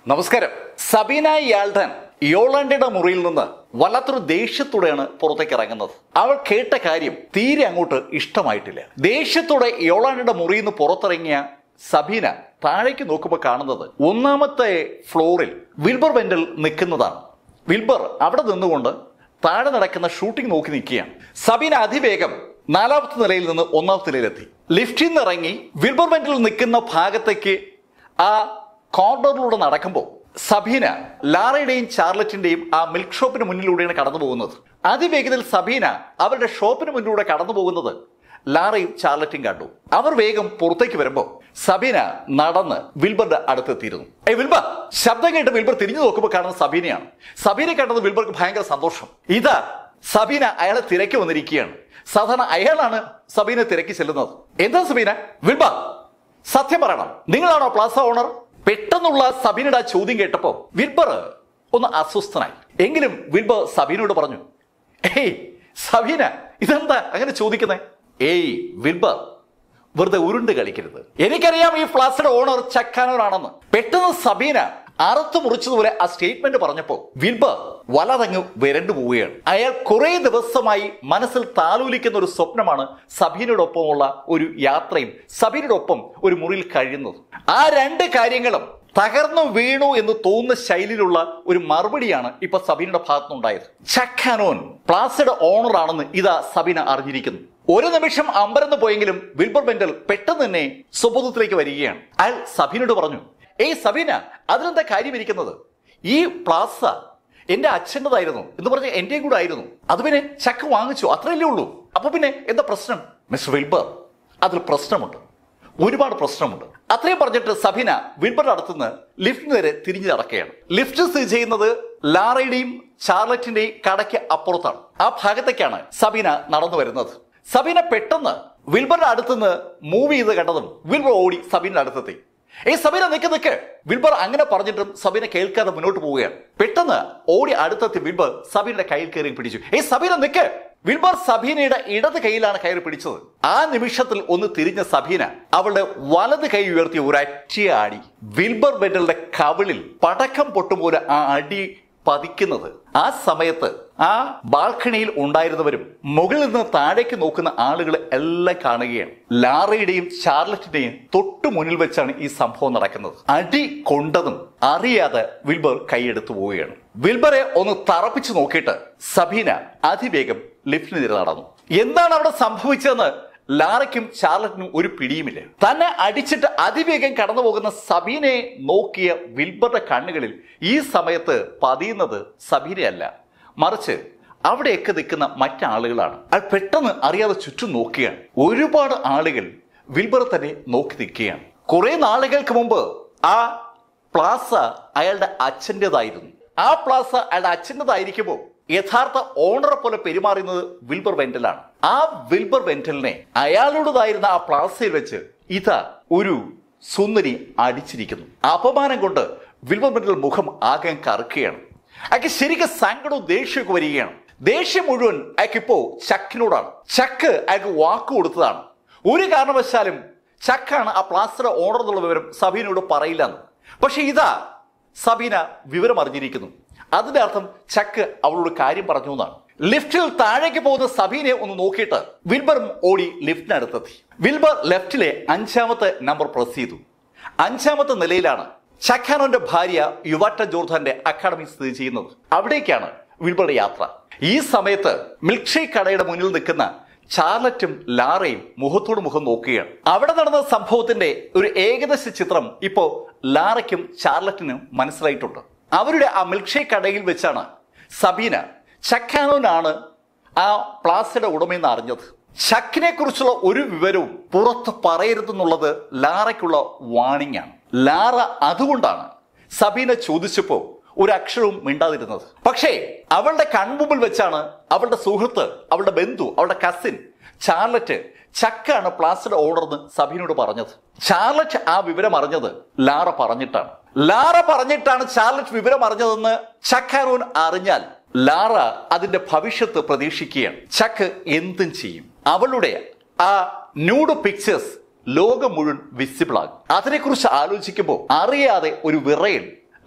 നമസ്കാരം സബീന യാൾഡൻ യോളണ്ടയുടെ മുറിയിൽ നിന്ന് വല്ലാത്തൊരു ദേഷ്യത്തോടെയാണ് പുറത്തേക്ക് ഇറങ്ങുന്നത് അവൾ കേട്ട കാര്യം തീരെ അങ്ങോട്ട് ഇഷ്ടമായിട്ടില്ല ദേഷ്യത്തോടെ യോളണ്ടയുടെ മുറിയിൽ നിന്ന് പുറത്തിറങ്ങിയ സബീന താഴേക്ക് നോക്കുമ്പോൾ കാണുന്നത് ഒന്നാമത്തെ ഫ്ലോറിൽ വിൽബർ വെന്റൽ നിൽക്കുന്നതാണ് വിൽബർ അവിടെ നിന്നുകൊണ്ട് താഴെ നടക്കുന്ന ഷൂട്ടിംഗ് നോക്കി നിൽക്കുകയാണ് സബീന അതിവേഗം നാലാമത്തെ നിലയിൽ നിന്ന് ഒന്നാമത്തെ നിലയിലെത്തി ലിഫ്റ്റിൽ നിന്ന് ഇറങ്ങി വിൽബർ വെന്റിൽ നിൽക്കുന്ന ഭാഗത്തേക്ക് ആ കോർണറിലൂടെ നടക്കുമ്പോൾ സബീന ലാറയുടെയും ചാർലറ്റിന്റെയും ആ മിൽക്ക് ഷോപ്പിന് മുന്നിലൂടെയാണ് കടന്നു പോകുന്നത് അതിവേഗത്തിൽ സബീന അവരുടെ ഷോപ്പിന് മുന്നിലൂടെ കടന്നു പോകുന്നത് ലാറയും ചാർലറ്റും കണ്ടു അവർ വേഗം പുറത്തേക്ക് വരുമ്പോൾ സബീന നടന്ന് വിൽബറിന്റെ അടുത്തെത്തിയിരുന്നു ഏ വിൽബർ ശബ്ദം കേട്ട് വിൽബർ തിരിഞ്ഞു നോക്കുമ്പോൾ കാണുന്ന സബീനയാണ് സബീനെ കണ്ടത് വിൽബർക്ക് ഭയങ്കര സന്തോഷം ഇതാ സബീന അയാളെ തിരക്കി വന്നിരിക്കുകയാണ് സാധാരണ അയാളാണ് സബീനെ തിരക്കി ചെല്ലുന്നത് എന്താ സബീന വിൽബർ സത്യം പറയണം നിങ്ങളാണോ പ്ലാസ ഓണർ പെട്ടെന്നുള്ള സബീനയുടെ ആ ചോദ്യം കേട്ടപ്പോ വിൽബർ ഒന്ന് അസ്വസ്ഥനായി എങ്കിലും വിൽബർ സബീനോട് പറഞ്ഞു ഏയ് സബീന ഇതെന്താ അങ്ങനെ ചോദിക്കുന്നേ ഏയ് വിൽബർ വെറുതെ ഉരുണ്ട് കളിക്കരുത് എനിക്കറിയാം ഈ ഫ്ലാസിന്റെ ഓണർ ചക്കാനോറാണെന്ന് പെട്ടെന്ന് സബീന അറുത്തു മുറിച്ചതുപോലെ ആ സ്റ്റേറ്റ്മെന്റ് പറഞ്ഞപ്പോ വിൽബർ വലതങ്ങ് വരണ്ടു പോവുകയാണ് അയാൾ കുറെ ദിവസമായി മനസ്സിൽ താലോലിക്കുന്ന ഒരു സ്വപ്നമാണ് സബീനയോടൊപ്പമുള്ള ഒരു യാത്രയും സബീനയോടൊപ്പം ഒരു മുറിയിൽ കഴിയുന്നത് ആ രണ്ട് കാര്യങ്ങളും തകർന്നു വീണു എന്ന് തോന്നുന്ന ശൈലിയിലുള്ള ഒരു മറുപടിയാണ് ഇപ്പൊ സബീനയുടെ ഭാഗത്തുനിന്നുണ്ടായത് ചക്കാനോൻ പ്ലാസയുടെ ഓണർ ആണെന്ന് ഇതാ സബീന അറിഞ്ഞിരിക്കുന്നു ഒരു നിമിഷം അമ്പരന്ന് പോയെങ്കിലും വിൽബർ ബെന്റൽ പെട്ടെന്ന് തന്നെ സ്വബോധത്തിലേക്ക് വരികയാണ് അയാൾ സബീനോട് പറഞ്ഞു ഏയ് സബീന അതിനെന്താ കാര്യം ഇരിക്കുന്നത് ഈ പ്ലാസ എന്റെ അച്ഛൻ്റെതായിരുന്നു എന്ന് പറഞ്ഞ എന്റെയും കൂടെ ആയിരുന്നു അത് പിന്നെ ചക്ക വാങ്ങിച്ചു അത്രയല്ലേ ഉള്ളൂ അപ്പൊ പിന്നെ എന്താ പ്രശ്നം മിസ്റ്റർ വിൽബർ അതിൽ പ്രശ്നമുണ്ട് ഒരുപാട് പ്രശ്നമുണ്ട് അത്രയും പറഞ്ഞിട്ട് സബിന വിൽബറുടെ അടുത്തുനിന്ന് ലിഫ്റ്റ് നേരെ തിരിഞ്ഞു നടക്കുകയാണ് ലിഫ്റ്റ് സ്ഥിതി ചെയ്യുന്നത് ലാറയുടെയും ചാർലറ്റിന്റെയും കടയ്ക്ക് അപ്പുറത്താണ് ആ ഭാഗത്തേക്കാണ് സബീന നടന്നു വരുന്നത് സബീന പെട്ടെന്ന് വിൽബറുടെ അടുത്തുനിന്ന് മൂവ് ചെയ്ത് കണ്ടതും വിൽബർ ഓടി സബീന്റെ അടുത്തെത്തി ഏയ് സബീന നിക്ക് നിക്ക് വിൽബർ അങ്ങനെ പറഞ്ഞിട്ടും സബീന കേൾക്കാതെ മുന്നോട്ട് പോവുകയാണ് പെട്ടെന്ന് ഓടി അടുത്തെത്തി വിൽബർ സബീനയുടെ കയ്യിൽ കയറി പിടിച്ചു ഏയ് സബീന നിക്ക് വിൽബർ സബീനയുടെ ഇടത് കൈയിലാണ് കയറി പിടിച്ചത് ആ നിമിഷത്തിൽ ഒന്ന് തിരിഞ്ഞ സബീന അവളുടെ വലത് കൈ ഉയർത്തി ഒരറ്റിയാടി വിൽബർ ബെഡലുടെ കവിളിൽ പടക്കം പൊട്ടുപോലെ ആ അടി പതിക്കുന്നത് ആ സമയത്ത് ആ ബാൽക്കണിയിൽ ഉണ്ടായിരുന്നവരും മുകളിൽ നിന്ന് താഴേക്ക് നോക്കുന്ന ആളുകൾ എല്ലാം കാണുകയാണ് ലാറയുടെയും ചാർലറ്റിന്റെയും തൊട്ടു മുന്നിൽ വെച്ചാണ് ഈ സംഭവം നടക്കുന്നത് അടി കൊണ്ടതും അറിയാതെ വിൽബർ കൈയെടുത്തു പോവുകയാണ് വിൽബറെ ഒന്ന് തറപ്പിച്ചു നോക്കിയിട്ട് സബീന അതിവേഗം ലിഫ്റ്റിന് നേരെ നടന്നു എന്താണ് അവിടെ സംഭവിച്ചതെന്ന് ലാറയ്ക്കും ചാർലറ്റിനും ഒരു പിടിയുമില്ല തന്നെ അടിച്ചിട്ട് അതിവേഗം കടന്നു പോകുന്ന സബീനെ നോക്കിയ വിൽബറുടെ കണ്ണുകളിൽ ഈ സമയത്ത് പതിയുന്നത് സബീനയല്ല മറിച്ച് അവിടെയൊക്കെ നിൽക്കുന്ന മറ്റാളുകളാണ് അത് പെട്ടെന്ന് അറിയാതെ ചുറ്റും നോക്കുകയാണ് ഒരുപാട് ആളുകൾ വിൽബർ തന്നെ നോക്കി നിൽക്കുകയാണ് കുറെ നാളുകൾക്ക് മുമ്പ് ആ പ്ലാസ അയാളുടെ അച്ഛൻ്റെതായിരുന്നു ആ പ്ലാസ അയാളുടെ അച്ഛൻ്റെതായിരിക്കുമ്പോൾ യഥാർത്ഥ ഓണറെ പോലെ പെരുമാറുന്നത് വിൽബർ വെന്റലാണ് ആ വിൽബർ വെന്റലിനെ അയാളുടേതായിരുന്ന ആ പ്ലാസയിൽ വെച്ച് ഇതാ ഒരു സുന്ദരി അടിച്ചിരിക്കുന്നു അപമാനം കൊണ്ട് വിൽബർ വെന്റൽ മുഖം ആകെ കറുക്കുകയാണ് അയാൾക്ക് ശരിക്കും സങ്കടവും ദേഷ്യമൊക്കെ വരികയാണ് ദേഷ്യം മുഴുവൻ അയാൾക്ക് ഇപ്പോ ചക്കിനോടാണ് ചക്ക് അയാൾക്ക് വാക്ക് കൊടുത്തതാണ് ഒരു കാരണവശാലും ചക്കാണ് ആ പ്ലാസ്റ്റർ ഓണർ എന്നുള്ള വിവരം സബീനോട് പറയില്ല എന്ന് പക്ഷെ ഇതാ സബീന വിവരം അറിഞ്ഞിരിക്കുന്നു അതിന്റെ അർത്ഥം ചക്ക് അവളോട് കാര്യം പറഞ്ഞു എന്നാണ് ലിഫ്റ്റിൽ താഴേക്ക് പോകുന്ന സബീനെ ഒന്ന് നോക്കിയിട്ട് വിൽബറും ഓടി ലിഫ്റ്റിനടുത്തെത്തി വിൽബർ ലെഫ്റ്റിലെ അഞ്ചാമത്തെ നമ്പർ പ്രസ് ചെയ്തു അഞ്ചാമത്തെ നിലയിലാണ് ചക്കാനോന്റെ ഭാര്യ യുവാറ്റ ജോർദാന്റെ അക്കാഡമി സ്ഥിതി ചെയ്യുന്നത് അവിടേക്കാണ് വിൽബറുടെ യാത്ര ഈ സമയത്ത് മിൽക്ക് ഷേക്ക് കടയുടെ മുന്നിൽ നിൽക്കുന്ന ചാർലറ്റും ലാറയും മുഖത്തോട് മുഖം നോക്കുകയാണ് അവിടെ നടന്ന സംഭവത്തിന്റെ ഒരു ഏകദേശ ചിത്രം ഇപ്പോ ലാറയ്ക്കും ചാർലറ്റിനും മനസ്സിലായിട്ടുണ്ട് അവരുടെ ആ മിൽക്ക് ഷേക്ക് കടയിൽ വെച്ചാണ് സബീന ചക്കാനോനാണ് ആ പ്ലാസയുടെ ഉടമയെന്ന് അറിഞ്ഞത് ചക്കിനെ കുറിച്ചുള്ള ഒരു വിവരവും പുറത്ത് പറയരുതെന്നുള്ളത് ലാറയ്ക്കുള്ള വാണിംഗ് ആണ് ലാറ അതുകൊണ്ടാണ് സബീന ചോദിച്ചപ്പോ ഒരു അക്ഷരവും മിണ്ടാതിരുന്നത് പക്ഷേ അവളുടെ കൺമുമ്പിൽ വെച്ചാണ് അവളുടെ സുഹൃത്ത് അവളുടെ ബന്ധു അവളുടെ കസിൻ ചാർലറ്റ് ചക്കാണ് പ്ലാസ്റ്റർ ഓണർ എന്ന് സബീനോട് പറഞ്ഞത് ചാർലറ്റ് ആ വിവരം അറിഞ്ഞത് ലാറ പറഞ്ഞിട്ടാണ് ലാറ പറഞ്ഞിട്ടാണ് ചാർലറ്റ് വിവരം അറിഞ്ഞതെന്ന് ചക്കാരോൻ അറിഞ്ഞാൽ ലാറ അതിന്റെ ഭവിഷ്യത്ത് പ്രതീക്ഷിക്കുകയാണ് ചക്ക് എന്തും ചെയ്യും അവളുടെ ആ ന്യൂഡ് പിക്ചേഴ്സ് ലോകം മുഴുവൻ വിസിബിൾ ആകും അതിനെക്കുറിച്ച് ആലോചിക്കുമ്പോൾ അറിയാതെ ഒരു വിറയൽ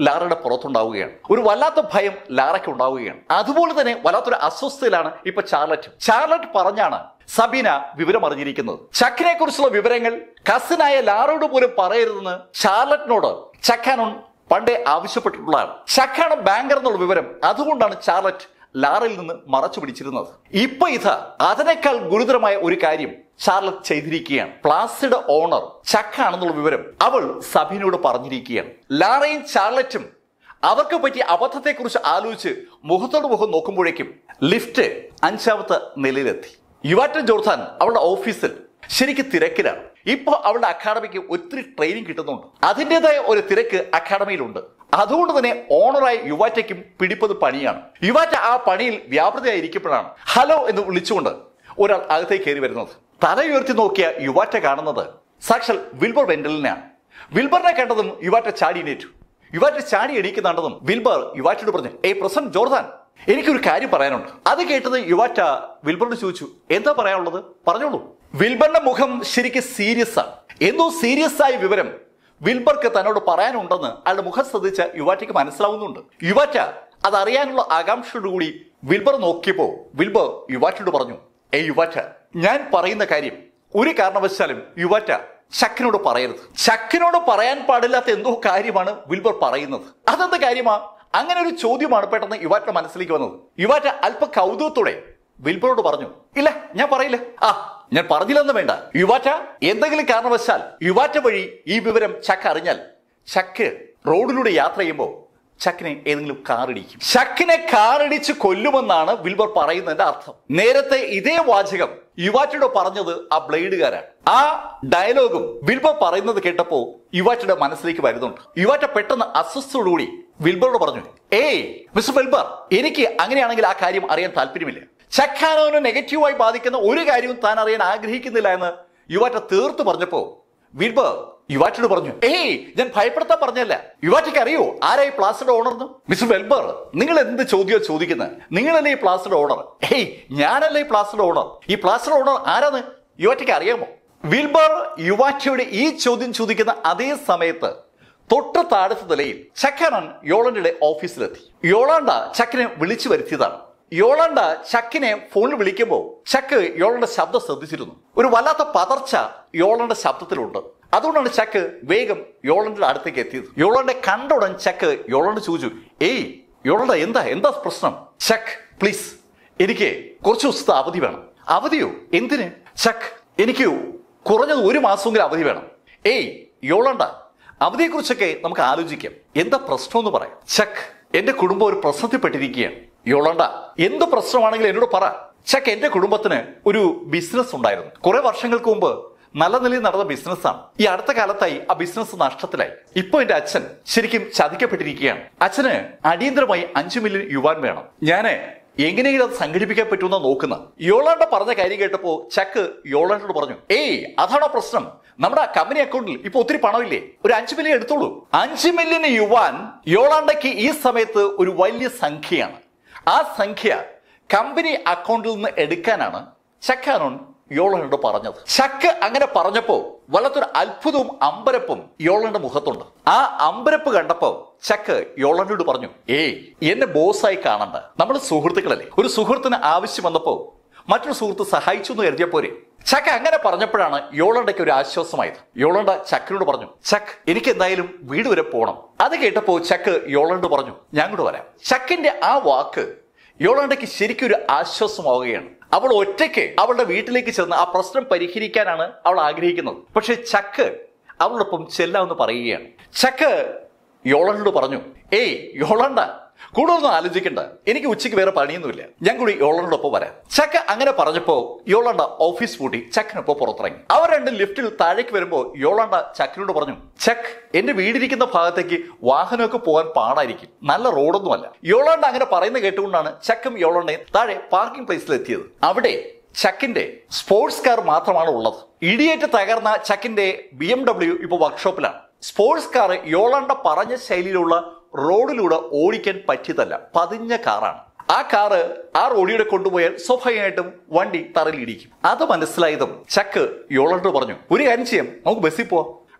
ലാറയുടെ പുറത്തുണ്ടാവുകയാണ് ഒരു വല്ലാത്ത ഭയം ലാറയ്ക്ക് ഉണ്ടാവുകയാണ് അതുപോലെ തന്നെ വല്ലാത്തൊരു അസ്വസ്ഥയിലാണ് ഇപ്പൊ ചാർലറ്റ് ചാർലറ്റ് പറഞ്ഞാണ് സബീന വിവരം അറിഞ്ഞിരിക്കുന്നത് ചക്കിനെ കുറിച്ചുള്ള വിവരങ്ങൾ കസിനായ ലാറയോട് പോലും പറയരുതെന്ന് ചാർലറ്റിനോട് ചക്കാനോൺ പണ്ടേ ആവശ്യപ്പെട്ടിട്ടുള്ളതാണ് ചക്കാണ് ബാങ്കർ എന്നുള്ള വിവരം അതുകൊണ്ടാണ് ചാർലറ്റ് ലാറയിൽ നിന്ന് മറച്ചു പിടിച്ചിരുന്നത് ഇപ്പൊ ഇതാ അതിനേക്കാൾ ഗുരുതരമായ ഒരു കാര്യം ചാർലറ്റ് ചെയ്തിരിക്കുകയാണ് പ്ലാസിയുടെ ഓണർ ചക്കാണെന്നുള്ള വിവരം അവൾ സബീനയോട് പറഞ്ഞിരിക്കുകയാണ് ലാറയും ചാർലറ്റും അവർക്ക് പറ്റിയ അബദ്ധത്തെക്കുറിച്ച് ആലോചിച്ച് മുഖത്തോട് മുഖം നോക്കുമ്പോഴേക്കും ലിഫ്റ്റ് അഞ്ചാമത്തെ നിലയിലെത്തി യുവാറ്റൻ ജോർദാൻ അവളുടെ ഓഫീസിൽ ശരിക്കും തിരക്കിലാണ് ഇപ്പോൾ അവളുടെ അക്കാഡമിക്ക് ഒത്തിരി ട്രെയിനിങ് കിട്ടുന്നുണ്ട് അതിൻ്റെതായ ഒരു തിരക്ക് അക്കാഡമിയിലുണ്ട് അതുകൊണ്ട് തന്നെ ഓണറായ യുവാറ്റയ്ക്കും പിടിപ്പത് പണിയാണ് യുവാറ്റ ആ പണിയിൽ വ്യാപൃതയായിരിക്കുമ്പോഴാണ് ഹലോ എന്ന് വിളിച്ചുകൊണ്ട് ഒരാൾ അകത്തേക്ക് കയറി വരുന്നത് തല ഉയർത്തി നോക്കിയ യുവാറ്റ കാണുന്നത് സാക്ഷാൽ വിൽബർ വെന്റലിനെയാണ് വിൽബറിനെ കണ്ടതും യുവാറ്റ ചാടിയേറ്റു യുവാറ്റ ചാടി എണീക്കുന്നുണ്ടെന്നും വിൽബർ യുവാറ്റയോട് പറഞ്ഞു ഏയ് പ്രസന്റ് ജോർദാൻ എനിക്കൊരു കാര്യം പറയാനുണ്ട് അത് കേട്ടത് യുവാറ്റ വിൽബറിനോട് ചോദിച്ചു എന്താ പറയാനുള്ളത് പറഞ്ഞോളൂ വിൽബറിന്റെ മുഖം ശരിക്കും സീരിയസ് ആണ് എന്തോ സീരിയസ് ആയ വിവരം വിൽബർക്ക് തന്നോട് പറയാനുണ്ടെന്ന് അയാളുടെ മുഖം ശ്രദ്ധിച്ച യുവാറ്റയ്ക്ക് മനസ്സിലാവുന്നുണ്ട് യുവാറ്റ അതറിയാനുള്ള ആകാംക്ഷയോടുകൂടി വിൽബർ നോക്കിയപ്പോ വിൽബർ യുവാറ്റയോട് പറഞ്ഞു ഏയ് യുവാറ്റ ഞാൻ പറയുന്ന കാര്യം ഒരു കാരണവശാലും യുവാറ്റ ചക്കിനോട് പറയരുത് ചക്കിനോട് പറയാൻ പാടില്ലാത്ത എന്തോ കാര്യമാണ് വിൽബർ പറയുന്നത് അതെന്ത് കാര്യമാ അങ്ങനെ ഒരു ചോദ്യമാണ് പെട്ടെന്ന് യുവാറ്റ മനസ്സിലേക്ക് വന്നത് യുവാറ്റ അല്പ കൗതുകത്തോടെ വിൽബറോട് പറഞ്ഞു ഇല്ല ഞാൻ പറയില്ല ആ ഞാൻ പറഞ്ഞില്ലെന്ന് വേണ്ട യുവാറ്റ എന്തെങ്കിലും കാരണവശാൽ യുവാറ്റ വഴി ഈ വിവരം ചക്ക് അറിഞ്ഞാൽ ചക്ക് റോഡിലൂടെ യാത്ര ചെയ്യുമ്പോൾ ചക്കിനെ ഏതെങ്കിലും കാറിടിക്കും ചക്കിനെ കാറിടിച്ച് കൊല്ലുമെന്നാണ് വിൽബർ പറയുന്നതിന്റെ അർത്ഥം നേരത്തെ ഇതേ വാചകം യുവാറ്റയുടെ പറഞ്ഞത് ആ ബ്ലേഡുകാരാണ് ആ ഡയലോഗും വിൽബർ പറയുന്നത് കേട്ടപ്പോ യുവാറ്റയുടെ മനസ്സിലേക്ക് വരുന്നുണ്ട് യുവാറ്റ പെട്ടെന്ന് അസ്വസ്ഥയോടുകൂടി വിൽബറോട് പറഞ്ഞു ഏയ് മിസ്റ്റർ വിൽബർ എനിക്ക് അങ്ങനെയാണെങ്കിൽ ആ കാര്യം അറിയാൻ താല്പര്യമില്ല ചക്കാനോന് നെഗറ്റീവായി ബാധിക്കുന്ന ഒരു കാര്യവും താൻ അറിയാൻ ആഗ്രഹിക്കുന്നില്ല എന്ന് യുവാറ്റ തീർത്തു പറഞ്ഞപ്പോ വിൽബർ യുവാറ്റോട് പറഞ്ഞു ഏയ് ഞാൻ ഭയപ്പെടുത്താൻ പറഞ്ഞല്ല യുവാറ്റയ്ക്ക് അറിയോ ആരായി പ്ലാസ്റ്ററുടെ ഓണർ എന്ന് മിസ്റ്റർ വെൽബർ നിങ്ങൾ എന്ത് ചോദ്യം ചോദിക്കുന്നത് നിങ്ങളല്ലേ ഈ പ്ലാസ്റ്ററുടെ ഓണർ ഏയ് ഞാനല്ലേ ഈ പ്ലാസ്റ്ററുടെ ഓണർ ഈ പ്ലാസ്റ്ററുടെ ഓണർ ആരാന്ന് യുവാറ്റയ്ക്ക് അറിയാമോ വിൽബർ യുവാറ്റയുടെ ഈ ചോദ്യം ചോദിക്കുന്ന അതേ സമയത്ത് തൊട്ട് താഴത്തെ നിലയിൽ ചക്കനൻ യോളണ്ടയുടെ ഓഫീസിലെത്തി യോളാണ്ട ചക്കിനെ വിളിച്ചു വരുത്തിയതാണ് യോളണ്ട ചക്കിനെ ഫോണിൽ വിളിക്കുമ്പോൾ ചക്ക് യോളന്റെ ശബ്ദം ശ്രദ്ധിച്ചിരുന്നു ഒരു വല്ലാത്ത പതർച്ച യോളന്റെ ശബ്ദത്തിലുണ്ട് അതുകൊണ്ടാണ് ചക്ക് വേഗം യോളന്റെ അടുത്തേക്ക് എത്തിയത് യോളന്റെ കണ്ട ഉടൻ ചക്ക് യോളണ്ട് ചോദിച്ചു ഏയ് യോളണ്ട എന്താ എന്താ പ്രശ്നം ചക്ക് പ്ലീസ് എനിക്ക് കുറച്ച് ദിവസത്തെ അവധി വേണം അവധിയോ എന്തിന് ചക്ക് എനിക്ക് കുറഞ്ഞത് ഒരു മാസമെങ്കിലും അവധി വേണം ഏയ് യോളണ്ട അവധിയെക്കുറിച്ചൊക്കെ നമുക്ക് ആലോചിക്കാം എന്താ പ്രശ്നം എന്ന് പറയാം ചക്ക് എന്റെ കുടുംബം ഒരു പ്രശ്നത്തിൽപ്പെട്ടിരിക്കുകയാണ് യോളണ്ട എന്ത് പ്രശ്നമാണെങ്കിലും എന്നോട് പറ ചക്ക് എന്റെ കുടുംബത്തിന് ഒരു ബിസിനസ് ഉണ്ടായിരുന്നു കുറെ വർഷങ്ങൾക്ക് മുമ്പ് നല്ല നിലയിൽ നടന്ന ബിസിനസ്സാണ് ഈ അടുത്ത കാലത്തായി ആ ബിസിനസ് നഷ്ടത്തിലായി ഇപ്പൊ എന്റെ അച്ഛൻ ശരിക്കും ചതിക്കപ്പെട്ടിരിക്കുകയാണ് അച്ഛന് അടിയന്തരമായി അഞ്ചു മില്യൺ യുവാൻ വേണം ഞാന് എങ്ങനെയെങ്കിലും അത് സംഘടിപ്പിക്കാൻ പറ്റുമെന്ന് നോക്കുന്ന യോളാണ്ട പറഞ്ഞ കാര്യം കേട്ടപ്പോ ചക്ക് യോളാണ്ടോട് പറഞ്ഞു ഏയ് അതാണോ പ്രശ്നം നമ്മുടെ കമ്പനി അക്കൗണ്ടിൽ ഇപ്പൊ ഒത്തിരി പണമില്ലേ ഒരു അഞ്ചു മില്യൺ എടുത്തോളൂ അഞ്ചു മില്യൺ യുവാൻ യോളാണ്ടയ്ക്ക് ഈ സമയത്ത് ഒരു വലിയ സംഖ്യയാണ് ആ സംഖ്യ കമ്പനി അക്കൗണ്ടിൽ നിന്ന് എടുക്കാനാണ് ചക്കാനോൺ യോളനോട് പറഞ്ഞത് ചക്ക് അങ്ങനെ പറഞ്ഞപ്പോ വല്ലാത്തൊരു അത്ഭുതവും അമ്പരപ്പും യോളന്റെ മുഖത്തുണ്ട് ആ അമ്പരപ്പ് കണ്ടപ്പോ ചക്ക് യോളനോട് പറഞ്ഞു ഏയ് എന്നെ ബോസായി കാണണ്ട നമ്മൾ സുഹൃത്തുക്കളല്ലേ ഒരു സുഹൃത്തിന് ആവശ്യം വന്നപ്പോ മറ്റൊരു സുഹൃത്ത് സഹായിച്ചു എന്ന് കരുതിയ പോരെ ചക്ക അങ്ങനെ പറഞ്ഞപ്പോഴാണ് യോളണ്ടയ്ക്ക് ഒരു ആശ്വാസമായത് യോളണ്ട ചക്കിനോട് പറഞ്ഞു ചക്ക് എനിക്ക് എന്തായാലും വീട് വരെ പോകണം അത് കേട്ടപ്പോ ചക്ക് യോളണ്ട് പറഞ്ഞു ഞാൻ കൂടെ വരാം ചക്കിന്റെ ആ വാക്ക് യോളണ്ടയ്ക്ക് ശരിക്കും ഒരു ആശ്വാസമാവുകയാണ് അവൾ ഒറ്റയ്ക്ക് അവളുടെ വീട്ടിലേക്ക് ചെന്ന് ആ പ്രശ്നം പരിഹരിക്കാനാണ് അവൾ ആഗ്രഹിക്കുന്നത് പക്ഷെ ചക്ക് അവളോടൊപ്പം ചെല്ലാമെന്ന് പറയുകയാണ് ചക്ക് യോളണ്ടോട് പറഞ്ഞു ഏയ് യോളണ്ട കൂടുതലൊന്നും ആലോചിക്കണ്ട എനിക്ക് ഉച്ചയ്ക്ക് വേറെ പണിയൊന്നുമില്ല ഞാൻ കൂടി യോളണ്ടൊപ്പം വരാം ചക്ക അങ്ങനെ പറഞ്ഞപ്പോ യോളണ്ട ഓഫീസ് പൂട്ടി ചക്കിനൊപ്പം പുറത്തിറങ്ങി അവർ രണ്ടും ലിഫ്റ്റിൽ താഴേക്ക് വരുമ്പോ യോളണ്ട ചക്കിനോട് പറഞ്ഞു ചക്ക് എന്റെ വീടിരിക്കുന്ന ഭാഗത്തേക്ക് വാഹനമൊക്കെ പോകാൻ പാടായിരിക്കും നല്ല റോഡൊന്നുമല്ല യോളണ്ട അങ്ങനെ പറയുന്ന കേട്ടുകൊണ്ടാണ് ചക്കും യോളണ്ടയും താഴെ പാർക്കിംഗ് പ്ലേസിൽ എത്തിയത് അവിടെ ചക്കിന്റെ സ്പോർട്സ് കാർ മാത്രമാണ് ഉള്ളത് ഇടിയേറ്റ് തകർന്ന ചക്കിന്റെ ബി എം ഡബ്ല്യു ഇപ്പൊ വർക്ക്ഷോപ്പിലാണ് സ്പോർട്സ് കാർ യോളണ്ട പറഞ്ഞ ശൈലിയിലുള്ള റോഡിലൂടെ ഓടിക്കാൻ പറ്റിയതല്ല പതിഞ്ഞ കാറാണ് ആ കാറ് ആ റോഡിലൂടെ കൊണ്ടുപോയാൽ സ്വാഭാവികമായിട്ടും വണ്ടി തറയിലിടിക്കും അത് മനസ്സിലായതും ചക്ക് യോളണ്ട് പറഞ്ഞു ഒരു കാര്യം ചെയ്യാം നമുക്ക് ബസ്സിൽ പോവാം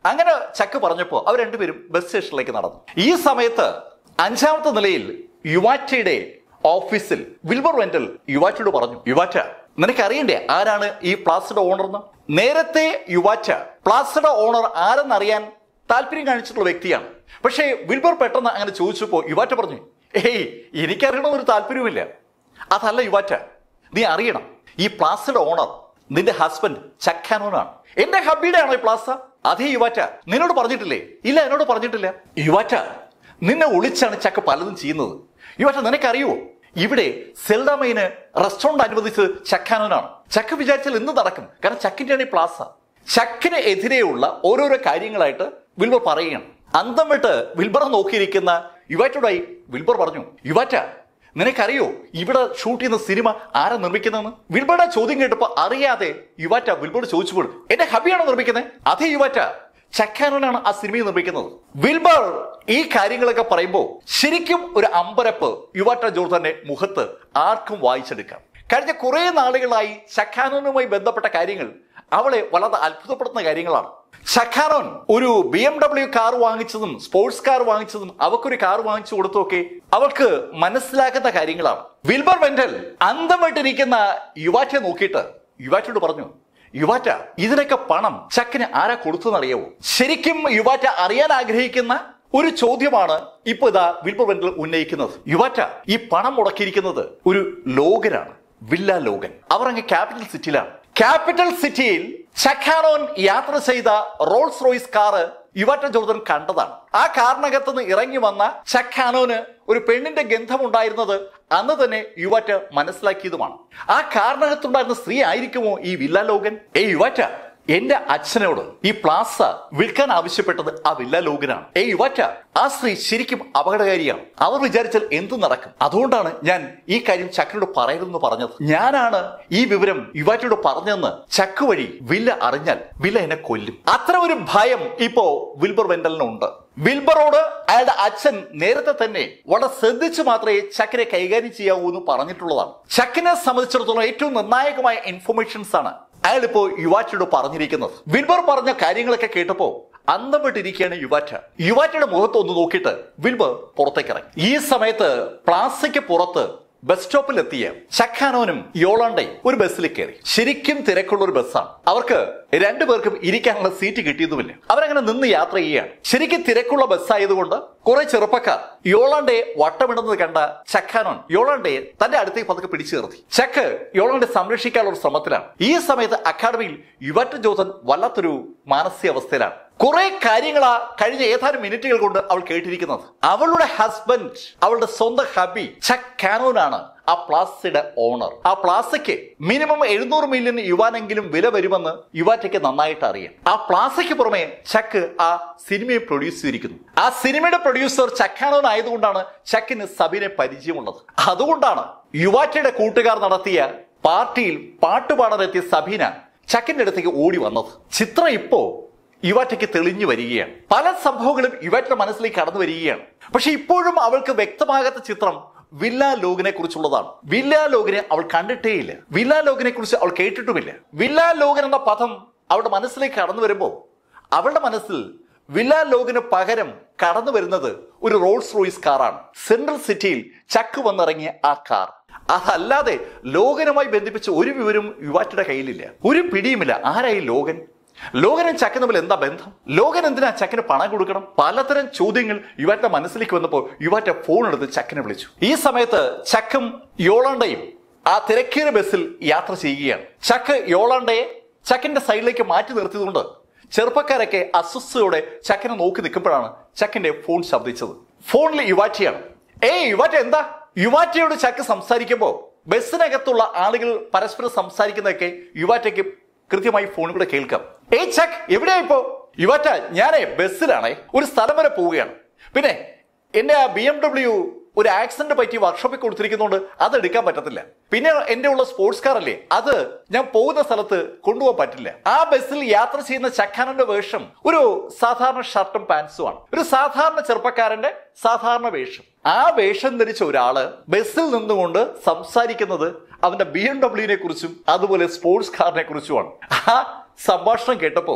അങ്ങനെ ചക്ക് പറഞ്ഞപ്പോൾ അവർ രണ്ടുപേരും ബസ് സ്റ്റേഷനിലേക്ക് നടന്നു ഈ സമയത്ത് അഞ്ചാമത്തെ നിലയിൽ യുവാറ്റയുടെ ഓഫീസിൽ വിൽബർ വെന്റൽ യുവാറ്റയോട് പറഞ്ഞു യുവാറ്റ നിനക്കറിയണ്ടേ ആരാണ് ഈ പ്ലാസയുടെ ഓണർ എന്ന് നേരത്തെ യുവാറ്റ പ്ലാസയുടെ ഓണർ ആരെന്നറിയാൻ താല്പര്യം കാണിച്ചിട്ടുള്ള വ്യക്തിയാണ് പക്ഷേ വിൽബർ പെട്ടെന്ന് അങ്ങനെ ചോദിച്ചപ്പോൾ യുവാറ്റ പറഞ്ഞു ഏയ് എനിക്കറിയണമെന്നൊരു താല്പര്യവുമില്ല അതല്ല യുവാറ്റ നീ അറിയണം ഈ പ്ലാസയുടെ ഓണർ നിന്റെ ഹസ്ബൻഡ് ചക്കാനോനാണ് എന്റെ ഹബിയുടെ ആണോ ഈ പ്ലാസ അതേ യുവാറ്റ നിന്നോട് പറഞ്ഞിട്ടില്ലേ ഇല്ല എന്നോട് പറഞ്ഞിട്ടില്ല യുവാറ്റ നിന്നെ ഒളിച്ചാണ് ചക്ക പലതും ചെയ്യുന്നത് യുവാറ്റ നിനക്കറിയുമോ ഇവിടെ സെൽഡാമയിന് റെസ്റ്റോറന്റ് അനുവദിച്ചത് ചക്കാനോനാണ് ചക്ക വിചാരിച്ചാൽ എന്ത് നടക്കും കാരണം ചക്കിന്റെയാണ് ഈ പ്ലാസ ചക്കിന് എതിരെയുള്ള ഓരോരോ കാര്യങ്ങളായിട്ട് വിൽബർ പറയുകയാണ് അന്തം വിട്ട് വിൽബറെ നോക്കിയിരിക്കുന്ന യുവാറ്റോടായി വിൽബർ പറഞ്ഞു യുവാറ്റ നിനക്കറിയോ ഇവിടെ ഷൂട്ട് ചെയ്യുന്ന സിനിമ ആരാ നിർമ്മിക്കുന്നതെന്ന് വിൽബറുടെ ചോദ്യം കേട്ടപ്പോ അറിയാതെ യുവാറ്റ വിൽബറോട് ചോദിച്ചപ്പോൾ എന്റെ ഹബിയാണോ നിർമ്മിക്കുന്നത് അതേ യുവാറ്റ ചക്കാനോനാണ് ആ സിനിമ നിർമ്മിക്കുന്നത് വിൽബർ ഈ കാര്യങ്ങളൊക്കെ പറയുമ്പോൾ ശരിക്കും ഒരു അമ്പരപ്പ് യുവാറ്റ ജോർദന്റെ മുഖത്ത് ആർക്കും വായിച്ചെടുക്കാം കഴിഞ്ഞ കുറെ നാളുകളായി ചക്കാനോനുമായി ബന്ധപ്പെട്ട കാര്യങ്ങൾ അവളെ വളരെ അത്ഭുതപ്പെടുത്തുന്ന കാര്യങ്ങളാണ് ഷഖാറോൻ ഒരു ബി എം ഡബ്ല്യു കാർ വാങ്ങിച്ചതും സ്പോർട്സ് കാർ വാങ്ങിച്ചതും അവക്കൊരു കാർ വാങ്ങിച്ചു കൊടുത്തൊക്കെ അവൾക്ക് മനസ്സിലാക്കുന്ന കാര്യങ്ങളാണ് വിൽബർ വെന്റൽ അന്തമായിട്ടിരിക്കുന്ന യുവാറ്റെ നോക്കിയിട്ട് യുവാറ്റോട് പറഞ്ഞു യുവാറ്റ ഇതിനൊക്കെ പണം ചക്കിന് ആരാ കൊടുത്തെന്നറിയാവോ ശരിക്കും യുവാറ്റ അറിയാൻ ആഗ്രഹിക്കുന്ന ഒരു ചോദ്യമാണ് ഇപ്പൊ ഇതാ വിൽബർ വെന്റൽ ഉന്നയിക്കുന്നത് യുവാറ്റ ഈ പണം മുടക്കിയിരിക്കുന്നത് ഒരു ലോകനാണ് വില്ല ലോകൻ അവർ അങ്ങ് ക്യാപിറ്റൽ സിറ്റിയിലാണ് ക്യാപിറ്റൽ സിറ്റിയിൽ ചക്കാനോൻ യാത്ര ചെയ്ത റോൾസ് റോയ്സ് കാറ് യുവാറ്റ ജോർദൻ കണ്ടതാണ് ആ കാറിനകത്ത് നിന്ന് ഇറങ്ങി വന്ന ചക്കാനോന് ഒരു പെണ്ണിന്റെ ഗന്ധമുണ്ടായിരുന്നത് അന്ന് തന്നെ യുവാറ്റ മനസ്സിലാക്കിയതുമാണ് ആ കാറിനകത്തുണ്ടായിരുന്ന സ്ത്രീ ആയിരിക്കുമോ ഈ വില്ല ലോകൻ ഏ യുവാറ്റ എന്റെ അച്ഛനോട് ഈ പ്ലാസ വിൽക്കാൻ ആവശ്യപ്പെട്ടത് ആ വില്ല ലോകനാണ് ഏ യുവാറ്റ ആ സ്ത്രീ ശരിക്കും അപകടകാരിയാണ് അവർ വിചാരിച്ചാൽ എന്തു നടക്കും അതുകൊണ്ടാണ് ഞാൻ ഈ കാര്യം ചക്കനോട് പറയരുതെന്ന് പറഞ്ഞത് ഞാനാണ് ഈ വിവരം യുവാറ്റയോട് പറഞ്ഞതെന്ന് ചക്ക് വഴി വില്ല അറിഞ്ഞാൽ വില്ല എന്നെ കൊല്ലും അത്ര ഒരു ഭയം ഇപ്പോ വിൽബർ വെന്റലിനുണ്ട് വിൽബറോട് അയാളുടെ അച്ഛൻ നേരത്തെ തന്നെ വളരെ ശ്രദ്ധിച്ചു മാത്രമേ ചക്കിനെ കൈകാര്യം ചെയ്യാവൂ എന്ന് പറഞ്ഞിട്ടുള്ളതാണ് ചക്കിനെ സംബന്ധിച്ചിടത്തോളം ഏറ്റവും നിർണായകമായ ഇൻഫർമേഷൻസ് ആണ് അയാൾ ഇപ്പോ യുവാറ്റയോട് പറഞ്ഞിരിക്കുന്നത് വിൽബർ പറഞ്ഞ കാര്യങ്ങളൊക്കെ കേട്ടപ്പോ അന്തം വിട്ടിരിക്കുകയാണ് യുവാറ്റ യുവാറ്റയുടെ മുഖത്ത് ഒന്ന് നോക്കിയിട്ട് വിൽബർ പുറത്തേക്ക് ഇറങ്ങി ഈ സമയത്ത് പ്ലാസയ്ക്ക് പുറത്ത് ബസ് സ്റ്റോപ്പിൽ എത്തിയ ചക്കാനോനും യോളാണ്ടയും ഒരു ബസ്സിൽ കയറി ശരിക്കും തിരക്കുള്ള ഒരു ബസ്സാണ് അവർക്ക് രണ്ടുപേർക്കും ഇരിക്കാനുള്ള സീറ്റ് കിട്ടിയതുമില്ല അവരങ്ങനെ നിന്ന് യാത്ര ചെയ്യുകയാണ് ശരിക്കും തിരക്കുള്ള ബസ്സായതുകൊണ്ട് കുറെ ചെറുപ്പക്കാർ യോളാണ്ടയെ വട്ടമിടുന്നത് കണ്ട ചക്കാനോൻ യോളാണ്ടയെ തന്റെ അടുത്തേക്ക് പതുക്കെ പിടിച്ചു നിർത്തി ചക്ക് യോളാണ്ടെ സംരക്ഷിക്കാനുള്ള ഒരു ശ്രമത്തിലാണ് ഈ സമയത്ത് അക്കാഡമിയിൽ യുവറ്റ ജോസൻ വല്ലാത്തൊരു മാനസികാവസ്ഥയിലാണ് കുറെ കാര്യങ്ങളാ കഴിഞ്ഞ ഏതാനും മിനിറ്റുകൾ കൊണ്ട് അവൾ കേട്ടിരിക്കുന്നത് അവളുടെ ഹസ്ബൻഡ് അവളുടെ സ്വന്തം ഹബി ചക്ക് കാനോനാണ് ആ പ്ലാസയുടെ ഓണർ ആ പ്ലാസയ്ക്ക് മിനിമം എഴുന്നൂറ് മില്യൺ യുവാനെങ്കിലും വില വരുമെന്ന് യുവാറ്റയ്ക്ക് നന്നായിട്ട് അറിയാം ആ പ്ലാസയ്ക്ക് പുറമെ ചക്ക് ആ സിനിമയെ പ്രൊഡ്യൂസ് ചെയ്തിരിക്കുന്നു ആ സിനിമയുടെ പ്രൊഡ്യൂസർ ചക്കാനോൻ ആയതുകൊണ്ടാണ് ചക്കിന് സബിനെ പരിചയമുള്ളത് അതുകൊണ്ടാണ് യുവാറ്റയുടെ കൂട്ടുകാർ നടത്തിയ പാർട്ടിയിൽ പാട്ടുപാടാനെത്തിയ സബീന ചക്കിന്റെ അടുത്തേക്ക് ഓടി വന്നത് ചിത്രം ഇപ്പോ യുവാറ്റയ്ക്ക് തെളിഞ്ഞു വരികയാണ് പല സംഭവങ്ങളും യുവാറ്റയുടെ മനസ്സിലേക്ക് കടന്നു വരികയാണ് പക്ഷെ ഇപ്പോഴും അവൾക്ക് വ്യക്തമാകാത്ത ചിത്രം വില്ല ലോകിനെ കുറിച്ചുള്ളതാണ് വില്ല ലോകിനെ അവൾ കണ്ടിട്ടേയില്ല വില്ല ലോകിനെ കുറിച്ച് അവൾ കേട്ടിട്ടുമില്ല വില്ല ലോകൻ എന്ന പദം അവളുടെ മനസ്സിലേക്ക് കടന്നു വരുമ്പോൾ അവളുടെ മനസ്സിൽ വില്ല ലോകിന് പകരം കടന്നു വരുന്നത് ഒരു റോൾസ് റോയ്സ് കാറാണ് സെൻട്രൽ സിറ്റിയിൽ ചക്ക് വന്നിറങ്ങിയ ആ കാർ അതല്ലാതെ ലോകനുമായി ബന്ധിപ്പിച്ച ഒരു വിവരവും യുവാറ്റയുടെ കയ്യിലില്ല ഒരു പിടിയുമില്ല ആരായി ലോകൻ ലോകനും ചക്കനും തമ്മിൽ എന്താ ബന്ധം ലോകൻ എന്തിനാ ചക്കിന് പണം കൊടുക്കണം പലതരം ചോദ്യങ്ങൾ യുവാറ്റ മനസ്സിലേക്ക് വന്നപ്പോൾ യുവാറ്റ ഫോൺ എടുത്ത് ചക്കിനെ വിളിച്ചു ഈ സമയത്ത് ചക്കും യോളാണ്ടയും ആ തിരക്കേറിയ ബസ്സിൽ യാത്ര ചെയ്യുകയാണ് ചക്ക് യോളാണ്ടയെ ചക്കിന്റെ സൈഡിലേക്ക് മാറ്റി നിർത്തിയതുകൊണ്ട് ചെറുപ്പക്കാരൊക്കെ അസ്വസ്ഥയോടെ ചക്കിനെ നോക്കി നിൽക്കുമ്പോഴാണ് ചക്കിന്റെ ഫോൺ ശബ്ദിച്ചത് ഫോണിൽ യുവാറ്റയാണ് ഏയ് യുവാറ്റ എന്താ യുവാറ്റയോട് ചക്ക് സംസാരിക്കുമ്പോൾ ബസ്സിനകത്തുള്ള ആളുകൾ പരസ്പരം സംസാരിക്കുന്നതൊക്കെ യുവാറ്റയ്ക്ക് കൃത്യമായി ഫോണിൽ കൂടെ കേൾക്കാം ഏയ് ചക്ക് എവിടെയാ ഇപ്പോ യുവാറ്റ ഞാനേ ബസ്സിലാണേ ഒരു സ്ഥലം വരെ പോവുകയാണ് പിന്നെ എന്റെ ആ ബി എം ഡബ്ല്യു ഒരു ആക്സിഡന്റ് പറ്റി വർക്ക്ഷോപ്പിൽ കൊടുത്തിരിക്കുന്നതുകൊണ്ട് അത് എടുക്കാൻ പറ്റത്തില്ല പിന്നെ എന്റെ ഉള്ള സ്പോർട്സ് കാർ അല്ലേ അത് ഞാൻ പോകുന്ന സ്ഥലത്ത് കൊണ്ടുപോകാൻ പറ്റില്ല ആ ബസ്സിൽ യാത്ര ചെയ്യുന്ന ചക്കാനന്റെ വേഷം ഒരു സാധാരണ ഷർട്ടും പാൻസും ആണ് ഒരു സാധാരണ ചെറുപ്പക്കാരന്റെ സാധാരണ വേഷം ആ വേഷം ധരിച്ച ഒരാള് ബസ്സിൽ നിന്നുകൊണ്ട് സംസാരിക്കുന്നത് അവന്റെ ബി എം ഡബ്ല്യുവിനെ കുറിച്ചും അതുപോലെ സ്പോർട്സ് കാറിനെ കുറിച്ചുമാണ് ആ സംഭാഷണം കേട്ടപ്പോ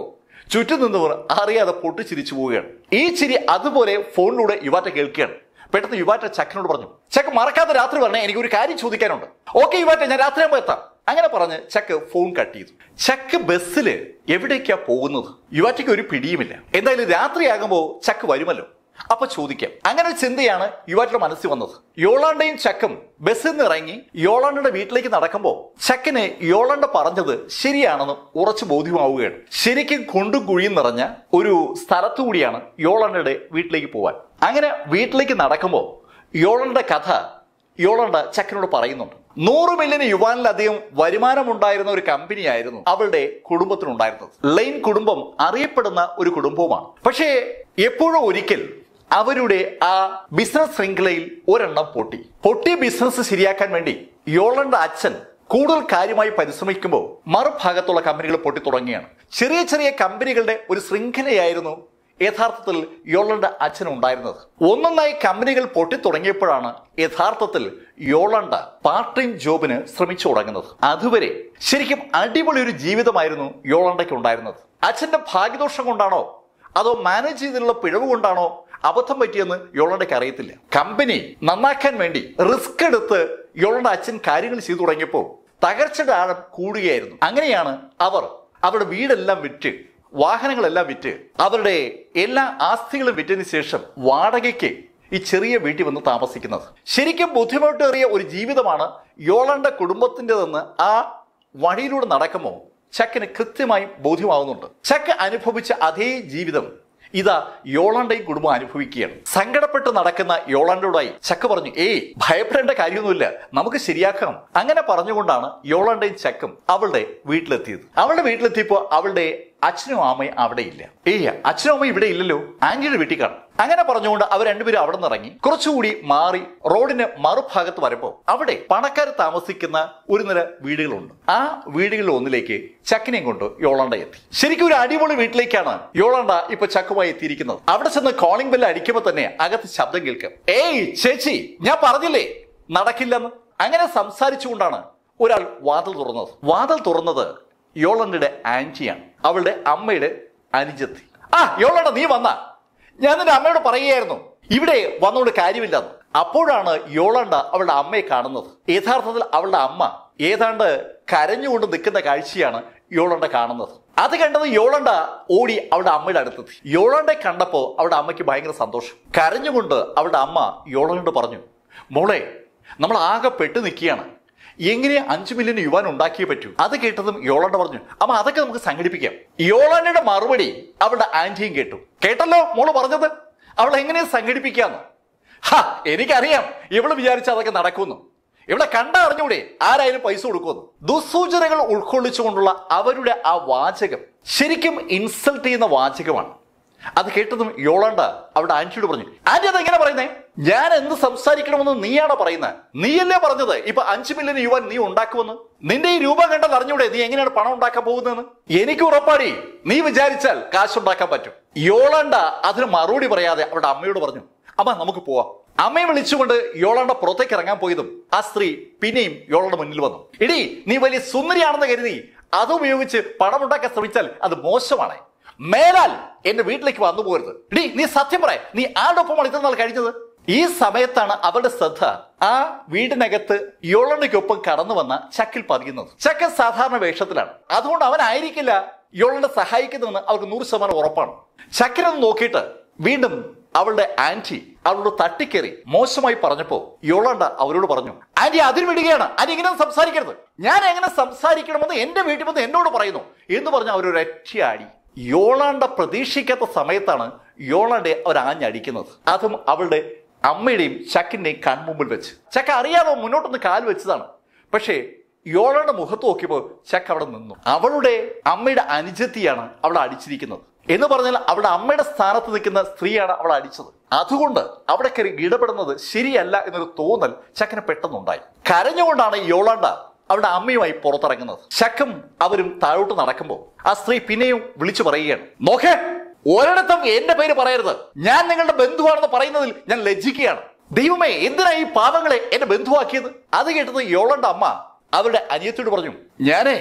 ചുറ്റും നിന്നവർ അറിയാതെ പൊട്ടിച്ചിരിച്ചു പോവുകയാണ് ഈ ചിരി അതുപോലെ ഫോണിലൂടെ യുവാറ്റ കേൾക്കുകയാണ് പെട്ടെന്ന് യുവാറ്റ ചക്കനോട് പറഞ്ഞു ചക്ക് മറക്കാതെ രാത്രി പറഞ്ഞേ എനിക്ക് ഒരു കാര്യം ചോദിക്കാനുണ്ട് ഓക്കെ യുവാറ്റ ഞാൻ രാത്രി ആകുമ്പോൾ എത്താം അങ്ങനെ പറഞ്ഞ് ചക്ക് ഫോൺ കട്ട് ചെയ്തു ചക്ക് ബസ്സിൽ എവിടേക്കാ പോകുന്നത് യുവാറ്റയ്ക്ക് ഒരു പിടിയുമില്ല എന്തായാലും രാത്രിയാകുമ്പോൾ ചക്ക് വരുമല്ലോ അപ്പൊ ചോദിക്കാം അങ്ങനെ ഒരു ചിന്തയാണ് യുവാറ്റയുടെ മനസ്സിൽ വന്നത് യോളാണ്ടയും ചക്കും ബസ്സിൽ നിന്ന് ഇറങ്ങി യോളാണ്ടയുടെ വീട്ടിലേക്ക് നടക്കുമ്പോൾ ചക്കിന് യോളാണ്ട പറഞ്ഞത് ശരിയാണെന്ന് ഉറച്ചു ബോധ്യമാവുകയാണ് ശരിക്കും കൊണ്ടും കുഴിയും നിറഞ്ഞ ഒരു സ്ഥലത്തു കൂടിയാണ് യോളാണ്ടയുടെ വീട്ടിലേക്ക് പോവാൻ അങ്ങനെ വീട്ടിലേക്ക് നടക്കുമ്പോൾ യോളാണ്ടയുടെ കഥ യോളണ്ട ചക്കനോട് പറയുന്നുണ്ട് നൂറ് മില്യൺ യുവാനിലധികം വരുമാനമുണ്ടായിരുന്ന ഒരു കമ്പനിയായിരുന്നു അവളുടെ കുടുംബത്തിനുണ്ടായിരുന്നത് ലൈൻ കുടുംബം അറിയപ്പെടുന്ന ഒരു കുടുംബവുമാണ് പക്ഷേ എപ്പോഴോ ഒരിക്കൽ അവരുടെ ആ ബിസിനസ് ശൃംഖലയിൽ ഒരെണ്ണം പൊട്ടി പൊട്ടിയ ബിസിനസ് ശരിയാക്കാൻ വേണ്ടി യോളണ്ട അച്ഛൻ കൂടുതൽ കാര്യമായി പരിശ്രമിക്കുമ്പോൾ മറുഭാഗത്തുള്ള കമ്പനികൾ പൊട്ടി തുടങ്ങിയാണ് ചെറിയ ചെറിയ കമ്പനികളുടെ ഒരു ശൃംഖലയായിരുന്നു യഥാർത്ഥത്തിൽ യോളണ്ട അച്ഛൻ ഉണ്ടായിരുന്നത് ഒന്നൊന്നായി കമ്പനികൾ പൊട്ടി തുടങ്ങിയപ്പോഴാണ് യഥാർത്ഥത്തിൽ യോളണ്ട പാർട്ട് ടൈം ജോബിന് ശ്രമിച്ചു തുടങ്ങുന്നത് അതുവരെ ശരിക്കും അടിപൊളി ഒരു ജീവിതമായിരുന്നു യോളണ്ടയ്ക്ക് ഉണ്ടായിരുന്നത് അച്ഛന്റെ ഭാഗ്യദോഷം കൊണ്ടാണോ അതോ മാനേജ് ചെയ്തിട്ടുള്ള പിഴവ് കൊണ്ടാണോ അബദ്ധം പറ്റിയെന്ന് യോളണ്ടയ്ക്ക് അറിയത്തില്ല കമ്പനി നന്നാക്കാൻ വേണ്ടി റിസ്ക് എടുത്ത് യോളണ്ട അച്ഛൻ കാര്യങ്ങൾ ചെയ്തു തുടങ്ങിയപ്പോൾ തകർച്ചയുടെ ആഴം കൂടുകയായിരുന്നു അങ്ങനെയാണ് അവർ അവരുടെ വീടെല്ലാം വിറ്റ് വാഹനങ്ങളെല്ലാം വിറ്റ് അവരുടെ എല്ലാ ആസ്തികളും വിറ്റതിന് ശേഷം വാടകയ്ക്ക് ഈ ചെറിയ വീട്ടിൽ വന്ന് താമസിക്കുന്നത് ശരിക്കും ബുദ്ധിമുട്ടേറിയ ഒരു ജീവിതമാണ് യോളണ്ട കുടുംബത്തിൻ്റെതെന്ന് ആ വഴിയിലൂടെ നടക്കുമ്പോൾ ചക്കിന് കൃത്യമായി ബോധ്യമാവുന്നുണ്ട് ചക്ക് അനുഭവിച്ച അതേ ജീവിതം ഇതാ യോളാണ്ടയും കുടുംബം അനുഭവിക്കുകയാണ് സങ്കടപ്പെട്ട് നടക്കുന്ന യോളാണ്ടയോടായി ചക്ക പറഞ്ഞു ഏയ് ഭയപ്പെടേണ്ട കാര്യമൊന്നുമില്ല നമുക്ക് ശരിയാക്കാം അങ്ങനെ പറഞ്ഞുകൊണ്ടാണ് യോളാണ്ടയും ചക്കും അവളുടെ വീട്ടിലെത്തിയത് അവളുടെ വീട്ടിലെത്തിയപ്പോൾ അവളുടെ അച്ഛനും അമ്മയും അവിടെ ഇല്ല ഏയ് അച്ഛനും അമ്മയും ഇവിടെ ഇല്ലല്ലോ ആന്റിയുടെ വീട്ടിൽ കാണും അങ്ങനെ പറഞ്ഞുകൊണ്ട് അവർ രണ്ടുപേരും അവിടെ നിന്ന് ഇറങ്ങി കുറച്ചുകൂടി മാറി റോഡിന് മറുഭാഗത്ത് വരുമ്പോൾ അവിടെ പണക്കാർ താമസിക്കുന്ന ഒരു നില വീടുകളുണ്ട് ആ വീടുകളിൽ ഒന്നിലേക്ക് ചക്കിനെയും കൊണ്ട് യോളാണ്ട എത്തി ശരിക്കും ഒരു അടിപൊളി വീട്ടിലേക്കാണ് യോളാണ്ട ഇപ്പൊ ചക്കുമായി എത്തിയിരിക്കുന്നത് അവിടെ ചെന്ന് കോളിംഗ് ബെല്ല് അടിക്കുമ്പോൾ തന്നെ അകത്ത് ശബ്ദം കേൾക്കും ഏയ് ചേച്ചി ഞാൻ പറഞ്ഞില്ലേ നടക്കില്ലെന്ന് അങ്ങനെ സംസാരിച്ചുകൊണ്ടാണ് ഒരാൾ വാതിൽ തുറന്നത് വാതിൽ തുറന്നത് യോളണ്ടയുടെ ആന്റിയാണ് അവളുടെ അമ്മയുടെ അനുജത്തി ആ യോളണ്ട നീ വന്ന ഞാൻ നിന്റെ അമ്മയോട് പറയുകയായിരുന്നു ഇവിടെ വന്നുകൊണ്ട് കാര്യമില്ലെന്ന് അപ്പോഴാണ് യോളണ്ട അവളുടെ അമ്മയെ കാണുന്നത് യഥാർത്ഥത്തിൽ അവളുടെ അമ്മ ഏതാണ്ട് കരഞ്ഞുകൊണ്ട് നിൽക്കുന്ന കാഴ്ചയാണ് യോളണ്ട കാണുന്നത് അത് കണ്ടത് യോളണ്ട ഓടി അവളുടെ അമ്മയുടെ അടുത്തെത്തി യോളണ്ടെ കണ്ടപ്പോ അവളുടെ അമ്മയ്ക്ക് ഭയങ്കര സന്തോഷം കരഞ്ഞുകൊണ്ട് അവളുടെ അമ്മ യോളനോട് പറഞ്ഞു മോളെ നമ്മൾ ആകെ പെട്ടു നിൽക്കുകയാണ് എങ്ങനെ അഞ്ചു മില്യൺ യുവാൻ ഉണ്ടാക്കിയേ പറ്റൂ അത് കേട്ടതും യോളണ്ട പറഞ്ഞു അമ്മ അതൊക്കെ നമുക്ക് സംഘടിപ്പിക്കാം യോളണ്ടയുടെ മറുപടി അവളുടെ ആന്റിയും കേട്ടു കേട്ടല്ലോ മോള് പറഞ്ഞത് അവൾ എങ്ങനെ സംഘടിപ്പിക്കാന്ന് ഹാ എനിക്കറിയാം ഇവള് വിചാരിച്ച അതൊക്കെ നടക്കുന്നു ഇവിടെ കണ്ട അറിഞ്ഞൂടെ ആരായാലും പൈസ കൊടുക്കുമെന്ന് ദുസ്സൂചനകൾ ഉൾക്കൊള്ളിച്ചുകൊണ്ടുള്ള അവരുടെ ആ വാചകം ശരിക്കും ഇൻസൾട്ട് ചെയ്യുന്ന വാചകമാണ് അത് കേട്ടതും യോളണ്ട അവിടെ ആന്റിയോട് പറഞ്ഞു ആന്റി അത് എങ്ങനെ പറയുന്നേ ഞാൻ എന്ത് സംസാരിക്കണമെന്ന് നീയാണോ പറയുന്നത് നീയല്ലേ പറഞ്ഞത് ഇപ്പൊ അഞ്ചു മില്യൺ യുവാൻ നീ ഉണ്ടാക്കുമെന്ന് നിന്റെ ഈ രൂപം കണ്ടാൽ അറിഞ്ഞൂടെ നീ എങ്ങനെയാണ് പണം ഉണ്ടാക്കാൻ പോകുന്നതെന്ന് എനിക്ക് ഉറപ്പാടി നീ വിചാരിച്ചാൽ കാശുണ്ടാക്കാൻ പറ്റും യോളണ്ട അതിന് മറുപടി പറയാതെ അവരുടെ അമ്മയോട് പറഞ്ഞു അമ്മ നമുക്ക് പോവാം അമ്മയെ വിളിച്ചുകൊണ്ട് യോളാണ്ട പുറത്തേക്ക് ഇറങ്ങാൻ പോയതും ആ സ്ത്രീ പിന്നെയും യോളയുടെ മുന്നിൽ വന്നു ഇടി നീ വലിയ സുന്ദരിയാണെന്ന് കരുതി അതുപയോഗിച്ച് പണം ഉണ്ടാക്കാൻ ശ്രമിച്ചാൽ അത് മോശമാണ് മേലാൽ എന്റെ വീട്ടിലേക്ക് വന്നു പോകരുത് ഇടി നീ സത്യം പറ നീ ആരുടെ ഒപ്പമാണ് ഇത്ര നാൾ കഴിഞ്ഞത് ഈ സമയത്താണ് അവരുടെ ശ്രദ്ധ ആ വീടിനകത്ത് യോളണ്ടയ്ക്കൊപ്പം കടന്നു വന്ന ചക്കിൽ പതിയുന്നത് ചക്കൻ സാധാരണ വേഷത്തിലാണ് അതുകൊണ്ട് അവനായിരിക്കില്ല യോളണ്ട സഹായിക്കുന്നതെന്ന് അവർക്ക് നൂറ് ശതമാനം ഉറപ്പാണ് ചക്കനൊന്ന് നോക്കിയിട്ട് വീണ്ടും അവളുടെ ആന്റി അവളോട് തട്ടിക്കേറി മോശമായി പറഞ്ഞപ്പോ യോളണ്ട അവരോട് പറഞ്ഞു ആന്റി അതിന് വിടുകയാണ് ആന്റി ഇങ്ങനെ സംസാരിക്കരുത് ഞാൻ എങ്ങനെ സംസാരിക്കണമെന്ന് എന്റെ വീട്ടിൽ വന്ന് എന്നോട് പറയുന്നു എന്ന് പറഞ്ഞ് അവരൊരു അടി യോളാണ്ട പ്രതീക്ഷിക്കാത്ത സമയത്താണ് യോളാണ്ടെ അവർ ആഞ്ഞടിക്കുന്നത് അതും അവളുടെ അമ്മയുടെയും ചക്കിന്റെയും കൺമുമ്പിൽ വെച്ച് ചക്ക അറിയാതെ മുന്നോട്ടൊന്ന് കാൽ വെച്ചതാണ് പക്ഷേ യോളയുടെ മുഖത്ത് നോക്കിയപ്പോൾ ചക്ക അവിടെ നിന്നു അവളുടെ അമ്മയുടെ അനുജത്തിയാണ് അവളെ അടിച്ചിരിക്കുന്നത് എന്ന് പറഞ്ഞാൽ അവളുടെ അമ്മയുടെ സ്ഥാനത്ത് നിൽക്കുന്ന സ്ത്രീയാണ് അവളെ അടിച്ചത് അതുകൊണ്ട് അവിടെ കയറി ഇടപെടുന്നത് ശരിയല്ല എന്നൊരു തോന്നൽ ചക്കന് പെട്ടെന്നുണ്ടായി കരഞ്ഞുകൊണ്ടാണ് യോളാണ്ട അവളുടെ അമ്മയുമായി പുറത്തിറങ്ങുന്നത് ശക്കും അവരും താഴോട്ട് നടക്കുമ്പോൾ ആ സ്ത്രീ പിന്നെയും വിളിച്ചു പറയുകയാണ് നോക്കേ ഒരിടത്തും എന്റെ പേര് പറയരുത് ഞാൻ നിങ്ങളുടെ ബന്ധുവാണെന്ന് പറയുന്നതിൽ ഞാൻ ലജ്ജിക്കുകയാണ് ദൈവമേ എന്തിനാ ഈ പാവങ്ങളെ എന്റെ ബന്ധുവാക്കിയത് അത് കേട്ടത് യോളന്റെ അമ്മ അവരുടെ അനിയത്തിയോട് പറഞ്ഞു ഞാനേ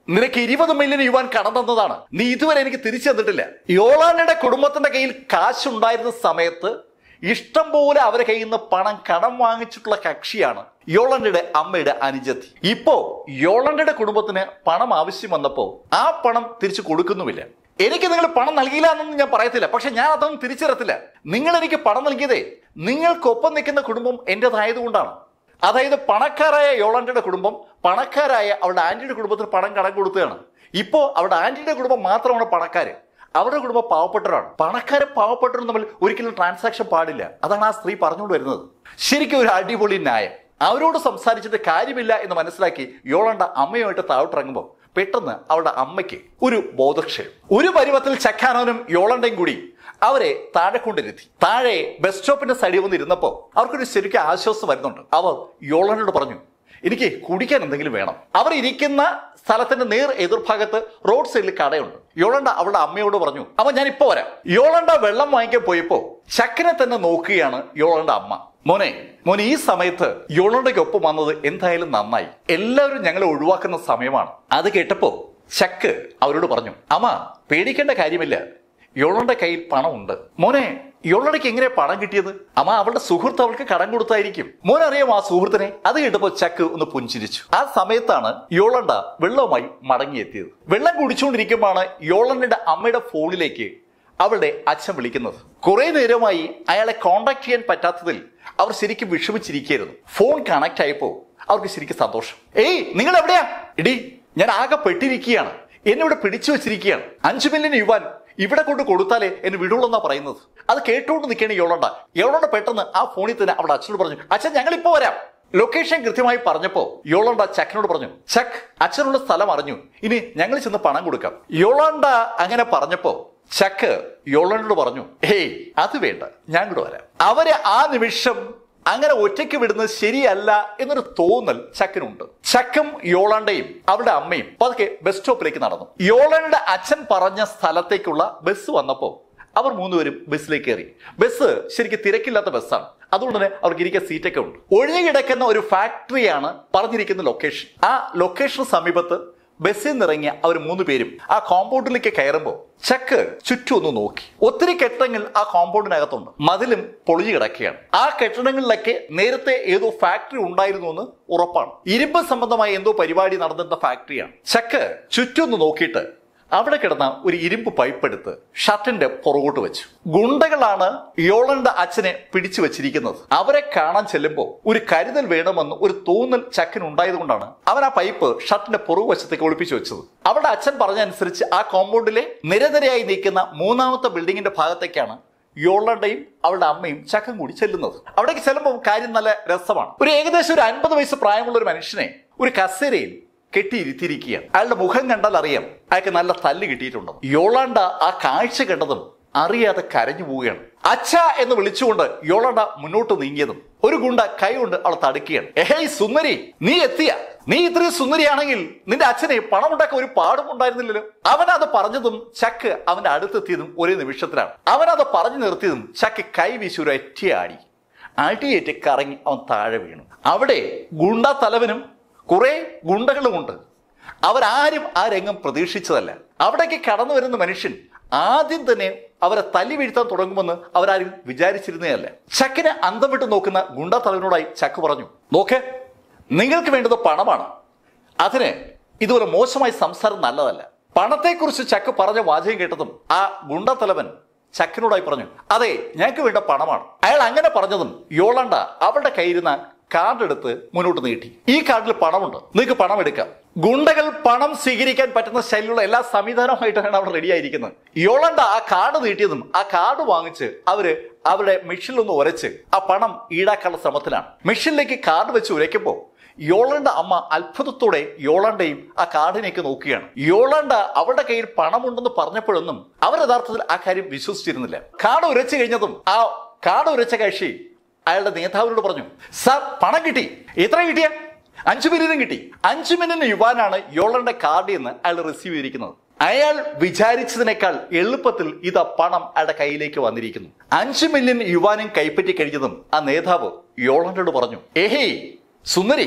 നിനക്ക് ഇരുപത് മില്യൺ യുവാൻ കടം തന്നതാണ് നീ ഇതുവരെ എനിക്ക് തിരിച്ചു തന്നിട്ടില്ല യോളാനയുടെ കുടുംബത്തിന്റെ കയ്യിൽ കാശുണ്ടായിരുന്ന സമയത്ത് ഇഷ്ടം പോലെ അവരെ കയ്യിൽ നിന്ന് പണം കടം വാങ്ങിച്ചിട്ടുള്ള കക്ഷിയാണ് യോളണ്ടയുടെ അമ്മയുടെ അനുജത്തി ഇപ്പോ യോളണ്ടയുടെ കുടുംബത്തിന് പണം ആവശ്യം വന്നപ്പോ ആ പണം തിരിച്ചു കൊടുക്കുന്നുമില്ല എനിക്ക് നിങ്ങൾ പണം നൽകിയില്ല എന്നൊന്നും ഞാൻ പറയത്തില്ല പക്ഷെ ഞാൻ അതൊന്നും തിരിച്ചറിയത്തില്ല നിങ്ങൾ എനിക്ക് പണം നൽകിയതേ നിങ്ങൾക്കൊപ്പം നിൽക്കുന്ന കുടുംബം എന്റേതായതുകൊണ്ടാണ് അതായത് പണക്കാരായ യോളണ്ടയുടെ കുടുംബം പണക്കാരായ അവളുടെ ആന്റിയുടെ കുടുംബത്തിന് പണം കടം കൊടുത്തതാണ് ഇപ്പോ അവളുടെ ആന്റിയുടെ കുടുംബം മാത്രമാണ് പണക്കാര് അവരുടെ കുടുംബം പാവപ്പെട്ടവരാണ് പണക്കാരും പാവപ്പെട്ടവരും തമ്മിൽ ഒരിക്കലും ട്രാൻസാക്ഷൻ പാടില്ല അതാണ് ആ സ്ത്രീ പറഞ്ഞുകൊണ്ട് വരുന്നത് ശരിക്കും ഒരു അടിപൊളി ന്യായം അവരോട് സംസാരിച്ചിട്ട് കാര്യമില്ല എന്ന് മനസ്സിലാക്കി യോളണ്ട അമ്മയുമായിട്ട് താഴോട്ടിറങ്ങുമ്പോൾ പെട്ടെന്ന് അവളുടെ അമ്മയ്ക്ക് ഒരു ബോധക്ഷയം ഒരു പരുവത്തിൽ ചക്കാനോനും യോളണ്ടയും കൂടി അവരെ താഴെ കൊണ്ടിരുത്തി താഴെ ബസ് സ്റ്റോപ്പിന്റെ സൈഡിൽ വന്ന് ഇരുന്നപ്പോൾ അവർക്കൊരു ശരിക്കും ആശ്വാസം വരുന്നുണ്ട് അവർ യോളണ്ടോട് പറഞ്ഞു എനിക്ക് കുടിക്കാൻ എന്തെങ്കിലും വേണം അവർ ഇരിക്കുന്ന സ്ഥലത്തിന്റെ നേർ എതിർഭാഗത്ത് റോഡ് സൈഡിൽ കടയുണ്ട് യോളണ്ട അവളുടെ അമ്മയോട് പറഞ്ഞു അപ്പൊ ഞാൻ ഇപ്പൊ വരാം യോളണ്ട വെള്ളം വാങ്ങിക്കാൻ പോയപ്പോ ചക്കനെ തന്നെ നോക്കുകയാണ് യോളണ്ട അമ്മ മോനെ മോനെ ഈ സമയത്ത് യോളണ്ടയ്ക്ക് ഒപ്പം വന്നത് എന്തായാലും നന്നായി എല്ലാവരും ഞങ്ങളെ ഒഴിവാക്കുന്ന സമയമാണ് അത് കേട്ടപ്പോ ചക്ക് അവരോട് പറഞ്ഞു അമ്മ പേടിക്കേണ്ട കാര്യമില്ല യോളന്റെ കയ്യിൽ പണമുണ്ട് മോനെ യോളടയ്ക്ക് എങ്ങനെ പണം കിട്ടിയത് അമ്മ അവളുടെ സുഹൃത്ത് അവൾക്ക് കടം കൊടുത്തായിരിക്കും മോൻ അറിയാമോ ആ സുഹൃത്തിനെ അത് കേട്ടപ്പോ ചക്ക് ഒന്ന് പുഞ്ചിരിച്ചു ആ സമയത്താണ് യോളണ്ട വെള്ളവുമായി മടങ്ങിയെത്തിയത് വെള്ളം കുടിച്ചുകൊണ്ടിരിക്കുമ്പോഴാണ് യോളണ്ടയുടെ അമ്മയുടെ ഫോണിലേക്ക് അവളുടെ അച്ഛൻ വിളിക്കുന്നത് കുറെ നേരമായി അയാളെ കോണ്ടാക്ട് ചെയ്യാൻ പറ്റാത്തതിൽ അവർ ശരിക്കും വിഷമിച്ചിരിക്കുകയായിരുന്നു ഫോൺ കണക്ട് ആയപ്പോ അവർക്ക് ശരിക്കും സന്തോഷം ഏയ് നിങ്ങൾ എവിടെയാ ഇടി ഞാൻ ആകെ പെട്ടിരിക്കുകയാണ് എന്നെ ഇവിടെ പിടിച്ചു വെച്ചിരിക്കുകയാണ് അഞ്ചു മില്യൺ യുവാൻ ഇവിടെ കൊണ്ട് കൊടുത്താലേ എന്നെ വിടുള്ളൂ എന്നാ പറയുന്നത് അത് കേട്ടുകൊണ്ട് നിൽക്കണ യോളണ്ട യോളണ്ട പെട്ടെന്ന് ആ ഫോണിൽ തന്നെ അവിടെ അച്ഛനോട് പറഞ്ഞു അച്ഛൻ ഞങ്ങൾ ഇപ്പോ വരാം ലൊക്കേഷൻ കൃത്യമായി പറഞ്ഞപ്പോ യോളണ്ട ചക്കിനോട് പറഞ്ഞു ചക്ക് അച്ഛനുള്ള സ്ഥലം അറിഞ്ഞു ഇനി ഞങ്ങൾ ചെന്ന് പണം കൊടുക്കാം യോളണ്ട അങ്ങനെ പറഞ്ഞപ്പോ ചക്ക് യോളണ്ടോട് പറഞ്ഞു ഹേയ് അത് വേണ്ട ഞാൻ കൂടെ വരാം അവരെ ആ നിമിഷം അങ്ങനെ ഒറ്റയ്ക്ക് വിടുന്നത് ശരിയല്ല എന്നൊരു തോന്നൽ ചക്കിനുണ്ട് ചക്കും യോളണ്ടയും അവളുടെ അമ്മയും പതുക്കെ ബസ് സ്റ്റോപ്പിലേക്ക് നടന്നു യോളണ്ടയുടെ അച്ഛൻ പറഞ്ഞ സ്ഥലത്തേക്കുള്ള ബസ് വന്നപ്പോ അവർ മൂന്നുപേരും ബസ്സിലേക്ക് കയറി ബസ് ശരിക്കും തിരക്കില്ലാത്ത ബസ്സാണ് അതുകൊണ്ട് തന്നെ അവർക്ക് ഇരിക്കാൻ സീറ്റൊക്കെ ഉണ്ട് ഒഴിഞ്ഞു കിടക്കുന്ന ഒരു ഫാക്ടറിയാണ് പറഞ്ഞിരിക്കുന്ന ലൊക്കേഷൻ ആ ലൊക്കേഷന് സമീപത്ത് ബസ്സിൽ നിന്നിറങ്ങിയ അവർ മൂന്ന് പേരും ആ കോമ്പൗണ്ടിലേക്ക് കയറുമ്പോൾ ചക്ക് ചുറ്റും ഒന്ന് നോക്കി ഒത്തിരി കെട്ടിടങ്ങൾ ആ കോമ്പൗണ്ടിനകത്തുണ്ട് മതിലും പൊളിഞ്ഞു കിടക്കുകയാണ് ആ കെട്ടിടങ്ങളിലൊക്കെ നേരത്തെ ഏതോ ഫാക്ടറി ഉണ്ടായിരുന്നു എന്ന് ഉറപ്പാണ് ഇരുമ്പ് സംബന്ധമായ എന്തോ പരിപാടി നടന്നിരുന്ന ഫാക്ടറിയാണ് ചക്ക് ചുറ്റും ഒന്ന് നോക്കിയിട്ട് അവിടെ കിടന്ന ഒരു ഇരുമ്പ് പൈപ്പ് എടുത്ത് ഷർട്ടിന്റെ പുറകോട്ട് വെച്ചു ഗുണ്ടകളാണ് യോളന്റെ അച്ഛനെ പിടിച്ചു വെച്ചിരിക്കുന്നത് അവരെ കാണാൻ ചെല്ലുമ്പോൾ ഒരു കരുതൽ വേണമെന്ന് ഒരു തോന്നൽ ചക്കന് ഉണ്ടായതുകൊണ്ടാണ് അവൻ ആ പൈപ്പ് ഷർട്ടിന്റെ പുറകുവശത്തേക്ക് ഒളിപ്പിച്ചു വെച്ചത് അവിടെ അച്ഛൻ പറഞ്ഞനുസരിച്ച് ആ കോമ്പൗണ്ടിലെ നിരനിരയായി നിൽക്കുന്ന മൂന്നാമത്തെ ബിൽഡിങ്ങിന്റെ ഭാഗത്തേക്കാണ് യോളണ്ടയും അവളുടെ അമ്മയും ചക്കം കൂടി ചെല്ലുന്നത് അവിടേക്ക് ചെല്ലുമ്പോൾ കാര്യം നല്ല രസമാണ് ഒരു ഏകദേശം ഒരു അൻപത് വയസ്സ് പ്രായമുള്ള ഒരു മനുഷ്യനെ ഒരു കസേരയിൽ കെട്ടിയിരുത്തിയിരിക്കുകയാണ് അയാളുടെ മുഖം കണ്ടാൽ അറിയാം അയാൾക്ക് നല്ല തല്ല് കിട്ടിയിട്ടുണ്ട് യോളാണ്ട ആ കാഴ്ച കണ്ടതും അറിയാതെ കരഞ്ഞു പോവുകയാണ് അച്ഛ എന്ന് വിളിച്ചുകൊണ്ട് യോളാണ്ട മുന്നോട്ട് നീങ്ങിയതും ഒരു ഗുണ്ട കൈ കൊണ്ട് അവളെ തടുക്കുകയാണ് ഏഹേയ് സുന്ദരി നീ എത്തിയ നീ ഇത്രയും സുന്ദരിയാണെങ്കിൽ നിന്റെ അച്ഛനെ പണമുണ്ടാക്കാൻ ഒരു പാടും ഉണ്ടായിരുന്നില്ലല്ലോ അവൻ അത് പറഞ്ഞതും ചക്ക് അവന്റെ അടുത്തെത്തിയതും ഒരേ നിമിഷത്തിലാണ് അവൻ അത് പറഞ്ഞു നിർത്തിയതും ചക്ക് കൈ വീശി ഒരു ഒറ്റയാടി അടിയേറ്റ് കറങ്ങി അവൻ താഴെ വീണു അവിടെ ഗുണ്ട തലവനും കുറെ ഗുണ്ടകളുമുണ്ട് അവരാരും ആ രംഗം പ്രതീക്ഷിച്ചതല്ല അവിടേക്ക് കടന്നു വരുന്ന മനുഷ്യൻ ആദ്യം തന്നെ അവരെ തല്ലി വീഴ്ത്താൻ തുടങ്ങുമെന്ന് അവരാരും വിചാരിച്ചിരുന്നതല്ല ചക്കിനെ അന്തം വിട്ട് നോക്കുന്ന ഗുണ്ട തലവനോടായി ചക്ക് പറഞ്ഞു നോക്ക് നിങ്ങൾക്ക് വേണ്ടത് പണമാണ് അതിന് ഇതുപോലെ മോശമായി സംസാരം നല്ലതല്ല പണത്തെക്കുറിച്ച് ചക്ക് പറഞ്ഞ വാചകം കേട്ടതും ആ ഗുണ്ട തലവൻ ചക്കിനോടായി പറഞ്ഞു അതെ ഞങ്ങൾക്ക് വേണ്ട പണമാണ് അയാൾ അങ്ങനെ പറഞ്ഞതും യോളണ്ട അവളുടെ കയ്യിരുന്ന കാർഡ് എടുത്ത് മുന്നോട്ട് നീട്ടി ഈ കാർഡിൽ പണമുണ്ട് നിങ്ങൾക്ക് പണം എടുക്കാം ഗുണ്ടകൾ പണം സ്വീകരിക്കാൻ പറ്റുന്ന ശൈലിയുള്ള എല്ലാ സംവിധാനവുമായിട്ടാണ് അവിടെ റെഡി ആയിരിക്കുന്നത് യോളണ്ട ആ കാർഡ് നീട്ടിയതും ആ കാർഡ് വാങ്ങിച്ച് അവര് അവരുടെ മെഷീനിൽ ഒന്ന് ഉരച്ച് ആ പണം ഈടാക്കാനുള്ള ശ്രമത്തിലാണ് മെഷീനിലേക്ക് കാർഡ് വെച്ച് ഉരയ്ക്കുമ്പോൾ യോളണ്ട അമ്മ അത്ഭുതത്തോടെ യോളണ്ടയും ആ കാർഡിനേക്ക് നോക്കുകയാണ് യോളണ്ട അവളുടെ കയ്യിൽ പണമുണ്ടെന്ന് പറഞ്ഞപ്പോഴൊന്നും അവർ യഥാർത്ഥത്തിൽ ആ കാര്യം വിശ്വസിച്ചിരുന്നില്ല കാർഡ് ഉരച്ചു കഴിഞ്ഞതും ആ കാർഡ് ഉരച്ച കക്ഷി അയാളുടെ നേതാവിനോട് പറഞ്ഞു സാർ പണം കിട്ടി എത്ര കിട്ടിയ അഞ്ചു മില്യനും കിട്ടി അഞ്ചു മില്യൺ യുവാനാണ് യോളന്റെ കാർഡ് എന്ന് അയാൾ റിസീവ് ചെയ്തിരിക്കുന്നത് അയാൾ വിചാരിച്ചതിനേക്കാൾ എളുപ്പത്തിൽ ഇത് പണം അയാളുടെ കയ്യിലേക്ക് വന്നിരിക്കുന്നു അഞ്ചു മില്യൺ യുവാനും കൈപ്പറ്റി കഴിഞ്ഞതും ആ നേതാവ് യോളണ്ടോട് പറഞ്ഞു ഏഹേ സുന്ദരി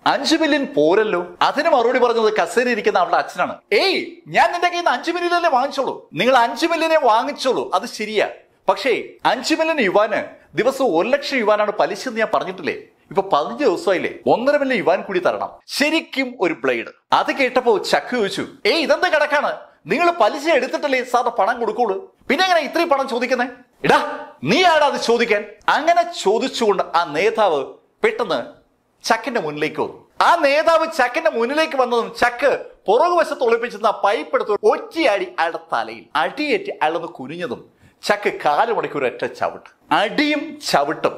അഞ്ചു മില്യൺ പോരല്ലോ അതിന് മറുപടി പറഞ്ഞത് കസേര ഇരിക്കുന്ന അവളുടെ അച്ഛനാണ് ഏയ് ഞാൻ നിന്റെ കയ്യിൽ നിന്ന് അഞ്ചു മില്യനല്ലേ വാങ്ങിച്ചോളൂ നിങ്ങൾ അഞ്ചു മില്യനെ വാങ്ങിച്ചോളൂ അത് ശരിയാ പക്ഷേ അഞ്ചു മില്യൺ യുവാന് ദിവസം ഒരു ലക്ഷം യുവാനാണ് പലിശ എന്ന് ഞാൻ പറഞ്ഞിട്ടില്ലേ ഇപ്പൊ പതിനഞ്ച് ദിവസമായില്ലേ ഒന്നര മില്യൺ യുവാൻ കൂടി തരണം ശരിക്കും ഒരു ബ്ലേഡ് അത് കേട്ടപ്പോ ചക്ക് ചോദിച്ചു ഏയ് ഇതെന്താ കിടക്കാണ് നിങ്ങൾ പലിശ എടുത്തിട്ടല്ലേ സാധാ പണം കൊടുക്കുള്ളൂ പിന്നെ എങ്ങനെ ഇത്രയും പണം ചോദിക്കുന്നേ ഇടാ നീ ആടാ അത് ചോദിക്കാൻ അങ്ങനെ ചോദിച്ചുകൊണ്ട് ആ നേതാവ് പെട്ടെന്ന് ചക്കിന്റെ മുന്നിലേക്ക് വന്നു ആ നേതാവ് ചക്കിന്റെ മുന്നിലേക്ക് വന്നതും ചക്ക് പുറകുവശത്ത് ഒളിപ്പിച്ചിരുന്ന ആ പൈപ്പ് എടുത്ത് ഒറ്റയാടി അയാളുടെ തലയിൽ അടിയേറ്റ് അയാളൊന്ന് കുനിഞ്ഞതും ചക്ക് കാല് മണിക്കൂർ ഒറ്റ ചവിട്ട് അടിയും ചവിട്ടും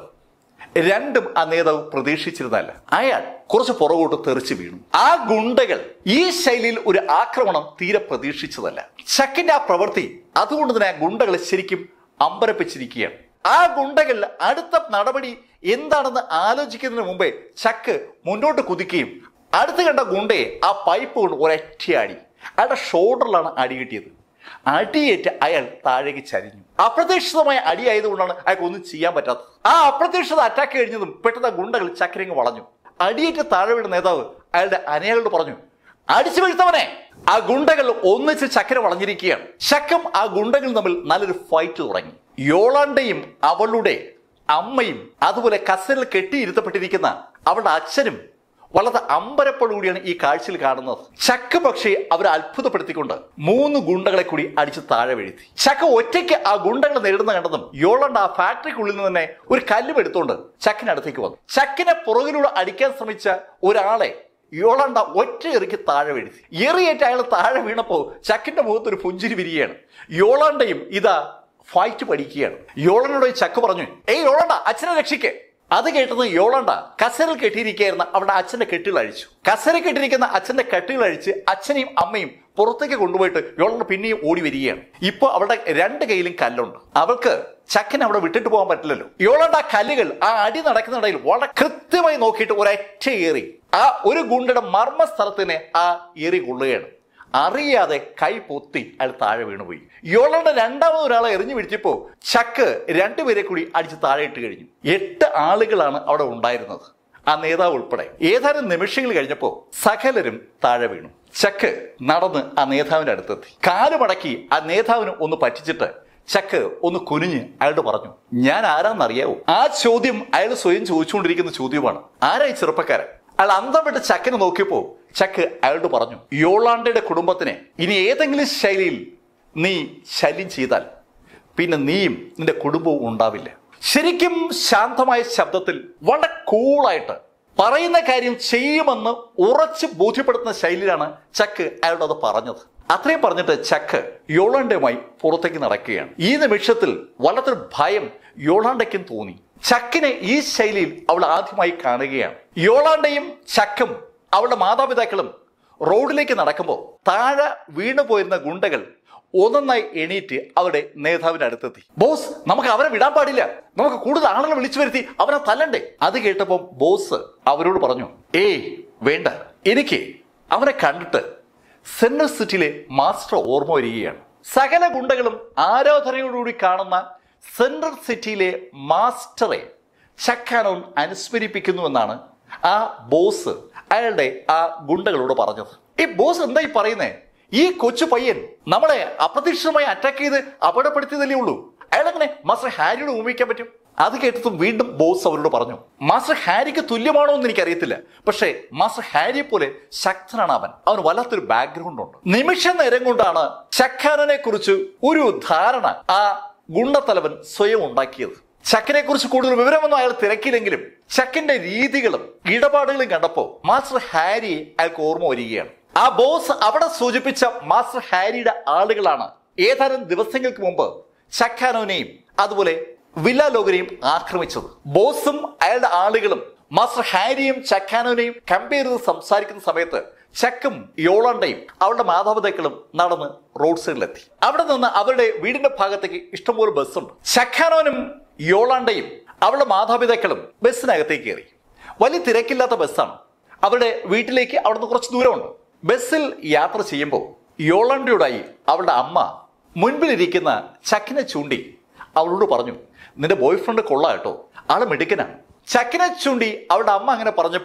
രണ്ടും ആ നേതാവ് പ്രതീക്ഷിച്ചിരുന്നല്ല അയാൾ കുറച്ച് പുറകോട്ട് തെറിച്ചു വീണു ആ ഗുണ്ടകൾ ഈ ശൈലിയിൽ ഒരു ആക്രമണം തീരെ പ്രതീക്ഷിച്ചതല്ല ചക്കിന്റെ ആ പ്രവൃത്തി അതുകൊണ്ട് തന്നെ ആ ഗുണ്ടകളെ ശരിക്കും അമ്പരപ്പിച്ചിരിക്കുകയാണ് ആ ഗുണ്ടകൾ അടുത്ത നടപടി എന്താണെന്ന് ആലോചിക്കുന്നതിന് മുമ്പേ ചക്ക് മുന്നോട്ട് കുതിക്കുകയും അടുത്ത് കണ്ട ഗുണ്ടയെ ആ പൈപ്പ് കൊണ്ട് ഒരൊറ്റയാടി അയാളുടെ ഷോൾഡറിലാണ് അടി കിട്ടിയത് അടിയേറ്റ് അയാൾ താഴേക്ക് ചരിഞ്ഞു അപ്രതീക്ഷിതമായ അടിയായതുകൊണ്ടാണ് അയാൾക്ക് ഒന്നും ചെയ്യാൻ പറ്റാത്തത് ആ അപ്രതീക്ഷിത അറ്റാക്ക് കഴിഞ്ഞതും പെട്ടെന്ന് ആ ഗുണ്ടകൾ ചക്കരങ്ങ് വളഞ്ഞു അടിയേറ്റ് താഴെ വീണ നേതാവ് അയാളുടെ അനയാളോട് പറഞ്ഞു അടിച്ചു വീഴ്ത്തവനെ ആ ഗുണ്ടകൾ ഒന്നിച്ച് ചക്കര വളഞ്ഞിരിക്കുകയാണ് ശക്കം ആ ഗുണ്ടകൾ തമ്മിൽ നല്ലൊരു ഫൈറ്റ് തുടങ്ങി യോളാണ്ടയും അവളുടെ അമ്മയും അതുപോലെ കസരിൽ കെട്ടിയിരുത്തപ്പെട്ടിരിക്കുന്ന അവളുടെ അച്ഛനും വളരെ അമ്പരപ്പോടുകൂടിയാണ് ഈ കാഴ്ചയിൽ കാണുന്നത് ചക്ക പക്ഷേ അവരെ അത്ഭുതപ്പെടുത്തിക്കൊണ്ട് മൂന്ന് ഗുണ്ടകളെ കൂടി അടിച്ച് താഴെ വീഴ്ത്തി ചക്ക ഒറ്റയ്ക്ക് ആ ഗുണ്ടകളെ നേരിടുന്ന കണ്ടതും യോളണ്ട് ആ ഫാക്ടറിക്കുള്ളിൽ നിന്ന് തന്നെ ഒരു കല്ലും എടുത്തുകൊണ്ട് ചക്കിനടുത്തേക്ക് വന്നു ചക്കിനെ പുറകിലൂടെ അടിക്കാൻ ശ്രമിച്ച ഒരാളെ യോളണ്ട ഒറ്റ എറിക്ക് താഴെ വീഴ്ത്തി എറിയേറ്റ് അയാൾ താഴെ വീണപ്പോ ചക്കിന്റെ മുഖത്ത് ഒരു പുഞ്ചിരി വിരിയാണ് യോളണ്ടയും ഇതാ ഫൈറ്റ് പഠിക്കുകയാണ് യോളനോട് ഈ ചക്ക് പറഞ്ഞു ഏയ് യോളണ്ട അച്ഛനെ രക്ഷിക്കേ അത് കേട്ടത് യോളണ്ട കസറിൽ കെട്ടിയിരിക്കുകയായിരുന്ന അവരുടെ അച്ഛന്റെ കെട്ടുകൾ അഴിച്ചു കസറിൽ കെട്ടിയിരിക്കുന്ന അച്ഛന്റെ കെട്ടുകൾ അഴിച്ച് അച്ഛനെയും അമ്മയും പുറത്തേക്ക് കൊണ്ടുപോയിട്ട് യോളണ്ട പിന്നെയും ഓടി വരികയാണ് ഇപ്പൊ അവളുടെ രണ്ട് കയ്യിലും കല്ലുണ്ട് അവൾക്ക് ചക്കനെ അവിടെ വിട്ടിട്ട് പോകാൻ പറ്റില്ലല്ലോ യോളണ്ട ആ കല്ലുകൾ ആ അടി നടക്കുന്നിടയിൽ വളരെ കൃത്യമായി നോക്കിയിട്ട് ഒരൊറ്റ ഏറി ആ ഒരു ഗുണ്ടയുടെ മർമ്മ സ്ഥലത്തിനെ ആ ഏറി കൊള്ളുകയാണ് അറിയാതെ കൈ പൊത്തി അയാൾ താഴെ വീണുപോയി യോളയുടെ രണ്ടാമത് ഒരാളെ എറിഞ്ഞു പിടിച്ചപ്പോ ചക്ക് രണ്ടുപേരെ കൂടി അടിച്ച് താഴെ ഇട്ട് കഴിഞ്ഞു എട്ട് ആളുകളാണ് അവിടെ ഉണ്ടായിരുന്നത് ആ നേതാവ് ഉൾപ്പെടെ ഏതാനും നിമിഷങ്ങൾ കഴിഞ്ഞപ്പോ സകലരും താഴെ വീണു ചക്ക് നടന്ന് ആ നേതാവിന്റെ അടുത്തെത്തി കാല് മടക്കി ആ നേതാവിന് ഒന്ന് പറ്റിച്ചിട്ട് ചക്ക് ഒന്ന് കുനിഞ്ഞ് അയാളോട് പറഞ്ഞു ഞാൻ ആരാന്നറിയാവോ ആ ചോദ്യം അയാൾ സ്വയം ചോദിച്ചുകൊണ്ടിരിക്കുന്ന ചോദ്യമാണ് ആരാ ഈ ചെറുപ്പക്കാരൻ അയാൾ അന്തം വിട്ട് ചക്കിനെ നോക്കിയപ്പോ ചക്ക് അയാളോട് പറഞ്ഞു യോളാണ്ടയുടെ കുടുംബത്തിനെ ഇനി ഏതെങ്കിലും ശൈലിയിൽ നീ ശല്യം ചെയ്താൽ പിന്നെ നീയും നിന്റെ കുടുംബവും ഉണ്ടാവില്ല ശരിക്കും ശാന്തമായ ശബ്ദത്തിൽ വളരെ കൂളായിട്ട് പറയുന്ന കാര്യം ചെയ്യുമെന്ന് ഉറച്ച് ബോധ്യപ്പെടുത്തുന്ന ശൈലിയിലാണ് ചക്ക് അയാളോട് അത് പറഞ്ഞത് അത്രയും പറഞ്ഞിട്ട് ചക്ക് യോളാണ്ടയുമായി പുറത്തേക്ക് നടക്കുകയാണ് ഈ നിമിഷത്തിൽ വല്ലാത്തൊരു ഭയം യോളാണ്ടയ്ക്കും തോന്നി ചക്കിനെ ഈ ശൈലിയിൽ അവൾ ആദ്യമായി കാണുകയാണ് യോളാണ്ടയും ചക്കും അവളുടെ മാതാപിതാക്കളും റോഡിലേക്ക് നടക്കുമ്പോൾ താഴെ വീണു പോയിരുന്ന ഗുണ്ടകൾ ഒന്നൊന്നായി എണീറ്റ് അവരുടെ നേതാവിന്റെ അടുത്തെത്തി ബോസ് നമുക്ക് അവരെ വിടാൻ പാടില്ല നമുക്ക് കൂടുതൽ ആളുകളെ വിളിച്ചു വരുത്തി അവരെ തല്ലണ്ടേ അത് കേട്ടപ്പോൾ ബോസ് അവരോട് പറഞ്ഞു ഏയ് വേണ്ട എനിക്ക് അവനെ കണ്ടിട്ട് സെൻട്രൽ സിറ്റിയിലെ മാസ്റ്റർ ഓർമ്മ വരികയാണ് സകല ഗുണ്ടകളും ആരാധനയോടുകൂടി കാണുന്ന സെൻട്രൽ സിറ്റിയിലെ മാസ്റ്ററെ ചക്കാനോൻ അനുസ്മരിപ്പിക്കുന്നുവെന്നാണ് ആ ബോസ് അയാളുടെ ആ ഗുണ്ടകളോട് പറഞ്ഞത് ഈ ബോസ് എന്താ ഈ പറയുന്നേ ഈ കൊച്ചു പയ്യൻ നമ്മളെ അപ്രതീക്ഷിതമായി അറ്റാക്ക് ചെയ്ത് അപകടപ്പെടുത്തിയതല്ലേ ഉള്ളൂ അയാളെങ്ങനെ മാസ്റ്റർ ഹാരിയോട് ഉപയോഗിക്കാൻ പറ്റും അത് കേട്ടതും വീണ്ടും ബോസ് അവരോട് പറഞ്ഞു മാസ്റ്റർ ഹാരിക്ക് തുല്യമാണോ എന്ന് എനിക്കറിയത്തില്ല പക്ഷേ മാസ്റ്റർ ഹാരിയെ പോലെ ശക്തനാണ് അവൻ അവന് വല്ലാത്തൊരു ബാക്ക്ഗ്രൗണ്ട് ഉണ്ട് നിമിഷ നേരം കൊണ്ടാണ് ചക്കാനനെ കുറിച്ച് ഒരു ധാരണ ആ ഗുണ്ടത്തലവൻ സ്വയം ഉണ്ടാക്കിയത് ചക്കിനെ കുറിച്ച് കൂടുതൽ വിവരമൊന്നും അയാൾ തിരക്കില്ലെങ്കിലും ചക്കിന്റെ രീതികളും ഇടപാടുകളും കണ്ടപ്പോ മാസ്റ്റർ ഹാരി അയാൾക്ക് ഓർമ്മ വരികയാണ് ആ ബോസ് അവിടെ സൂചിപ്പിച്ച മാസ്റ്റർ ഹാരിയുടെ ആളുകളാണ് ഏതാനും ദിവസങ്ങൾക്ക് മുമ്പ് ചക്കാനോനെയും അതുപോലെ വില്ല ലോകരെയും ആക്രമിച്ചത് ബോസും അയാളുടെ ആളുകളും മാസ്റ്റർ ഹാരിയും ചക്കാനോനെയും കമ്പയർ ചെയ്ത് സംസാരിക്കുന്ന സമയത്ത് ചക്കും യോളണ്ടയും അവളുടെ മാതാപിതാക്കളും നടന്ന് റോഡ് സൈഡിലെത്തി അവിടെ നിന്ന് അവരുടെ വീടിന്റെ ഭാഗത്തേക്ക് ഇഷ്ടംപോലെ ബസ്സുണ്ട് ചക്കാനോനും യോളാണ്ടയും അവളുടെ മാതാപിതാക്കളും ബസ്സിനകത്തേക്ക് കയറി വലിയ തിരക്കില്ലാത്ത ബസ്സാണ് അവരുടെ വീട്ടിലേക്ക് അവിടുന്ന് കുറച്ച് ദൂരമുണ്ട് ബസ്സിൽ യാത്ര ചെയ്യുമ്പോൾ യോളാണ്ടയോടായി അവളുടെ അമ്മ മുൻപിലിരിക്കുന്ന ചക്കിനെ ചൂണ്ടി അവളോട് പറഞ്ഞു നിന്റെ ബോയ് ഫ്രണ്ട് കൊള്ളാം കേട്ടോ ആള് മിടുക്കനാണ് ചക്കിനെ ചൂണ്ടി അവളുടെ അമ്മ അങ്ങനെ പറഞ്ഞപ്പോൾ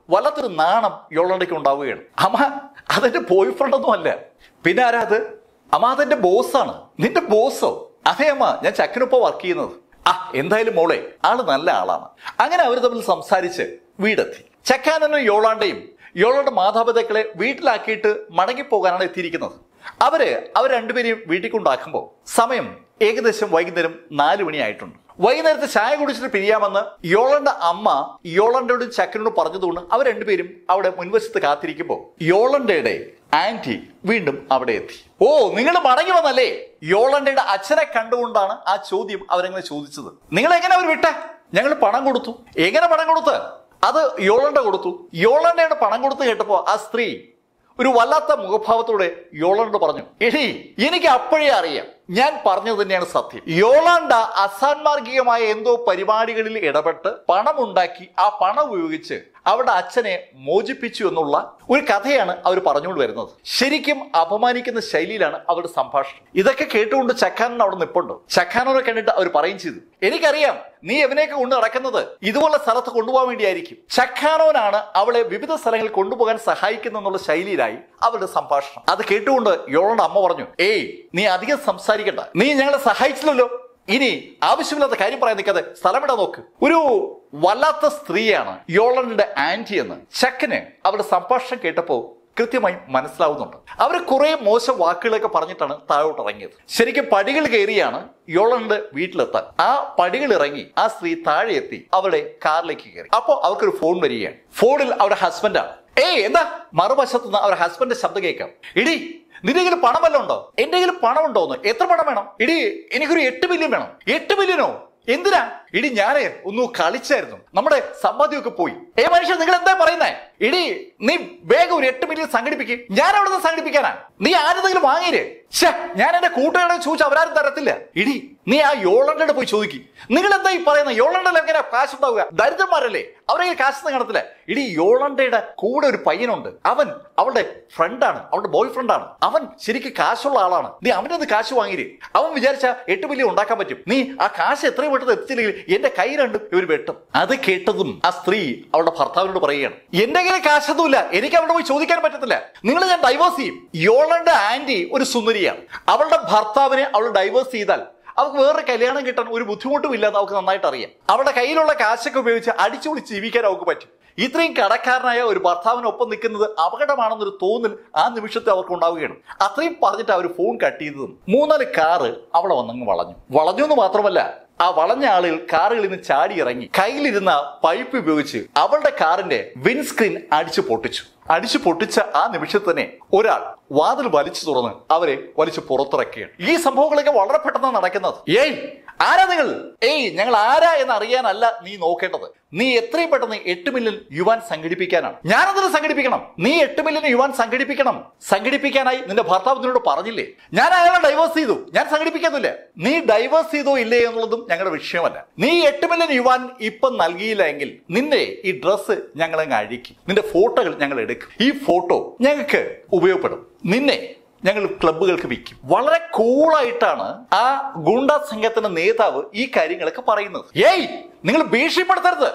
വല്ലാത്തൊരു നാണം യോളണ്ടയ്ക്ക് ഉണ്ടാവുകയാണ് അമ്മ അതെന്റെ ബോയ് ഫ്രണ്ട് ഒന്നും അല്ല പിന്നെ ആരാ അത് അമ്മ അതെന്റെ ബോസാണ് നിന്റെ ബോസോ അതെ അമ്മ ഞാൻ ചക്കിനൊപ്പം വർക്ക് ചെയ്യുന്നത് ആ എന്തായാലും മോളെ ആള് നല്ല ആളാണ് അങ്ങനെ അവർ തമ്മിൽ സംസാരിച്ച് വീടെത്തി ചക്കാനനും യോളാണ്ടയും യോളാണ്ട മാതാപിതാക്കളെ വീട്ടിലാക്കിയിട്ട് മടങ്ങിപ്പോകാനാണ് എത്തിയിരിക്കുന്നത് അവര് അവർ രണ്ടുപേരെയും വീട്ടിൽ കൊണ്ടാക്കുമ്പോൾ സമയം ഏകദേശം വൈകുന്നേരം നാലു മണിയായിട്ടുണ്ട് വൈകുന്നേരത്തെ ചായ കുടിച്ചിട്ട് പിരിയാമെന്ന് യോളന്റെ അമ്മ യോളണ്ടയോടും ചക്കനോടും പറഞ്ഞതുകൊണ്ട് അവർ രണ്ടുപേരും അവിടെ മുൻവശത്ത് കാത്തിരിക്കുമ്പോൾ യോളണ്ടയുടെ ആന്റി വീണ്ടും അവിടെ എത്തി ഓ നിങ്ങൾ മടങ്ങി വന്നല്ലേ യോളണ്ടയുടെ അച്ഛനെ കണ്ടുകൊണ്ടാണ് ആ ചോദ്യം അവരങ്ങനെ ചോദിച്ചത് നിങ്ങൾ എങ്ങനെ അവർ വിട്ടെ ഞങ്ങൾ പണം കൊടുത്തു എങ്ങനെ പണം കൊടുത്ത് അത് യോളണ്ട കൊടുത്തു യോളണ്ടയുടെ പണം കൊടുത്ത് കേട്ടപ്പോ ആ സ്ത്രീ ഒരു വല്ലാത്ത മുഖഭാവത്തോടെ യോളണ്ട് പറഞ്ഞു എടി എനിക്ക് അപ്പോഴേ അറിയാം ഞാൻ പറഞ്ഞത് തന്നെയാണ് സത്യം യോളാണ്ട അസാൻമാർഗികമായ എന്തോ പരിപാടികളിൽ ഇടപെട്ട് പണമുണ്ടാക്കി ആ പണം ഉപയോഗിച്ച് അവരുടെ അച്ഛനെ മോചിപ്പിച്ചു എന്നുള്ള ഒരു കഥയാണ് അവർ പറഞ്ഞുകൊണ്ട് വരുന്നത് ശരിക്കും അപമാനിക്കുന്ന ശൈലിയിലാണ് അവരുടെ സംഭാഷണം ഇതൊക്കെ കേട്ടുകൊണ്ട് ചക്കാനൻ അവിടെ നിപ്പുണ്ട് ചക്കാനോനെ കണ്ടിട്ട് അവർ പറയും ചെയ്തു എനിക്കറിയാം നീ എവനെയൊക്കെ കൊണ്ട് നടക്കുന്നത് ഇതുപോലെ സ്ഥലത്ത് കൊണ്ടുപോകാൻ വേണ്ടിയായിരിക്കും ചക്കാനോനാണ് അവളെ വിവിധ സ്ഥലങ്ങളിൽ കൊണ്ടുപോകാൻ സഹായിക്കുന്നു എന്നുള്ള ശൈലിയിലായി അവരുടെ സംഭാഷണം അത് കേട്ടുകൊണ്ട് യോളോട് അമ്മ പറഞ്ഞു ഏയ് നീ അധികം സംസാരിക്കണ്ട നീ ഞങ്ങളെ സഹായിച്ചില്ലല്ലോ ഇനി ആവശ്യമില്ലാത്ത കാര്യം പറയാൻ നിൽക്കാതെ സ്ഥലമിടാൻ നോക്ക് ഒരു വല്ലാത്ത സ്ത്രീയാണ് യോളന്റെ ആന്റി എന്ന് ചക്കന് അവരുടെ സംഭാഷണം കേട്ടപ്പോ കൃത്യമായി മനസ്സിലാവുന്നുണ്ട് അവർ കുറെ മോശം വാക്കുകളൊക്കെ പറഞ്ഞിട്ടാണ് താഴോട്ട് ഇറങ്ങിയത് ശരിക്കും പടികൾ കയറിയാണ് യോളണ്ട് വീട്ടിലെത്താൻ ആ പടികൾ ഇറങ്ങി ആ സ്ത്രീ താഴെ എത്തി അവരുടെ കാറിലേക്ക് കയറി അപ്പോൾ അവർക്കൊരു ഫോൺ വരികയാണ് ഫോണിൽ അവരുടെ ഹസ്ബൻഡാണ് ഏയ് എന്താ മറുവശത്ത് നിന്ന് അവരുടെ ഹസ്ബൻഡിന്റെ ശബ്ദം കേൾക്കാം ഇടി നിന്റെ കയ്യിൽ പണം വല്ലതും ഉണ്ടോ എന്റെ കയ്യിൽ പണം ഉണ്ടോന്ന് എത്ര പണം വേണം ഇടി എനിക്കൊരു എട്ട് മില്യൺ വേണം എട്ട് മില്യനോ എന്തിനാ ഇടി ഞാനേ ഒന്ന് കളിച്ചായിരുന്നു നമ്മുടെ സമ്പാദ്യമൊക്കെ പോയി ഏ മനുഷ്യൻ നിങ്ങൾ എന്താ പറയുന്നേ ഇടി നീ വേഗം ഒരു എട്ട് മില്യൺ സംഘടിപ്പിക്കും ഞാൻ അവിടെ നിന്ന് സംഘടിപ്പിക്കാനാ നീ ആരെന്തെങ്കിലും വാങ്ങിയില്ലേ ഛേ ഞാൻ എന്റെ കൂട്ടുകാരോട് ചോദിച്ചു അവരാരും തരത്തില്ല ഇടി നീ ആ യോളണ്ടയുടെ പോയി ചോദിക്കും നിങ്ങൾ എന്താ ഈ പറയുന്നത് യോളണ്ടയിൽ എങ്ങനെ കാശ് ഉണ്ടാവുക ദരിദ്രന്മാരല്ലേ അവരെ കയ്യിൽ കാശ് ഒന്നും കാണത്തില്ല ഇടി യോളണ്ടയുടെ കൂടെ ഒരു പയ്യനുണ്ട് അവൻ അവളുടെ ഫ്രണ്ടാണ് അവളുടെ ബോയ് ഫ്രണ്ടാണ് അവൻ ശരിക്കും കാശുള്ള ആളാണ് നീ അവൻ്റെ അത് കാശ് വാങ്ങിയില്ലേ അവൻ വിചാരിച്ച എട്ട് മില്യൺ ഉണ്ടാക്കാൻ പറ്റും നീ ആ കാശ് എത്രയും പെട്ടെന്ന് എത്തിച്ചില്ലെങ്കിൽ എന്റെ കൈ രണ്ടും ഇവർ വെട്ടും അത് കേട്ടതും ആ സ്ത്രീ അവളുടെ ഭർത്താവിനോട് പറയുകയാണ് എന്റെ കയ്യിൽ കാശൊന്നുമില്ല എനിക്ക് അവിടെ പോയി ചോദിക്കാൻ പറ്റത്തില്ല നിങ്ങൾ ഞാൻ ഡൈവേഴ്സ് ചെയ്യും യോളന്റെ ആന്റി ഒരു സുന്ദരിയാണ് അവളുടെ ഭർത്താവിനെ അവൾ ഡൈവേഴ്സ് ചെയ്താൽ അവൾക്ക് വേറൊരു കല്യാണം കിട്ടാൻ ഒരു ബുദ്ധിമുട്ടും ഇല്ലെന്ന് അവൾക്ക് നന്നായിട്ട് അറിയാം അവളുടെ കയ്യിലുള്ള കാശൊക്കെ ഉപയോഗിച്ച് അടിച്ചുപൊളിച്ച് ജീവിക്കാൻ അവൾക്ക് പറ്റും ഇത്രയും കടക്കാരനായ ഒരു ഭർത്താവിനൊപ്പം നിൽക്കുന്നത് അപകടമാണെന്നൊരു തോന്നൽ ആ നിമിഷത്തെ അവർക്ക് ഉണ്ടാവുകയാണ് അത്രയും പറഞ്ഞിട്ട് അവർ ഫോൺ കട്ട് ചെയ്തതും മൂന്നാല് കാറ് അവളെ വന്നങ്ങ് വളഞ്ഞു വളഞ്ഞു എന്ന് മാത്രമല്ല ആ വളഞ്ഞ ആളുകൾ കാറുകളിൽ നിന്ന് ചാടി ഇറങ്ങി കയ്യിലിരുന്ന പൈപ്പ് ഉപയോഗിച്ച് അവളുടെ കാറിന്റെ വിൻസ്ക്രീൻ അടിച്ചു പൊട്ടിച്ചു അടിച്ചു പൊട്ടിച്ച ആ നിമിഷത്തിൽ തന്നെ ഒരാൾ വാതിൽ വലിച്ചു തുറന്ന് അവരെ വലിച്ചു പുറത്തിറക്കുകയാണ് ഈ സംഭവങ്ങളൊക്കെ വളരെ പെട്ടെന്ന് നടക്കുന്നത് ഏയ് ആരാ നിങ്ങൾ ഏയ് ഞങ്ങൾ ആരാ എന്ന് അറിയാനല്ല നീ നോക്കേണ്ടത് നീ എത്രയും പെട്ടെന്ന് എട്ട് മില്യൺ യുവാൻ സംഘടിപ്പിക്കാനാണ് ഞാനതിന് സംഘടിപ്പിക്കണം നീ എട്ട് മില്യൺ യുവാൻ സംഘടിപ്പിക്കണം സംഘടിപ്പിക്കാനായി നിന്റെ ഭർത്താവ് നിന്നോട് പറഞ്ഞില്ലേ ഞാൻ അയാളെ ഡൈവേഴ്സ് ചെയ്തു ഞാൻ സംഘടിപ്പിക്കുന്നില്ല നീ ഡൈവേഴ്സ് ചെയ്തോ ഇല്ലേ എന്നുള്ളതും ഞങ്ങളുടെ വിഷയമല്ല നീ എട്ട് മില്യൺ യുവാൻ ഇപ്പം നൽകിയില്ല എങ്കിൽ നിന്റെ ഈ ഡ്രസ്സ് ഞങ്ങൾ അങ്ങ് അഴിക്കും നിന്റെ ഫോട്ടോകൾ ഞങ്ങൾ എടുക്കും ഈ ഫോട്ടോ ഞങ്ങൾക്ക് ഉപയോഗപ്പെടും നിന്നെ ഞങ്ങൾ ക്ലബ്ബുകൾക്ക് വിൽക്കും വളരെ കൂളായിട്ടാണ് ആ ഗുണ്ട സംഘത്തിന്റെ നേതാവ് ഈ കാര്യങ്ങളൊക്കെ പറയുന്നത് ഏയ് നിങ്ങൾ ഭീഷണിപ്പെടുത്തരുത്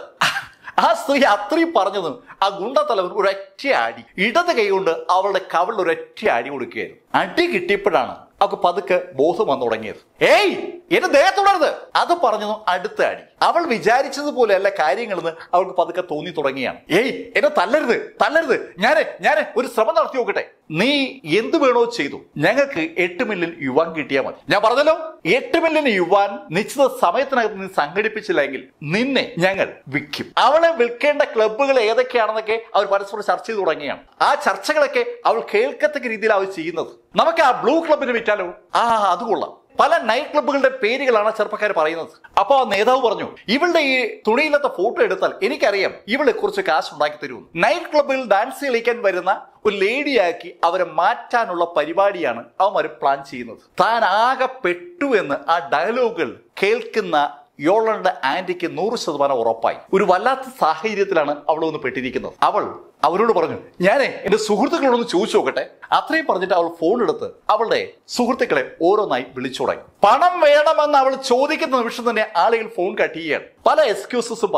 ആ സ്ത്രീ അത്രയും പറഞ്ഞതും ആ ഗുണ്ട തലവൻ ഒരൊറ്റ അടി ഇടത് കൈകൊണ്ട് അവളുടെ കവളിൽ ഒരൊറ്റ അടി കൊടുക്കുകയായിരുന്നു അടി കിട്ടിയപ്പോഴാണ് അവൾക്ക് പതുക്കെ ബോധം വന്നു തുടങ്ങിയത് ഏയ് എന്റെ ദേഹത്തുടരുത് അത് പറഞ്ഞതും അടുത്ത അടി അവൾ വിചാരിച്ചതുപോലെയല്ല കാര്യങ്ങളെന്ന് അവൾക്ക് പതുക്കെ തോന്നി തുടങ്ങിയാണ് ഏയ് എന്നെ തല്ലരുത് തല്ലരുത് ഞാന് ഞാന് ഒരു ശ്രമം നടത്തി നോക്കട്ടെ നീ എന്ത് വേണോ ചെയ്തു ഞങ്ങൾക്ക് എട്ട് മില്യൺ യുവാൻ കിട്ടിയാൽ മതി ഞാൻ പറഞ്ഞല്ലോ എട്ട് മില്യൺ യുവാൻ നിശ്ചിത സമയത്തിനകത്ത് നീ സംഘടിപ്പിച്ചില്ലെങ്കിൽ നിന്നെ ഞങ്ങൾ വിൽക്കും അവളെ വിൽക്കേണ്ട ക്ലബ്ബുകൾ ഏതൊക്കെയാണെന്നൊക്കെ അവർ പരസ്പരം ചർച്ച ചെയ്തു തുടങ്ങിയാണ് ആ ചർച്ചകളൊക്കെ അവൾ കേൾക്കത്തക്ക രീതിയിൽ അവർ ചെയ്യുന്നത് നമുക്ക് ആ ബ്ലൂ ക്ലബിന് വിറ്റാലോ ആ അത് കൊള്ളാം പല നൈറ്റ് ക്ലബ്ബുകളുടെ പേരുകളാണ് ചെറുപ്പക്കാർ പറയുന്നത് അപ്പൊ ആ നേതാവ് പറഞ്ഞു ഇവളുടെ ഈ തുണിയില്ലാത്ത ഫോട്ടോ എടുത്താൽ എനിക്കറിയാം ഇവളെ കുറച്ച് കാശ് ഉണ്ടാക്കി തരുമെന്ന് നൈറ്റ് ക്ലബ്ബിൽ ഡാൻസ് കളിക്കാൻ വരുന്ന ഒരു ലേഡിയാക്കി അവരെ മാറ്റാനുള്ള പരിപാടിയാണ് അവന്മാർ പ്ലാൻ ചെയ്യുന്നത് താൻ ആകെ പെട്ടു എന്ന് ആ ഡയലോഗുകൾ കേൾക്കുന്ന യോളന്റെ ആന്റിക്ക് നൂറ് ശതമാനം ഉറപ്പായി ഒരു വല്ലാത്ത സാഹചര്യത്തിലാണ് അവൾ ഒന്ന് പെട്ടിരിക്കുന്നത് അവൾ അവരോട് പറഞ്ഞു ഞാനേ എന്റെ സുഹൃത്തുക്കളോടൊന്ന് ചോദിച്ചു നോക്കട്ടെ അത്രയും പറഞ്ഞിട്ട് അവൾ ഫോൺ എടുത്ത് അവളുടെ സുഹൃത്തുക്കളെ ഓരോന്നായി വിളിച്ചു തുടങ്ങി പണം വേണമെന്ന് അവൾ ചോദിക്കുന്ന നിമിഷം തന്നെ ആളുകൾ ഫോൺ കട്ട് ചെയ്യുകയാണ് പല എക്സ്ക്യൂസസും പറഞ്ഞിട്ട്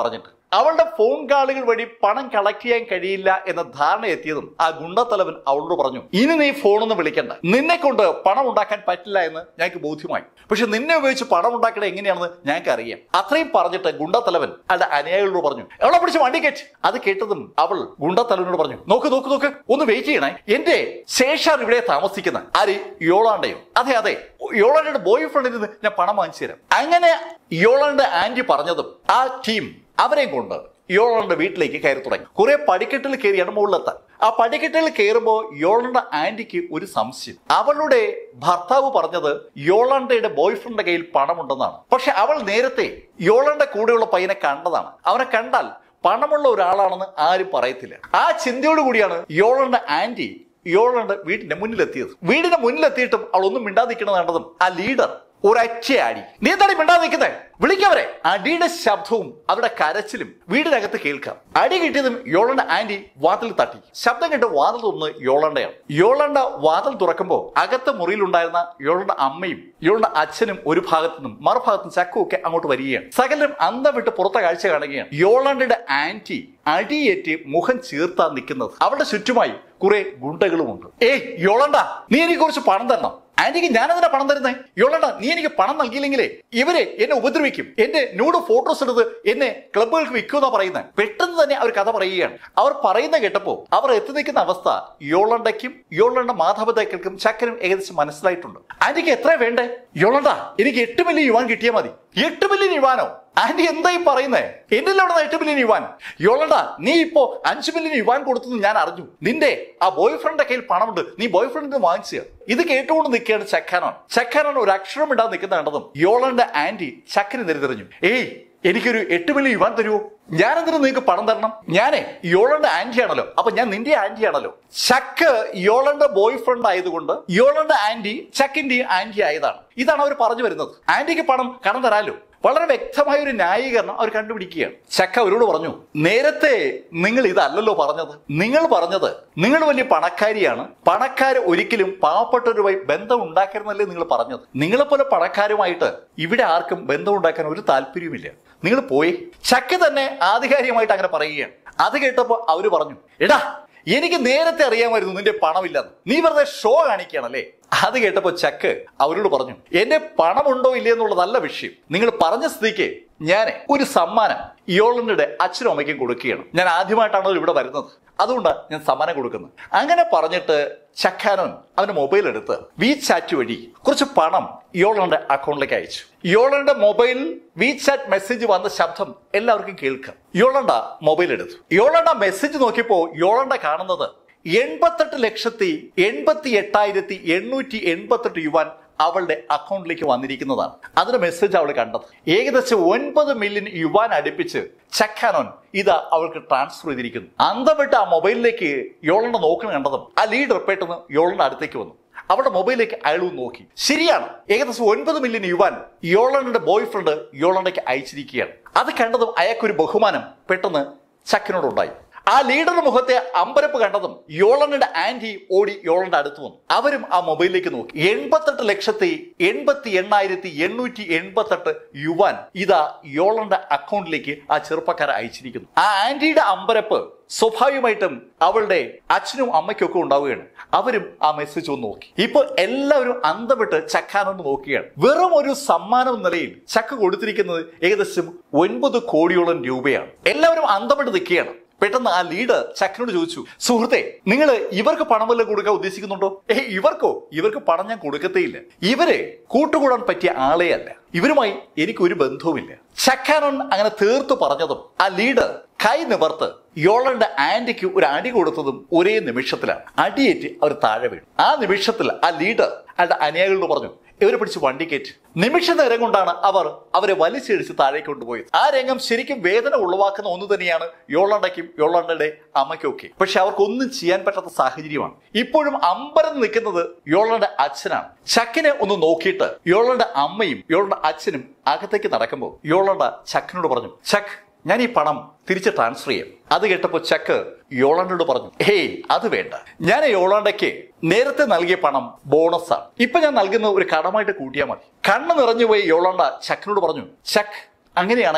അവളുടെ ഫോൺ കാളുകൾ വഴി പണം കളക്ട് ചെയ്യാൻ കഴിയില്ല എന്ന ധാരണ എത്തിയതും ആ ഗുണ്ടത്തലവൻ അവളോട് പറഞ്ഞു ഇനി നീ ഫോണൊന്നും വിളിക്കണ്ട നിന്നെ കൊണ്ട് പണം ഉണ്ടാക്കാൻ പറ്റില്ല എന്ന് ഞങ്ങൾക്ക് ബോധ്യമായി പക്ഷെ നിന്നെ ഉപയോഗിച്ച് പണം ഉണ്ടാക്കണത് എങ്ങനെയാണെന്ന് ഞങ്ങൾക്ക് അറിയാം അത്രയും പറഞ്ഞിട്ട് ഗുണ്ടത്തലവൻ അയാളുടെ അനുയായികളോട് പറഞ്ഞു അവളെ പിടിച്ച് വണ്ടി കയറ്റ് അത് കേട്ടതും അവൾ ഗുണ്ടത്തലവനോട് പറഞ്ഞു നോക്ക് നോക്ക് നോക്ക് ഒന്ന് വെയിറ്റ് ചെയ്യണേ എന്റെ ശേഷാർ ഇവിടെ താമസിക്കുന്ന ആര് യോളാണ്ടയോ അതെ അതെ യോളാണ്ടയുടെ ബോയ് ഫ്രണ്ടിൽ നിന്ന് ഞാൻ പണം വാങ്ങിച്ചു തരാം അങ്ങനെ യോളാണ്ട് ആന്റി പറഞ്ഞതും ആ ടീം അവരെയും കൊണ്ട് യോളന്റെ വീട്ടിലേക്ക് കയറി തുടങ്ങി കുറെ പടിക്കെട്ടിൽ കയറിയാണ് മുകളിലെത്താൻ ആ പടിക്കെട്ടിൽ കയറുമ്പോൾ യോളന്റെ ആന്റിക്ക് ഒരു സംശയം അവളുടെ ഭർത്താവ് പറഞ്ഞത് യോളണ്ടയുടെ ബോയ് ഫ്രണ്ടിന്റെ കയ്യിൽ പണമുണ്ടെന്നാണ് പക്ഷെ അവൾ നേരത്തെ യോളന്റെ കൂടെയുള്ള പയ്യനെ കണ്ടതാണ് അവനെ കണ്ടാൽ പണമുള്ള ഒരാളാണെന്ന് ആരും പറയത്തില്ല ആ ചിന്തയോട് കൂടിയാണ് യോളന്റെ ആന്റി യോളന്റെ വീടിന്റെ മുന്നിലെത്തിയത് വീടിന്റെ മുന്നിലെത്തിയിട്ടും അവൾ ഒന്നും മിണ്ടാതിരിക്കണത് കണ്ടതും ആ ലീഡർ ഒരൊറ്റയാടി നീ എന്താണ് മിണ്ടാതെ നിൽക്കുന്നത് വിളിക്കവരെ അടിയുടെ ശബ്ദവും അവരുടെ കരച്ചിലും വീടിനകത്ത് കേൾക്കാം അടി കിട്ടിയതും യോളന്റെ ആന്റി വാതിൽ തട്ടി ശബ്ദം കേട്ട് വാതിൽ തുറന്ന് യോളണ്ടയാണ് യോളണ്ട വാതിൽ തുറക്കുമ്പോൾ അകത്തെ മുറിയിലുണ്ടായിരുന്ന യോളന്റെ അമ്മയും യോളന്റെ അച്ഛനും ഒരു ഭാഗത്തു നിന്നും മറുഭാഗത്തും ചക്കും ഒക്കെ അങ്ങോട്ട് വരികയാണ് സകലരും അന്തം വിട്ട് പുറത്തെ കാഴ്ച കാണുകയാണ് യോളണ്ടയുടെ ആന്റി അടിയേറ്റ് മുഖം ചീർത്താൻ നിൽക്കുന്നത് അവരുടെ ചുറ്റുമായി കുറെ ഗുണ്ടകളുമുണ്ട് ഏയ് യോളണ്ട നീ എനിക്ക് കുറച്ച് പണം തരണം ആന്റിക്ക് ഞാനെന്തിനാ പണം തരുന്നേ യോളണ്ട നീ എനിക്ക് പണം നൽകിയില്ലെങ്കിലേ ഇവരെ എന്നെ ഉപദ്രവിക്കും എന്റെ ന്യൂഡ് ഫോട്ടോസ് എടുത്ത് എന്നെ ക്ലബുകൾക്ക് വിൽക്കുമെന്നാ പറയുന്നത് പെട്ടെന്ന് തന്നെ അവർ കഥ പറയുകയാണ് അവർ പറയുന്ന കേട്ടപ്പോ അവർ എത്തി നിൽക്കുന്ന അവസ്ഥ യോളണ്ടയ്ക്കും യോളണ്ട മാതാപിതാക്കൾക്കും ചക്കനും ഏകദേശം മനസ്സിലായിട്ടുണ്ട് ആന്റിക്ക് എത്ര വേണ്ടേ യോളണ്ട എനിക്ക് എട്ട് മില്യൺ യുവാൻ കിട്ടിയാൽ മതി എട്ട് മില്യൺ യുവാനോ ആന്റി എന്തായി പറയുന്നേ എന്റെ അവിടെ എട്ട് മില്യൺ യുവാൻ യോളണ്ട നീ ഇപ്പോ അഞ്ചു മില്യൺ യുവാൻ കൊടുത്തു ഞാൻ അറിഞ്ഞു നിന്റെ ആ ബോയ് ഫ്രണ്ടിന്റെ കയ്യിൽ പണമുണ്ട് നീ ബോയ് ഫ്രണ്ടിന് വാങ്ങിച്ചു ഇത് കേട്ടുകൊണ്ട് നിൽക്കുകയാണ് ചക്കാനോൻ ചക്കാനോൻ ഒരു അക്ഷരം ഇടാൻ നിൽക്കുന്ന കണ്ടതും യോളന്റെ ആന്റി ചക്കന് നെരുതെറിഞ്ഞു ഏയ് എനിക്കൊരു എട്ട് മില്യൺ യുവാൻ തരുമോ ഞാൻ എന്തിനു നിങ്ങൾക്ക് പണം തരണം ഞാനേ യോളന്റെ ആന്റി ആണല്ലോ അപ്പൊ ഞാൻ നിന്റെ ആന്റി ആണല്ലോ ചക്ക് യോളന്റെ ബോയ് ഫ്രണ്ട് ആയതുകൊണ്ട് യോളന്റെ ആന്റി ചക്കിന്റെ ആന്റി ആയതാണ് ഇതാണ് അവർ പറഞ്ഞു വരുന്നത് ആന്റിക്ക് പണം കടം തരാലോ വളരെ വ്യക്തമായ ഒരു ന്യായീകരണം അവർ കണ്ടുപിടിക്കുകയാണ് ചക്ക അവരോട് പറഞ്ഞു നേരത്തെ നിങ്ങൾ ഇതല്ലല്ലോ പറഞ്ഞത് നിങ്ങൾ പറഞ്ഞത് നിങ്ങൾ വലിയ പണക്കാരിയാണ് പണക്കാർ ഒരിക്കലും പാവപ്പെട്ടവരുമായി ബന്ധം ഉണ്ടാക്കരുന്നല്ലേ നിങ്ങൾ പറഞ്ഞത് നിങ്ങളെപ്പോലെ പണക്കാരുമായിട്ട് ഇവിടെ ആർക്കും ബന്ധം ഉണ്ടാക്കാൻ ഒരു താല്പര്യവുമില്ല നിങ്ങൾ പോയി ചക്ക തന്നെ ആധികാരികമായിട്ട് അങ്ങനെ പറയുകയാണ് അത് കേട്ടപ്പോൾ അവര് പറഞ്ഞു എടാ എനിക്ക് നേരത്തെ അറിയാമായിരുന്നു നിന്റെ പണമില്ലെന്ന് നീ വെറുതെ ഷോ കാണിക്കുകയാണല്ലേ അത് കേട്ടപ്പോ ചക്ക് അവരോട് പറഞ്ഞു എന്റെ പണമുണ്ടോ ഇല്ലേ എന്നുള്ളതല്ല വിഷയം നിങ്ങൾ പറഞ്ഞ സ്ഥിതിക്ക് ഞാൻ ഒരു സമ്മാനം യോളന്റെ അച്ഛനും അമ്മയ്ക്കും കൊടുക്കുകയാണ് ഞാൻ ആദ്യമായിട്ടാണോ ഇവിടെ വരുന്നത് അതുകൊണ്ടാണ് ഞാൻ സമ്മാനം കൊടുക്കുന്നത് അങ്ങനെ പറഞ്ഞിട്ട് ചക്കാനോൻ അവന്റെ മൊബൈൽ എടുത്ത് വി ചാറ്റ് വഴി കുറച്ച് പണം യോളന്റെ അക്കൗണ്ടിലേക്ക് അയച്ചു യോളന്റെ മൊബൈൽ വി ചാറ്റ് മെസ്സേജ് വന്ന ശബ്ദം എല്ലാവർക്കും കേൾക്കാം യോളണ്ട മൊബൈൽ എടുത്തു യോളണ്ട മെസ്സേജ് നോക്കിയപ്പോ യോളണ്ട കാണുന്നത് എൺപത്തെട്ട് ലക്ഷത്തി എൺപത്തി എട്ടായിരത്തി എണ്ണൂറ്റി എൺപത്തെട്ട് യുവാൻ അവളുടെ അക്കൗണ്ടിലേക്ക് വന്നിരിക്കുന്നതാണ് അതിന്റെ മെസ്സേജ് അവൾ കണ്ടത് ഏകദേശം ഒൻപത് മില്യൺ യുവാൻ അടുപ്പിച്ച് ചക്കാനോൻ ഇതാ അവൾക്ക് ട്രാൻസ്ഫർ ചെയ്തിരിക്കുന്നു അന്തം വിട്ട് ആ മൊബൈലിലേക്ക് യോളണ്ട നോക്കണം കണ്ടതും ആ ലീഡർ പെട്ടെന്ന് യോളണ്ട അടുത്തേക്ക് വന്നു അവളുടെ മൊബൈലിലേക്ക് അയാളും നോക്കി ശരിയാണ് ഏകദേശം ഒൻപത് മില്യൺ യുവാൻ യോളണ്ടയുടെ ബോയ് ഫ്രണ്ട് യോളണ്ടയ്ക്ക് അയച്ചിരിക്കുകയാണ് അത് കണ്ടതും അയാൾക്കൊരു ബഹുമാനം പെട്ടെന്ന് ചക്കിനോടുണ്ടായി ആ ലീഡറുടെ മുഖത്തെ അമ്പരപ്പ് കണ്ടതും യോളന്റെ ആന്റി ഓടി യോളന്റെ അടുത്ത് വന്നു അവരും ആ മൊബൈലിലേക്ക് നോക്കി എൺപത്തെട്ട് ലക്ഷത്തി എൺപത്തി എണ്ണായിരത്തി എണ്ണൂറ്റി എൺപത്തെട്ട് യുവാൻ ഇതാ യോളന്റെ അക്കൗണ്ടിലേക്ക് ആ ചെറുപ്പക്കാരെ അയച്ചിരിക്കുന്നു ആ ആന്റിയുടെ അമ്പരപ്പ് സ്വാഭാവികമായിട്ടും അവളുടെ അച്ഛനും അമ്മയ്ക്കും ഒക്കെ ഉണ്ടാവുകയാണ് അവരും ആ മെസ്സേജ് ഒന്ന് നോക്കി ഇപ്പൊ എല്ലാവരും അന്തവിട്ട് ചക്കാനൊന്ന് നോക്കുകയാണ് വെറും ഒരു സമ്മാനം നിലയിൽ ചക്ക കൊടുത്തിരിക്കുന്നത് ഏകദേശം ഒൻപത് കോടിയോളം രൂപയാണ് എല്ലാവരും അന്തവിട്ട് നിൽക്കുകയാണ് പെട്ടെന്ന് ആ ലീഡർ ചക്കനോട് ചോദിച്ചു സുഹൃത്തെ നിങ്ങൾ ഇവർക്ക് പണം വല്ലതും കൊടുക്കാൻ ഉദ്ദേശിക്കുന്നുണ്ടോ ഏ ഇവർക്കോ ഇവർക്ക് പണം ഞാൻ കൊടുക്കത്തേയില്ല ഇവര് കൂട്ടുകൂടാൻ പറ്റിയ ആളേ അല്ല ഇവരുമായി എനിക്ക് ഒരു ബന്ധവുമില്ല ചക്കാനോൻ അങ്ങനെ തീർത്തു പറഞ്ഞതും ആ ലീഡർ കൈ നിവർത്ത് യോളന്റെ ആന്റിക്ക് ഒരു അടി കൊടുത്തതും ഒരേ നിമിഷത്തിലാണ് അടിയേറ്റ് അവർ താഴെ വീണു ആ നിമിഷത്തിൽ ആ ലീഡർ അയാളുടെ അനുയായികളോട് പറഞ്ഞു ഇവരെ പിടിച്ച് വണ്ടി കയറ്റി നിമിഷ നേരം കൊണ്ടാണ് അവർ അവരെ വലിച്ചിടിച്ച് താഴേക്ക് കൊണ്ടുപോയത് ആ രംഗം ശരിക്കും വേദന ഉളവാക്കുന്ന ഒന്ന് തന്നെയാണ് യോളണ്ടയ്ക്കും യോളണ്ടയുടെ അമ്മയ്ക്കും ഒക്കെ പക്ഷെ അവർക്കൊന്നും ചെയ്യാൻ പറ്റാത്ത സാഹചര്യമാണ് ഇപ്പോഴും അമ്പരം നിൽക്കുന്നത് യോളന്റെ അച്ഛനാണ് ചക്കിനെ ഒന്ന് നോക്കിയിട്ട് യോളന്റെ അമ്മയും യോളന്റെ അച്ഛനും അകത്തേക്ക് നടക്കുമ്പോൾ യോളണ്ട ചക്കിനോട് പറഞ്ഞു ചക്ക് ഞാൻ ഈ പണം തിരിച്ച് ട്രാൻസ്ഫർ ചെയ്യാം അത് കേട്ടപ്പോൾ ചക്ക് യോളണ്ടോട് പറഞ്ഞു ഹേയ് അത് വേണ്ട ഞാൻ യോളണ്ടയ്ക്ക് നേരത്തെ നൽകിയ പണം ബോണസാണ് ഇപ്പൊ ഞാൻ നൽകുന്ന ഒരു കടമായിട്ട് കൂട്ടിയാൽ മതി കണ്ണ് നിറഞ്ഞുപോയി യോളണ്ട ചക്കിനോട് പറഞ്ഞു ചക്ക് അങ്ങനെയാണെങ്കിൽ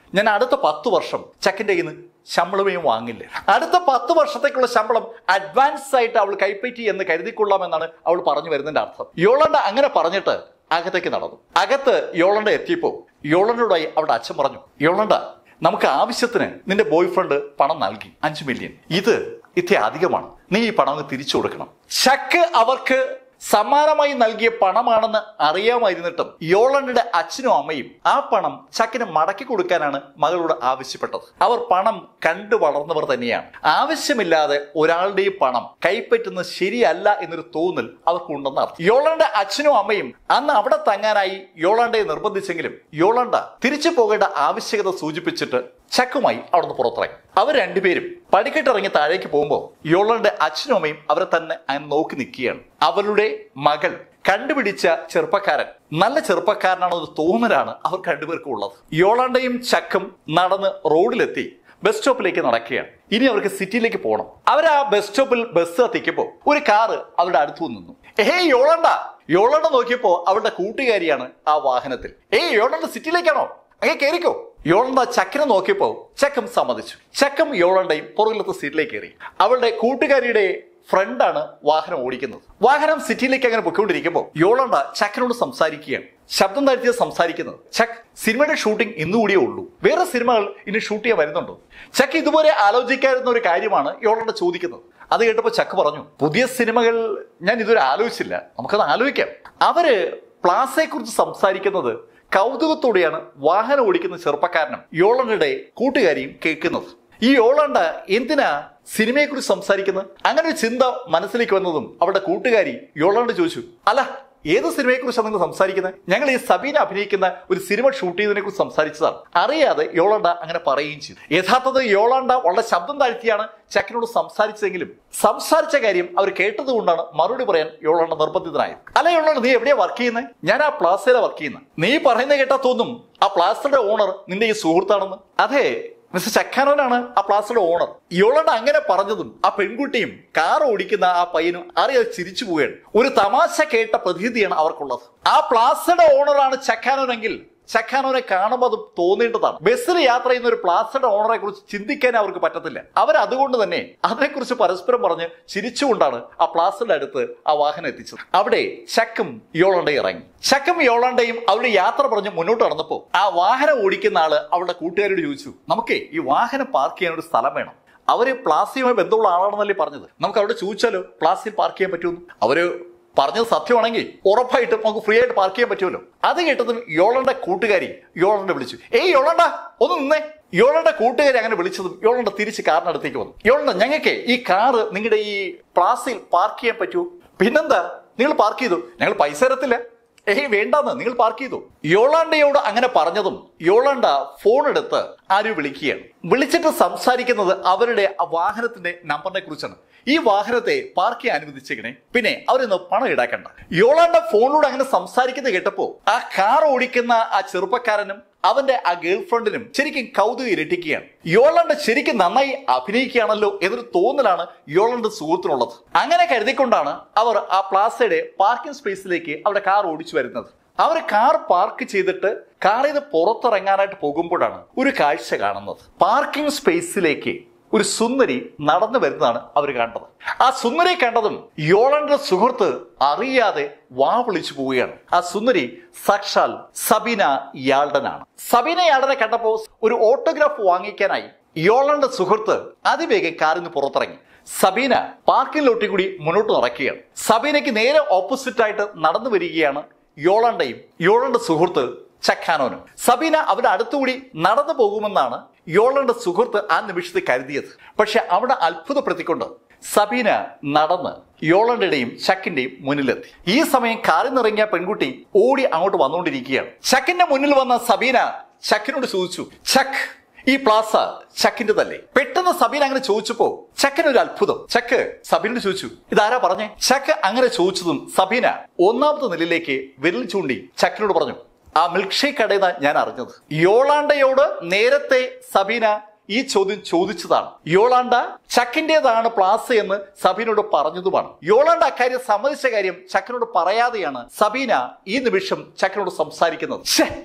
ഞാൻ അടുത്ത പത്ത് വർഷം ചക്കിന്റെ കയ്യിൽ നിന്ന് ശമ്പളമേ വാങ്ങില്ല അടുത്ത പത്ത് വർഷത്തേക്കുള്ള ശമ്പളം അഡ്വാൻസ് ആയിട്ട് അവൾ കൈപ്പറ്റി എന്ന് കരുതിക്കൊള്ളാമെന്നാണ് അവൾ പറഞ്ഞു വരുന്നതിന്റെ അർത്ഥം യോളണ്ട അങ്ങനെ പറഞ്ഞിട്ട് അകത്തേക്ക് നടന്നു അകത്ത് യോളണ്ട എത്തിയപ്പോ യോളണ്ടോടായി അവളുടെ അച്ഛൻ പറഞ്ഞു യോളണ്ട നമുക്ക് ആവശ്യത്തിന് നിന്റെ ബോയ് ഫ്രണ്ട് പണം നൽകി അഞ്ചു മില്യൺ ഇത് ഇത്ര അധികമാണ് നീ ഈ പണം അങ്ങ് തിരിച്ചു കൊടുക്കണം ചക്ക് അവർക്ക് സമ്മാനമായി നൽകിയ പണമാണെന്ന് അറിയാമായിരുന്നിട്ടും യോളണ്ടയുടെ അച്ഛനും അമ്മയും ആ പണം ചക്കിന് മടക്കി കൊടുക്കാനാണ് മകളോട് ആവശ്യപ്പെട്ടത് അവർ പണം കണ്ടു വളർന്നവർ തന്നെയാണ് ആവശ്യമില്ലാതെ ഒരാളുടെയും പണം കൈപ്പറ്റുന്നത് ശരിയല്ല എന്നൊരു തോന്നൽ അവർക്കുണ്ടെന്ന് അർത്ഥം യോളണ്ടയുടെ അച്ഛനും അമ്മയും അന്ന് അവിടെ തങ്ങാനായി യോളണ്ടയെ നിർബന്ധിച്ചെങ്കിലും യോളണ്ട തിരിച്ചു പോകേണ്ട ആവശ്യകത സൂചിപ്പിച്ചിട്ട് ചക്കുമായി അവിടുന്ന് പുറത്തിറങ്ങി അവർ രണ്ടുപേരും പടിക്കെട്ടിറങ്ങി താഴേക്ക് പോകുമ്പോൾ യോളന്റെ അച്ഛനും അമ്മയും അവരെ തന്നെ അങ്ങനെ നോക്കി നിൽക്കുകയാണ് അവരുടെ മകൾ കണ്ടുപിടിച്ച ചെറുപ്പക്കാരൻ നല്ല ചെറുപ്പക്കാരനാണെന്നൊരു തോന്നലാണ് അവർ രണ്ടുപേർക്കും ഉള്ളത് യോളണ്ടയും ചക്കും നടന്ന് റോഡിലെത്തി ബസ് സ്റ്റോപ്പിലേക്ക് നടക്കുകയാണ് ഇനി അവർക്ക് സിറ്റിയിലേക്ക് പോകണം അവർ ആ ബസ് സ്റ്റോപ്പിൽ ബസ് എത്തിക്കുമ്പോൾ ഒരു കാറ് അവരുടെ അടുത്തു നിന്നു ഏയ് യോളണ്ട യോളണ്ട നോക്കിയപ്പോ അവളുടെ കൂട്ടുകാരിയാണ് ആ വാഹനത്തിൽ ഏയ് യോളണ്ട സിറ്റിയിലേക്കാണോ അങ്ങേ കയറിക്കോ യോളണ്ട ചക്കിനെ നോക്കിയപ്പോ ചക്കം സമ്മതിച്ചു ചക്കം യോളണ്ടയും പുറകിലത്തെ സീറ്റിലേക്ക് കയറി അവളുടെ കൂട്ടുകാരിയുടെ ഫ്രണ്ടാണ് വാഹനം ഓടിക്കുന്നത് വാഹനം സിറ്റിയിലേക്ക് അങ്ങനെ പൊയ്ക്കൊണ്ടിരിക്കുമ്പോൾ യോളണ്ട ചക്കിനോട് സംസാരിക്കുകയാണ് ശബ്ദം താഴ്ത്തിയത് സംസാരിക്കുന്നത് ചക്ക് സിനിമയുടെ ഷൂട്ടിംഗ് ഇന്നുകൂടിയേ ഉള്ളൂ വേറെ സിനിമകൾ ഇനി ഷൂട്ട് ചെയ്യാൻ വരുന്നുണ്ടോ ചക്ക് ഇതുപോലെ ആലോചിക്കാവുന്ന ഒരു കാര്യമാണ് യോളണ്ട ചോദിക്കുന്നത് അത് കേട്ടപ്പോൾ ചക്ക് പറഞ്ഞു പുതിയ സിനിമകൾ ഞാൻ ഇതുവരെ ആലോചിച്ചില്ല നമുക്കത് ആലോചിക്കാം അവര് പ്ലാസയെ കുറിച്ച് സംസാരിക്കുന്നത് കൗതുകത്തോടെയാണ് വാഹനം ഓടിക്കുന്ന ചെറുപ്പക്കാരനും യോളണ്ടയുടെ കൂട്ടുകാരിയും കേൾക്കുന്നത് ഈ യോളണ്ട എന്തിനാ സിനിമയെക്കുറിച്ച് സംസാരിക്കുന്നത് അങ്ങനെ ഒരു ചിന്ത മനസ്സിലേക്ക് വന്നതും അവരുടെ കൂട്ടുകാരി യോളണ്ട് ചോദിച്ചു അല്ല ഏത് സിനിമയെക്കുറിച്ചാണ് നിങ്ങൾ സംസാരിക്കുന്നത് ഞങ്ങൾ ഈ സബീന അഭിനയിക്കുന്ന ഒരു സിനിമ ഷൂട്ട് ചെയ്തതിനെ കുറിച്ച് സംസാരിച്ചതാണ് അറിയാതെ യോളണ്ട അങ്ങനെ പറയുകയും ചെയ്തു യഥാർത്ഥത്തിൽ യോളണ്ട വളരെ ശബ്ദം താഴ്ത്തിയാണ് ചക്കിനോട് സംസാരിച്ചതെങ്കിലും സംസാരിച്ച കാര്യം അവർ കേട്ടത് കൊണ്ടാണ് മറുപടി പറയാൻ യോളണ്ട നിർബന്ധിതനായത് അല്ല യോളണ്ട നീ എവിടെയാ വർക്ക് ചെയ്യുന്നത് ഞാൻ ആ പ്ലാസയിലാണ് വർക്ക് ചെയ്യുന്നത് നീ പറയുന്നത് കേട്ടാ തോന്നും ആ പ്ലാസയുടെ ഓണർ നിന്റെ ഈ സുഹൃത്താണെന്ന് അതെ മിസ്റ്റർ ചക്കാനോനാണ് ആ പ്ലാസയുടെ ഓണർ ഇയോളണ്ട് അങ്ങനെ പറഞ്ഞതും ആ പെൺകുട്ടിയും കാർ ഓടിക്കുന്ന ആ പയ്യനും അറിയാതെ ചിരിച്ചു പോവുകയാണ് ഒരു തമാശ കേട്ട പ്രതീതിയാണ് അവർക്കുള്ളത് ആ പ്ലാസയുടെ ഓണറാണ് ചക്കാനോനെങ്കിൽ ചക്കാനോനെ കാണുമ്പോൾ അത് തോന്നേണ്ടതാണ് ബസ്സിൽ യാത്ര ചെയ്യുന്ന ഒരു പ്ലാസയുടെ ഓണറെ കുറിച്ച് ചിന്തിക്കാൻ അവർക്ക് പറ്റത്തില്ല അവർ അതുകൊണ്ട് തന്നെ അതിനെക്കുറിച്ച് പരസ്പരം പറഞ്ഞ് ചിരിച്ചുകൊണ്ടാണ് ആ പ്ലാസയുടെ അടുത്ത് ആ വാഹനം എത്തിച്ചത് അവിടെ ചക്കും യോളണ്ടയും ഇറങ്ങി ചക്കും യോളണ്ടയും അവരുടെ യാത്ര പറഞ്ഞ് മുന്നോട്ട് നടന്നപ്പോ ആ വാഹനം ഓടിക്കുന്ന ആള് അവളുടെ കൂട്ടുകാരോട് ചോദിച്ചു നമുക്കേ ഈ വാഹനം പാർക്ക് ചെയ്യാൻ ഒരു സ്ഥലം വേണം അവര് പ്ലാസിയുമായി ബന്ധമുള്ള ആളാണെന്നല്ലേ പറഞ്ഞത് നമുക്ക് അവിടെ ചോദിച്ചാലോ പ്ലാസിൽ പാർക്ക് ചെയ്യാൻ പറ്റുമെന്ന് അവര് പറഞ്ഞത് സത്യമാണെങ്കിൽ ഉറപ്പായിട്ടും നമുക്ക് ഫ്രീ ആയിട്ട് പാർക്ക് ചെയ്യാൻ പറ്റുമല്ലോ അത് കേട്ടതും യോളന്റെ കൂട്ടുകാരി യോളന്റെ വിളിച്ചു ഏയ് യോളണ്ട ഒന്ന് നിന്നേ യോളന്റെ കൂട്ടുകാരി അങ്ങനെ വിളിച്ചതും യോളണ്ട തിരിച്ച് കാറിനടുത്തേക്ക് വന്നു യോളണ്ട ഞങ്ങൾക്ക് ഈ കാറ് നിങ്ങളുടെ ഈ പ്ലാസിൽ പാർക്ക് ചെയ്യാൻ പറ്റുമോ പിന്നെന്താ നിങ്ങൾ പാർക്ക് ചെയ്തു ഞങ്ങൾ പൈസ തരത്തില്ല ഏയ് വേണ്ടെന്ന് നിങ്ങൾ പാർക്ക് ചെയ്തു യോളാണ്ടയോട് അങ്ങനെ പറഞ്ഞതും യോളാണ്ട ഫോൺ എടുത്ത് ആരും വിളിക്കുകയാണ് വിളിച്ചിട്ട് സംസാരിക്കുന്നത് അവരുടെ ആ വാഹനത്തിന്റെ നമ്പറിനെ കുറിച്ചാണ് ഈ വാഹനത്തെ പാർക്ക് ചെയ്യാൻ അനുവദിച്ചേക്കണേ പിന്നെ അവരൊന്ന് പണം ഈടാക്കണ്ട യോളാണ്ട ഫോണിലൂടെ അങ്ങനെ സംസാരിക്കുന്നത് കേട്ടപ്പോ ആ കാർ ഓടിക്കുന്ന ആ ചെറുപ്പക്കാരനും അവന്റെ ആ ഗേൾ ഫ്രണ്ടിനും ശരിക്കും കൗതുകം ഇരട്ടിക്കുകയാണ് യോളണ്ട് ശരിക്കും നന്നായി അഭിനയിക്കുകയാണല്ലോ എന്നൊരു തോന്നലാണ് യോളണ്ട് സുഹൃത്തിനുള്ളത് അങ്ങനെ കരുതിക്കൊണ്ടാണ് അവർ ആ പ്ലാസയുടെ പാർക്കിംഗ് സ്പേസിലേക്ക് അവരുടെ കാർ ഓടിച്ചു വരുന്നത് അവർ കാർ പാർക്ക് ചെയ്തിട്ട് കാറിൽ നിന്ന് പുറത്തിറങ്ങാനായിട്ട് പോകുമ്പോഴാണ് ഒരു കാഴ്ച കാണുന്നത് പാർക്കിംഗ് സ്പേസിലേക്ക് ഒരു സുന്ദരി നടന്നു വരുന്നതാണ് അവർ കണ്ടത് ആ സുന്ദരി കണ്ടതും യോളന്റെ സുഹൃത്ത് അറിയാതെ വാ വിളിച്ചു പോവുകയാണ് ആ സുന്ദരി സാക്ഷാൽ സബീന യാൾഡനാണ് സബീന യാൾഡനെ കണ്ടപ്പോൾ ഒരു ഓട്ടോഗ്രാഫ് വാങ്ങിക്കാനായി യോളന്റെ സുഹൃത്ത് അതിവേഗം കാറിൽ നിന്ന് പുറത്തിറങ്ങി സബീന പാർക്കിംഗ് ലോട്ടി കൂടി മുന്നോട്ട് നടക്കുകയാണ് സബീനയ്ക്ക് നേരെ ഓപ്പോസിറ്റ് ആയിട്ട് നടന്നു വരികയാണ് യോളണ്ടയും യോളന്റെ സുഹൃത്ത് ചക്കാനോനും സബീന അവരുടെ അടുത്തുകൂടി നടന്നു പോകുമെന്നാണ് യോളന്റെ സുഹൃത്ത് ആ നിമിഷത്തിൽ കരുതിയത് പക്ഷെ അവിടെ അത്ഭുതപ്പെടുത്തിക്കൊണ്ട് സബീന നടന്ന് യോളണ്ടയുടെയും ചക്കിന്റെയും മുന്നിലെത്തി ഈ സമയം കാറിൽ നിറങ്ങിയ പെൺകുട്ടി ഓടി അങ്ങോട്ട് വന്നുകൊണ്ടിരിക്കുകയാണ് ചക്കിന്റെ മുന്നിൽ വന്ന സബീന ചക്കിനോട് ചോദിച്ചു ചക്ക് ഈ പ്ലാസ ചക്കിന്റെതല്ലേ പെട്ടെന്ന് സബീന അങ്ങനെ ചോദിച്ചപ്പോ ചക്കിന് ഒരു അത്ഭുതം ചക്ക് സബീനോട് ചോദിച്ചു ഇതാരാ പറഞ്ഞേ ചക്ക് അങ്ങനെ ചോദിച്ചതും സബീന ഒന്നാമത്തെ നിലയിലേക്ക് വിരൽ ചൂണ്ടി ചക്കിനോട് പറഞ്ഞു ആ മിൽക്ക് ഷേക്ക് കടയിൽ ഞാൻ അറിഞ്ഞത് യോളാണ്ടയോട് നേരത്തെ സബീന ഈ ചോദ്യം ചോദിച്ചതാണ് യോളാണ്ട ചക്കിന്റേതാണ് പ്ലാസ എന്ന് സബീനോട് പറഞ്ഞതുമാണ് യോളാണ്ട അക്കാര്യം സമ്മതിച്ച കാര്യം ചക്കിനോട് പറയാതെയാണ് സബീന ഈ നിമിഷം ചക്കിനോട് സംസാരിക്കുന്നത് ഛേ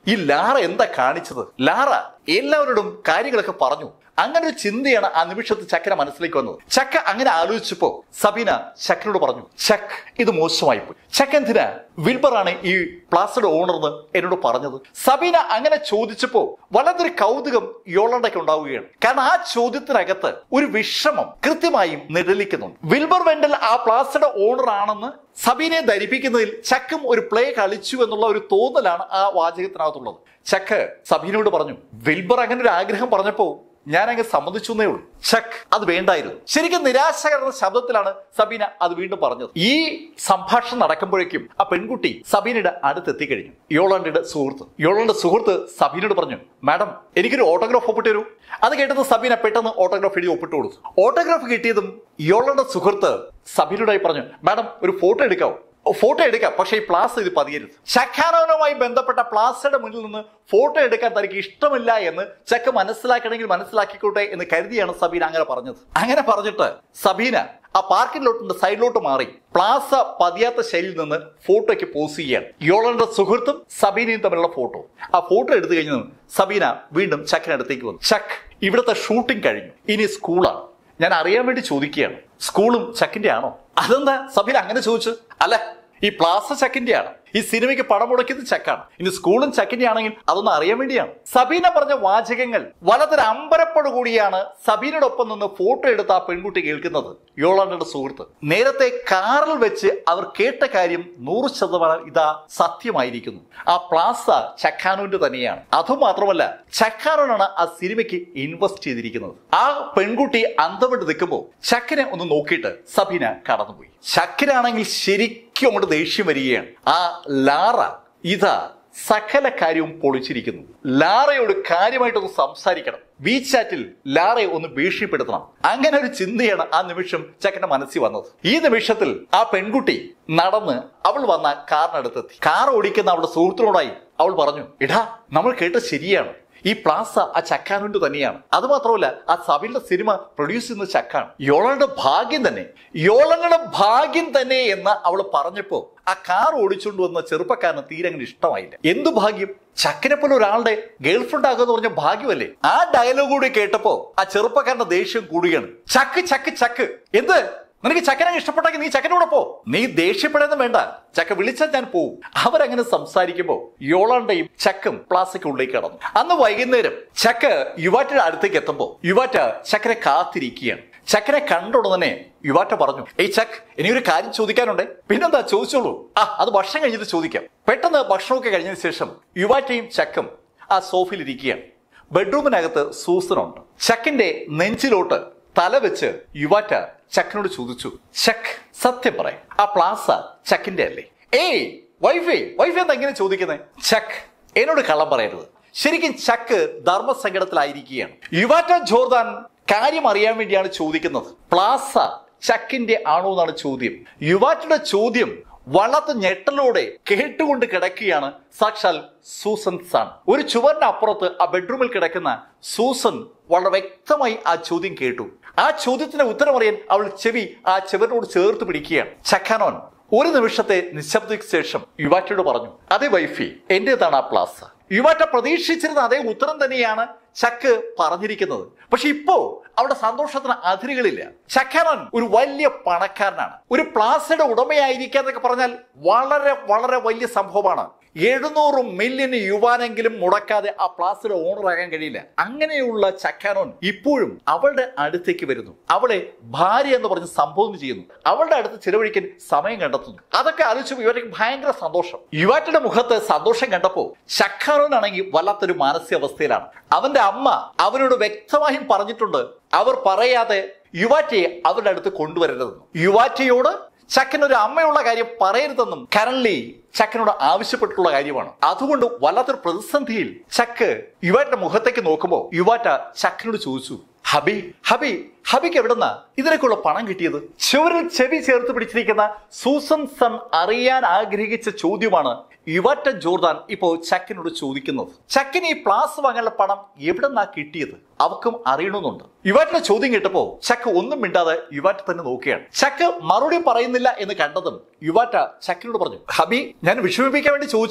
ഈ ലാറ എന്താ കാണിച്ചത് ലാറ എല്ലാവരോടും കാര്യങ്ങളൊക്കെ പറഞ്ഞു അങ്ങനെ ഒരു ചിന്തയാണ് ആ നിമിഷത്തിൽ ചക്കര മനസ്സിലേക്ക് വന്നത് ചക്ക അങ്ങനെ ആലോചിച്ചപ്പോ സബീന ചക്കനോട് പറഞ്ഞു ചക്ക് ഇത് മോശമായി പോയി ചക്ക എന്തിനാ വിൽബറാണ് ഈ പ്ലാസയുടെ ഓണർ എന്ന് എന്നോട് പറഞ്ഞത് സബീന അങ്ങനെ ചോദിച്ചപ്പോ വല്ലാത്തൊരു കൗതുകം യോളണ്ടയ്ക്ക് ഉണ്ടാവുകയാണ് കാരണം ആ ചോദ്യത്തിനകത്ത് ഒരു വിഷമം കൃത്യമായും നിഴലിക്കുന്നുണ്ട് വിൽബർ വെണ്ടൽ ആ പ്ലാസയുടെ ഓണർ ആണെന്ന് സബീനെ ധരിപ്പിക്കുന്നതിൽ ചക്കും ഒരു പ്ലേ കളിച്ചു എന്നുള്ള ഒരു തോന്നലാണ് ആ വാചകത്തിനകത്തുള്ളത് ചക്ക് സബീനോട് പറഞ്ഞു വിൽബർ അങ്ങനെ ഒരു ആഗ്രഹം പറഞ്ഞപ്പോ ഞാൻ അങ്ങ് സമ്മതിച്ചു എന്നേ ഉള്ളൂ ചക്ക് അത് വേണ്ടായിരുന്നു ശരിക്കും നിരാശകരണ ശബ്ദത്തിലാണ് സബീന അത് വീണ്ടും പറഞ്ഞത് ഈ സംഭാഷണം നടക്കുമ്പോഴേക്കും ആ പെൺകുട്ടി സബീനയുടെ അടുത്ത് എത്തിക്കഴിഞ്ഞു യോളാണ്ടിയുടെ സുഹൃത്ത് യോളാന്റെ സുഹൃത്ത് സബീനോട് പറഞ്ഞു മാഡം എനിക്കൊരു ഓട്ടോഗ്രാഫ് ഒപ്പിട്ട് തരൂ അത് കേട്ടത് സബീന പെട്ടെന്ന് ഓട്ടോഗ്രാഫ് എഴുതി ഒപ്പിട്ട് കൊടുത്തു ഓട്ടോഗ്രാഫ് കിട്ടിയതും യോളാന്റെ സുഹൃത്ത് സബീനോടായി പറഞ്ഞു മാഡം ഒരു ഫോട്ടോ എടുക്കാവോ ഫോട്ടോ എടുക്കാം പക്ഷേ ഈ പ്ലാസ് ഇത് പതിയരുത് ചക്കാനോനുമായി ബന്ധപ്പെട്ട പ്ലാസയുടെ മുന്നിൽ നിന്ന് ഫോട്ടോ എടുക്കാൻ തനിക്ക് ഇഷ്ടമില്ല എന്ന് ചക്ക മനസ്സിലാക്കണമെങ്കിൽ മനസ്സിലാക്കിക്കോട്ടെ എന്ന് കരുതിയാണ് സബീന അങ്ങനെ പറഞ്ഞത് അങ്ങനെ പറഞ്ഞിട്ട് സബീന ആ പാർക്കിലോട്ടുണ്ട് സൈഡിലോട്ട് മാറി പ്ലാസ പതിയാത്ത ശൈലിയിൽ നിന്ന് ഫോട്ടോയ്ക്ക് പോസ് ചെയ്യാണ് യോളന്റെ സുഹൃത്തും സബീനയും തമ്മിലുള്ള ഫോട്ടോ ആ ഫോട്ടോ എടുത്തു കഴിഞ്ഞു സബീന വീണ്ടും ചക്കിനടുത്തേക്ക് വന്നു ചക്ക് ഇവിടുത്തെ ഷൂട്ടിംഗ് കഴിഞ്ഞു ഇനി സ്കൂളാണ് ഞാൻ അറിയാൻ വേണ്ടി ചോദിക്കുകയാണ് സ്കൂളും ചക്കിന്റെ ആണോ അതെന്താ സബീന അങ്ങനെ ചോദിച്ചു അല്ല ഈ പ്ലാസ ചക്കിന്റെ ആണ് ഈ സിനിമയ്ക്ക് പണം മുടക്കിയത് ചക്കാണ് ഇനി സ്കൂളും ചക്കിന്റെ ആണെങ്കിൽ അതൊന്നും അറിയാൻ വേണ്ടിയാണ് സബീന പറഞ്ഞ വാചകങ്ങൾ വളരെ അമ്പരപ്പോടുകൂടിയാണ് സബീനോടൊപ്പം നിന്ന് ഫോട്ടോ എടുത്ത ആ പെൺകുട്ടി കേൾക്കുന്നത് യോളാണ്ടയുടെ സുഹൃത്ത് നേരത്തെ കാറിൽ വെച്ച് അവർ കേട്ട കാര്യം നൂറ് ശതമാനം ഇതാ സത്യമായിരിക്കുന്നു ആ പ്ലാസ ചക്കാനോന്റെ തന്നെയാണ് അതുമാത്രമല്ല ചക്കാനോനാണ് ആ സിനിമയ്ക്ക് ഇൻവെസ്റ്റ് ചെയ്തിരിക്കുന്നത് ആ പെൺകുട്ടി അന്തവിട്ട് നിൽക്കുമ്പോൾ ചക്കിനെ ഒന്ന് നോക്കിയിട്ട് സബീന കടന്നുപോയി ചക്കിനാണെങ്കിൽ ശരിക്കും അങ്ങോട്ട് ദേഷ്യം വരികയാണ് ആ ലാറ ഇതാ സകല കാര്യവും പൊളിച്ചിരിക്കുന്നു ലാറയോട് കാര്യമായിട്ടൊന്ന് സംസാരിക്കണം വി ചാറ്റിൽ ലാറയെ ഒന്ന് ഭീഷണിപ്പെടുത്തണം അങ്ങനെ ഒരു ചിന്തയാണ് ആ നിമിഷം ചക്കന്റെ മനസ്സിൽ വന്നത് ഈ നിമിഷത്തിൽ ആ പെൺകുട്ടി നടന്ന് അവൾ വന്ന കാറിനടുത്തെത്തി കാർ ഓടിക്കുന്ന അവളുടെ സുഹൃത്തിനോടായി അവൾ പറഞ്ഞു എടാ നമ്മൾ കേട്ടത് ശരിയാണ് ഈ പ്ലാസ ആ ചക്കാനുണ്ട് തന്നെയാണ് അത് മാത്രമല്ല ആ സബിലിന്റെ സിനിമ പ്രൊഡ്യൂസ് ചെയ്യുന്ന ചക്കാണ് യോളയുടെ ഭാഗ്യം തന്നെ യോളങ്ങളുടെ ഭാഗ്യം തന്നെ എന്ന് അവൾ പറഞ്ഞപ്പോ ആ കാർ ഓടിച്ചുകൊണ്ട് വന്ന ചെറുപ്പക്കാരന് തീരെ അങ്ങനെ ഇഷ്ടമായില്ല എന്തു ഭാഗ്യം ചക്കിനെ പോലെ ഒരാളുടെ ഗേൾഫ്രണ്ട് ആകുമെന്ന് പറഞ്ഞ ഭാഗ്യമല്ലേ ആ ഡയലോഗ് കൂടി കേട്ടപ്പോ ആ ചെറുപ്പക്കാരന്റെ ദേഷ്യം കൂടുകയാണ് ചക്ക് ചക്ക് ചക്ക് എന്ത് നിനക്ക് ചക്കനെ ഇഷ്ടപ്പെട്ടെങ്കിൽ നീ ചക്കനോടെ പോ നീ ദേഷ്യപ്പെടുന്ന വേണ്ട ചക്ക വിളിച്ചാൽ ഞാൻ പോവും അവരങ്ങനെ സംസാരിക്കുമ്പോ യോളാണ്ടയും ചക്കും പ്ലാസ്റ്റിക് ഉള്ളിലേക്ക് കടന്നു അന്ന് വൈകുന്നേരം ചക്ക് യുവാറ്റയുടെ അടുത്തേക്ക് എത്തുമ്പോ യുവാറ്റ ചക്കനെ കാത്തിരിക്കുകയാണ് ചക്കനെ കണ്ടോടെ തന്നെ യുവാറ്റ പറഞ്ഞു ഏയ് ചക്ക് എനിക്കൊരു കാര്യം ചോദിക്കാനുണ്ട് പിന്നെന്താ ചോദിച്ചോളൂ ആ അത് ഭക്ഷണം കഴിഞ്ഞിട്ട് ചോദിക്കാം പെട്ടെന്ന് ഭക്ഷണമൊക്കെ കഴിഞ്ഞതിന് ശേഷം യുവാറ്റയും ചക്കും ആ സോഫയിൽ ഇരിക്കുകയാണ് ബെഡ്റൂമിനകത്ത് സൂസനുണ്ട് ചക്കിന്റെ നെഞ്ചിലോട്ട് തല വെച്ച് യുവാറ്റ ചക്കിനോട് ചോദിച്ചു ചക്ക് സത്യം പറ ആ പ്ലാസ ചക്കിന്റെ അല്ലേ ഏയ് വൈഫേ വൈഫ് എന്താ ഇങ്ങനെ ചോദിക്കുന്നത് ചക്ക് എന്നോട് കള്ളം പറയരുത് ശരിക്കും ചക്ക് ധർമ്മസങ്കടത്തിലായിരിക്കുകയാണ് യുവാറ്റ ജോർദാൻ കാര്യം അറിയാൻ വേണ്ടിയാണ് ചോദിക്കുന്നത് പ്ലാസ ചക്കിന്റെ ആണോ എന്നാണ് ചോദ്യം യുവാറ്റയുടെ ചോദ്യം വളർത്ത ഞെട്ടലോടെ കേട്ടുകൊണ്ട് കിടക്കുകയാണ് സാക്ഷാൽ സൂസൻ സാൻ ഒരു ചുവറിന്റെ അപ്പുറത്ത് ആ ബെഡ്റൂമിൽ കിടക്കുന്ന സൂസൻ വളരെ വ്യക്തമായി ആ ചോദ്യം കേട്ടു ആ ചോദ്യത്തിന് ഉത്തരം അറിയാൻ അവൾ ചെവി ആ ചെവരിനോട് ചേർത്ത് പിടിക്കുകയാണ് ചക്കാനോൻ ഒരു നിമിഷത്തെ നിശബ്ദയ്ക്ക് ശേഷം യുവാറ്റയോട് പറഞ്ഞു അതെ വൈഫി എന്റേതാണ് ആ പ്ലാസ യുവാറ്റ പ്രതീക്ഷിച്ചിരുന്ന അതേ ഉത്തരം തന്നെയാണ് ചക്ക് പറഞ്ഞിരിക്കുന്നത് പക്ഷെ ഇപ്പോ അവിടെ സന്തോഷത്തിന് അതിരുകളില്ല ചക്കാനൻ ഒരു വലിയ പണക്കാരനാണ് ഒരു പ്ലാസയുടെ ഉടമയായിരിക്കുക എന്നൊക്കെ പറഞ്ഞാൽ വളരെ വളരെ വലിയ സംഭവമാണ് എഴുന്നൂറ് മില്യൺ യുവാനെങ്കിലും മുടക്കാതെ ആ പ്ലാസയുടെ ഓണറാകാൻ കഴിയില്ല അങ്ങനെയുള്ള ചക്കാനോൻ ഇപ്പോഴും അവളുടെ അടുത്തേക്ക് വരുന്നു അവളെ ഭാര്യ എന്ന് പറഞ്ഞ് സംബോധന ചെയ്യുന്നു അവളുടെ അടുത്ത് ചിലവഴിക്കാൻ സമയം കണ്ടെത്തുന്നു അതൊക്കെ ആലോചിച്ചപ്പോൾ ഇവർക്ക് ഭയങ്കര സന്തോഷം യുവാറ്റയുടെ മുഖത്ത് സന്തോഷം കണ്ടപ്പോൾ ചക്കാനോനാണെങ്കിൽ വല്ലാത്തൊരു മാനസികാവസ്ഥയിലാണ് അവന്റെ അമ്മ അവനോട് വ്യക്തമായും പറഞ്ഞിട്ടുണ്ട് അവർ പറയാതെ യുവാറ്റയെ അവരുടെ അടുത്ത് കൊണ്ടുവരരുതെന്ന് യുവാറ്റയോട് ചക്കൻ ഒരു അമ്മയുള്ള കാര്യം പറയരുതെന്നും കരൺലി ചക്കനോട് ആവശ്യപ്പെട്ടിട്ടുള്ള കാര്യമാണ് അതുകൊണ്ട് വല്ലാത്തൊരു പ്രതിസന്ധിയിൽ ചക്ക് യുവാറ്റയുടെ മുഖത്തേക്ക് നോക്കുമ്പോൾ യുവാറ്റ ചക്കനോട് ചോദിച്ചു ഹബി ഹബി ഹബിക്ക് എവിടുന്ന ഇതിനൊക്കെയുള്ള പണം കിട്ടിയത് ചുവരിൽ ചെവി ചേർത്ത് പിടിച്ചിരിക്കുന്ന സൂസൻ സൺ അറിയാൻ ആഗ്രഹിച്ച ചോദ്യമാണ് യുവാറ്റ ജോർദാൻ ഇപ്പോ ചക്കിനോട് ചോദിക്കുന്നത് ചക്കിന് ഈ പ്ലാസ് വാങ്ങാനുള്ള പണം എവിടെന്നാ കിട്ടിയത് അവക്കും അറിയണമെന്നുണ്ട് യുവാറ്റിന്റെ ചോദ്യം കേട്ടപ്പോ ചക്ക് ഒന്നും മിണ്ടാതെ യുവാറ്റ തന്നെ നോക്കുകയാണ് ചക്ക് മറുപടി പറയുന്നില്ല എന്ന് കണ്ടതും യുവാറ്റ ചക്കിനോട് പറഞ്ഞു ഹബി ഞാൻ വിഷമിപ്പിക്കാൻ വേണ്ടി ചോദിച്ചല്ലേ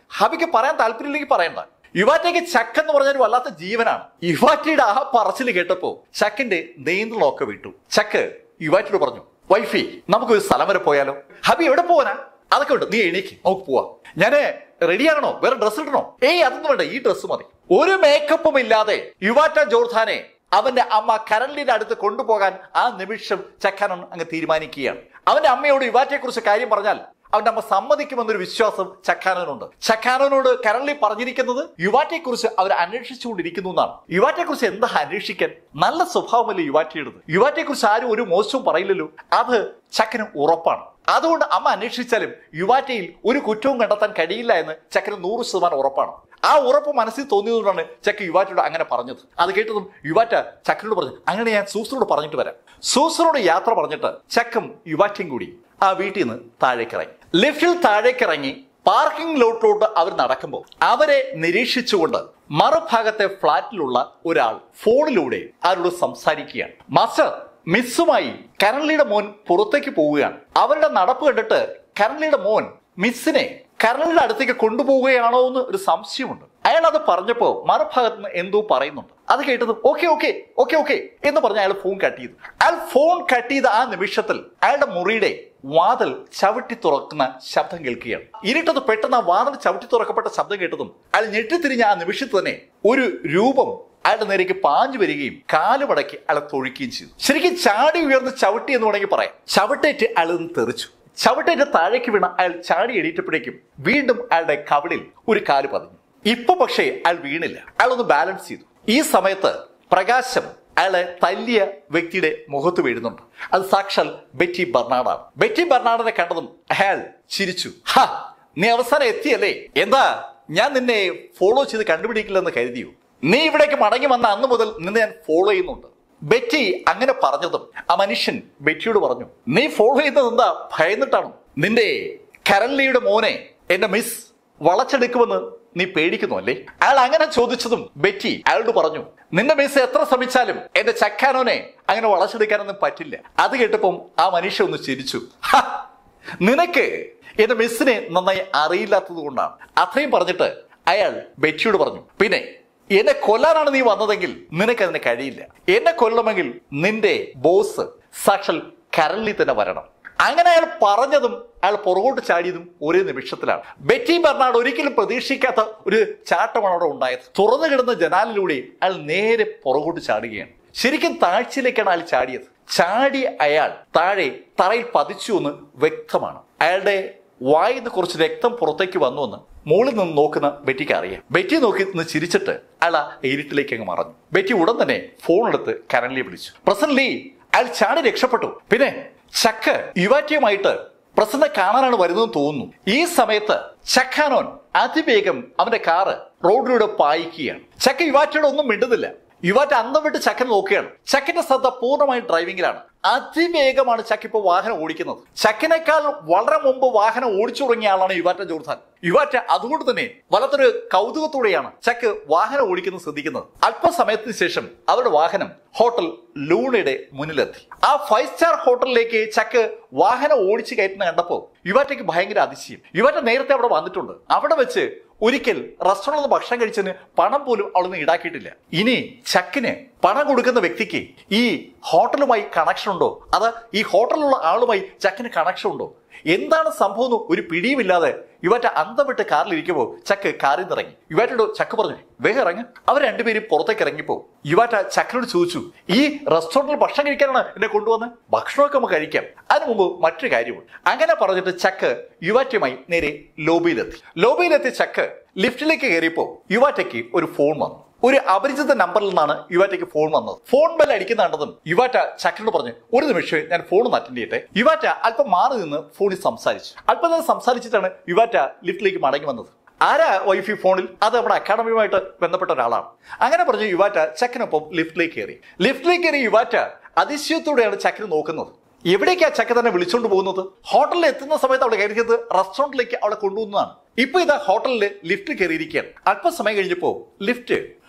ഹബിക്ക് പറയാൻ താല്പര്യമില്ലെങ്കിൽ പറയണ്ട യുവാറ്റയ്ക്ക് ചക്ക എന്ന് പറഞ്ഞ ഒരു വല്ലാത്ത ജീവനാണ് യുവാറ്റയുടെ ആ പറച്ചിൽ കേട്ടപ്പോ ചക്കിന്റെ നിയന്ത്രണമൊക്കെ വിട്ടു ചക്ക് യുവാറ്റയോട് പറഞ്ഞു വൈഫി നമുക്കൊരു സ്ഥലം വരെ പോയാലോ ഹബി എവിടെ പോവാനാ അതൊക്കെ ഉണ്ട് നീ എണീക്ക് നമുക്ക് പോവാം ഞാന് റെഡിയാകണോ വേറെ ഡ്രസ്സ് ഇടണോ ഏയ് അതൊന്നും വേണ്ട ഈ ഡ്രസ്സ് മതി ഒരു മേക്കപ്പും ഇല്ലാതെ യുവാറ്റ ജോർധാനെ അവന്റെ അമ്മ കരളിന്റെ അടുത്ത് കൊണ്ടുപോകാൻ ആ നിമിഷം ചക്കാനൻ അങ്ങ് തീരുമാനിക്കുകയാണ് അവന്റെ അമ്മയോട് യുവാറ്റയെ കുറിച്ച് കാര്യം പറഞ്ഞാൽ അവന്റെ അമ്മ സമ്മതിക്കുമെന്നൊരു വിശ്വാസം ചക്കാനോനുണ്ട് ചക്കാനോനോട് കരളി പറഞ്ഞിരിക്കുന്നത് യുവാറ്റയെ കുറിച്ച് അവർ അന്വേഷിച്ചുകൊണ്ടിരിക്കുന്നു എന്നാണ് യുവാറ്റയെ കുറിച്ച് എന്താ അന്വേഷിക്കാൻ നല്ല സ്വഭാവമല്ലേ യുവാറ്റയുടേത് യുവാറ്റയെ കുറിച്ച് ആരും ഒരു മോശവും പറയില്ലല്ലോ അത് ചക്കന് ഉറപ്പാണ് അതുകൊണ്ട് അമ്മ അന്വേഷിച്ചാലും യുവാറ്റയിൽ ഒരു കുറ്റവും കണ്ടെത്താൻ കഴിയില്ല എന്ന് ചക്കന് നൂറ് ശതമാനം ഉറപ്പാണ് ആ ഉറപ്പ് മനസ്സിൽ തോന്നിയതുകൊണ്ടാണ് ചക്ക യുവാറ്റയോട് അങ്ങനെ പറഞ്ഞത് അത് കേട്ടതും യുവാറ്റ ചക്കനോട് പറഞ്ഞു അങ്ങനെ ഞാൻ സൂസനോട് പറഞ്ഞിട്ട് വരാം സൂസനോട് യാത്ര പറഞ്ഞിട്ട് ചക്കും യുവാറ്റയും കൂടി ആ വീട്ടിൽ നിന്ന് താഴേക്കിറങ്ങി ലിഫ്റ്റിൽ താഴേക്കിറങ്ങി പാർക്കിംഗ് ലോട്ടിലോട്ട് അവർ നടക്കുമ്പോൾ അവരെ നിരീക്ഷിച്ചുകൊണ്ട് മറുഭാഗത്തെ ഫ്ളാറ്റിലുള്ള ഒരാൾ ഫോണിലൂടെ അവരോട് സംസാരിക്കുകയാണ് മാസ്റ്റർ മിസ്സുമായി കരൺലിയുടെ മോൻ പുറത്തേക്ക് പോവുകയാണ് അവരുടെ നടപ്പ് കണ്ടിട്ട് കരൺലിയുടെ മോൻ മിസ്സിനെ കരളിന്റെ അടുത്തേക്ക് കൊണ്ടുപോവുകയാണോ എന്ന് ഒരു സംശയമുണ്ട് അയാൾ അത് പറഞ്ഞപ്പോ മറുഭാഗത്ത് നിന്ന് എന്തോ പറയുന്നുണ്ട് അത് കേട്ടതും ഓക്കെ ഓക്കെ ഓക്കെ ഓക്കെ എന്ന് പറഞ്ഞ് അയാൾ ഫോൺ കട്ട് ചെയ്തു അയാൾ ഫോൺ കട്ട് ചെയ്ത ആ നിമിഷത്തിൽ അയാളുടെ മുറിയുടെ വാതിൽ ചവിട്ടി തുറക്കുന്ന ശബ്ദം കേൾക്കുകയാണ് ഇരുട്ടത് പെട്ടെന്ന് ആ വാതിൽ ചവിട്ടി തുറക്കപ്പെട്ട ശബ്ദം കേട്ടതും അയാൾ ഞെട്ടിത്തിരിഞ്ഞ ആ നിമിഷത്തിൽ തന്നെ ഒരു രൂപം അയാളുടെ നേരേക്ക് പാഞ്ഞു വരികയും കാലുമടക്കി അയാളെ തൊഴിക്കുകയും ചെയ്തു ശരിക്കും ചാടി ഉയർന്ന് ചവിട്ടി എന്ന് വേണമെങ്കിൽ പറയാം ചവിട്ടേറ്റ് അയാൾ നിന്ന് തെറിച്ചു ചവിട്ടേറ്റ് താഴേക്ക് വീണ അയാൾ ചാടി എണീറ്റപ്പോഴേക്കും വീണ്ടും അയാളുടെ കവിളിൽ ഒരു കാല് പതിഞ്ഞു ഇപ്പൊ പക്ഷേ അയാൾ വീണില്ല അയാൾ ഒന്ന് ബാലൻസ് ചെയ്തു ഈ സമയത്ത് പ്രകാശം അയാളെ തല്ലിയ വ്യക്തിയുടെ മുഖത്ത് വീഴുന്നുണ്ട് അത് സാക്ഷാൽ ബെറ്റി ബർണാഡാണ് ബെറ്റി ബർണാഡിനെ കണ്ടതും അയാൾ ചിരിച്ചു ഹാ നീ അവസാനം എത്തിയല്ലേ എന്താ ഞാൻ നിന്നെ ഫോളോ ചെയ്ത് കണ്ടുപിടിക്കില്ലെന്ന് കരുതിയോ നീ ഇവിടേക്ക് മടങ്ങി വന്ന അന്ന് മുതൽ നിന്നെ ഞാൻ ഫോളോ ചെയ്യുന്നുണ്ട് ബെറ്റി അങ്ങനെ പറഞ്ഞതും ആ മനുഷ്യൻ ബെറ്റിയോട് പറഞ്ഞു നീ ഫോളോ ചെയ്യുന്നത് എന്താ ഭയന്നിട്ടാണോ നിന്റെ കരൺലിയുടെ മോനെ എന്റെ മിസ് വളച്ചെടുക്കുമെന്ന് നീ പേടിക്കുന്നു അല്ലേ അയാൾ അങ്ങനെ ചോദിച്ചതും ബെറ്റി അയാളോട് പറഞ്ഞു നിന്റെ മിസ് എത്ര ശ്രമിച്ചാലും എന്റെ ചക്കാനോനെ അങ്ങനെ വളച്ചെടുക്കാനൊന്നും പറ്റില്ല അത് കേട്ടപ്പം ആ മനുഷ്യ ഒന്ന് ചിരിച്ചു "ഹ, നിനക്ക് എന്റെ മിസ്സിനെ നന്നായി അറിയില്ലാത്തത് കൊണ്ടാണ് അത്രയും പറഞ്ഞിട്ട് അയാൾ ബെറ്റിയോട് പറഞ്ഞു പിന്നെ എന്നെ കൊല്ലാനാണ് നീ വന്നതെങ്കിൽ നിനക്ക് അതിന് കഴിയില്ല എന്നെ കൊല്ലണമെങ്കിൽ നിന്റെ ബോസ് സാക്ഷൽ കരളിൽ തന്നെ വരണം അങ്ങനെ അയാൾ പറഞ്ഞതും അയാൾ പുറകോട്ട് ചാടിയതും ഒരേ നിമിഷത്തിലാണ് ബെറ്റി ബെർണാഡ് ഒരിക്കലും പ്രതീക്ഷിക്കാത്ത ഒരു ചാട്ടമാണ് അവിടെ ഉണ്ടായത് തുറന്നു കിടന്ന ജനാലിലൂടെ അയാൾ നേരെ പുറകോട്ട് ചാടുകയാണ് ശരിക്കും താഴ്ചയിലേക്കാണ് അയാൾ ചാടിയത് ചാടി അയാൾ താഴെ തറയിൽ പതിച്ചു എന്ന് വ്യക്തമാണ് അയാളുടെ വായിൽ നിന്ന് കുറച്ച് രക്തം പുറത്തേക്ക് വന്നു എന്ന് മുകളിൽ നിന്ന് നോക്കുന്ന ബെറ്റിക്ക് അറിയാം ബെറ്റി നോക്കി നിന്ന് ചിരിച്ചിട്ട് അയാൾ ആ ഇരുട്ടിലേക്ക് അങ്ങ് മറഞ്ഞു ബെറ്റി ഉടൻ തന്നെ ഫോൺ എടുത്ത് കരൺലിയെ വിളിച്ചു പ്രസന്റ് അയാൾ ചാടി രക്ഷപ്പെട്ടു പിന്നെ ചക്ക് യുവാറ്റിയുമായിട്ട് പ്രസന്നെ കാണാനാണ് വരുന്നതെന്ന് തോന്നുന്നു ഈ സമയത്ത് ചക്കാനോൻ അതിവേഗം അവന്റെ കാറ് റോഡിലൂടെ പായിക്കുകയാണ് ചക്ക യുവാറ്റയോട് ഒന്നും മിണ്ടുന്നില്ല യുവാറ്റ അന്തം വിട്ട് ചക്കനെ നോക്കുകയാണ് ചക്കിന്റെ ശ്രദ്ധ പൂർണ്ണമായും ഡ്രൈവിംഗിലാണ് അതിവേഗമാണ് ചക്ക ഇപ്പോൾ വാഹനം ഓടിക്കുന്നത് ചക്കിനേക്കാൾ വളരെ മുമ്പ് വാഹനം ഓടിച്ചു തുടങ്ങിയ ആളാണ് യുവാറ്റ ജോർദാൻ യുവാറ്റ അതുകൊണ്ട് തന്നെ വല്ലാത്തൊരു കൗതുകത്തോടെയാണ് ചക്ക് വാഹനം ഓടിക്കുന്നത് ശ്രദ്ധിക്കുന്നത് അല്പസമയത്തിന് ശേഷം അവരുടെ വാഹനം ഹോട്ടൽ ലൂണയുടെ മുന്നിലെത്തി ആ ഫൈവ് സ്റ്റാർ ഹോട്ടലിലേക്ക് ചക്ക് വാഹനം ഓടിച്ച് കയറ്റുന്ന കണ്ടപ്പോൾ യുവാറ്റയ്ക്ക് ഭയങ്കര അതിശയം യുവാറ്റ നേരത്തെ അവിടെ വന്നിട്ടുണ്ട് അവിടെ വെച്ച് ഒരിക്കൽ റെസ്റ്റോറൻറ്റിൽ നിന്ന് ഭക്ഷണം കഴിച്ചതിന് പണം പോലും അവളൊന്നും ഈടാക്കിയിട്ടില്ല ഇനി ചക്കിന് പണം കൊടുക്കുന്ന വ്യക്തിക്ക് ഈ ഹോട്ടലുമായി കണക്ഷൻ ഉണ്ടോ അത് ഈ ഹോട്ടലിലുള്ള ആളുമായി ചക്കിന് കണക്ഷൻ ഉണ്ടോ എന്താണ് സംഭവം എന്ന് ഒരു പിടിയുമില്ലാതെ യുവാറ്റ അന്തം വിട്ട് കാറിലിരിക്കുമ്പോൾ ചക്ക് കാറിൽ നിന്ന് ഇറങ്ങി യുവാറ്റയോട് ചക്ക് പറഞ്ഞു വേഗം ഇറങ്ങി അവർ രണ്ടുപേരും പുറത്തേക്ക് ഇറങ്ങിപ്പോ യുവാറ്റ ചക്കനോട് ചോദിച്ചു ഈ റെസ്റ്റോറന്റിൽ ഭക്ഷണം കഴിക്കാനാണ് എന്നെ കൊണ്ടുവന്ന് ഭക്ഷണമൊക്കെ നമുക്ക് കഴിക്കാം അതിനു മുമ്പ് മറ്റൊരു കാര്യമുണ്ട് അങ്ങനെ പറഞ്ഞിട്ട് ചക്ക് യുവാറ്റയുമായി നേരെ ലോബിയിലെത്തി ലോബിയിലെത്തി ചക്ക് ലിഫ്റ്റിലേക്ക് കയറിയപ്പോ യുവാറ്റയ്ക്ക് ഒരു ഫോൺ വന്നു ഒരു അപരിചിത നമ്പറിൽ നിന്നാണ് യുവാറ്റയ്ക്ക് ഫോൺ വന്നത് ഫോൺ ബെൽ അടിക്കുന്ന കണ്ടതും യുവാറ്റ ചക്കനോട് പറഞ്ഞു ഒരു നിമിഷം ഞാൻ ഫോൺ ഒന്ന് അറ്റൻഡ് ചെയ്യട്ടെ യുവാറ്റ അല്പം മാറി നിന്ന് ഫോണിൽ സംസാരിച്ചു അല്പം നേരം സംസാരിച്ചിട്ടാണ് യുവാറ്റ ലിഫ്റ്റിലേക്ക് മടങ്ങി വന്നത് ആരാ വൈഫി ഫോണിൽ അത് നമ്മുടെ അക്കാഡമിയുമായിട്ട് ബന്ധപ്പെട്ട ഒരാളാണ് അങ്ങനെ പറഞ്ഞു യുവാറ്റ ചക്കനൊപ്പം ലിഫ്റ്റിലേക്ക് കയറി ലിഫ്റ്റിലേക്ക് കയറി യുവാറ്റ അതിശയത്തോടെയാണ് ചക്കന് നോക്കുന്നത് എവിടേക്കാ ചക്ക തന്നെ വിളിച്ചോണ്ട് പോകുന്നത് ഹോട്ടലിൽ എത്തുന്ന സമയത്ത് അവളെ കയറിയത് റെസ്റ്റോറന്റിലേക്ക് അവളെ കൊണ്ടുപോകുന്നതാണ് ഇപ്പൊ ഇതാ ഹോട്ടലിൽ ലിഫ്റ്റ് കയറിയിരിക്കുകയാണ് അല്പസമയം കഴിഞ്ഞപ്പോ ലിഫ്റ്റ്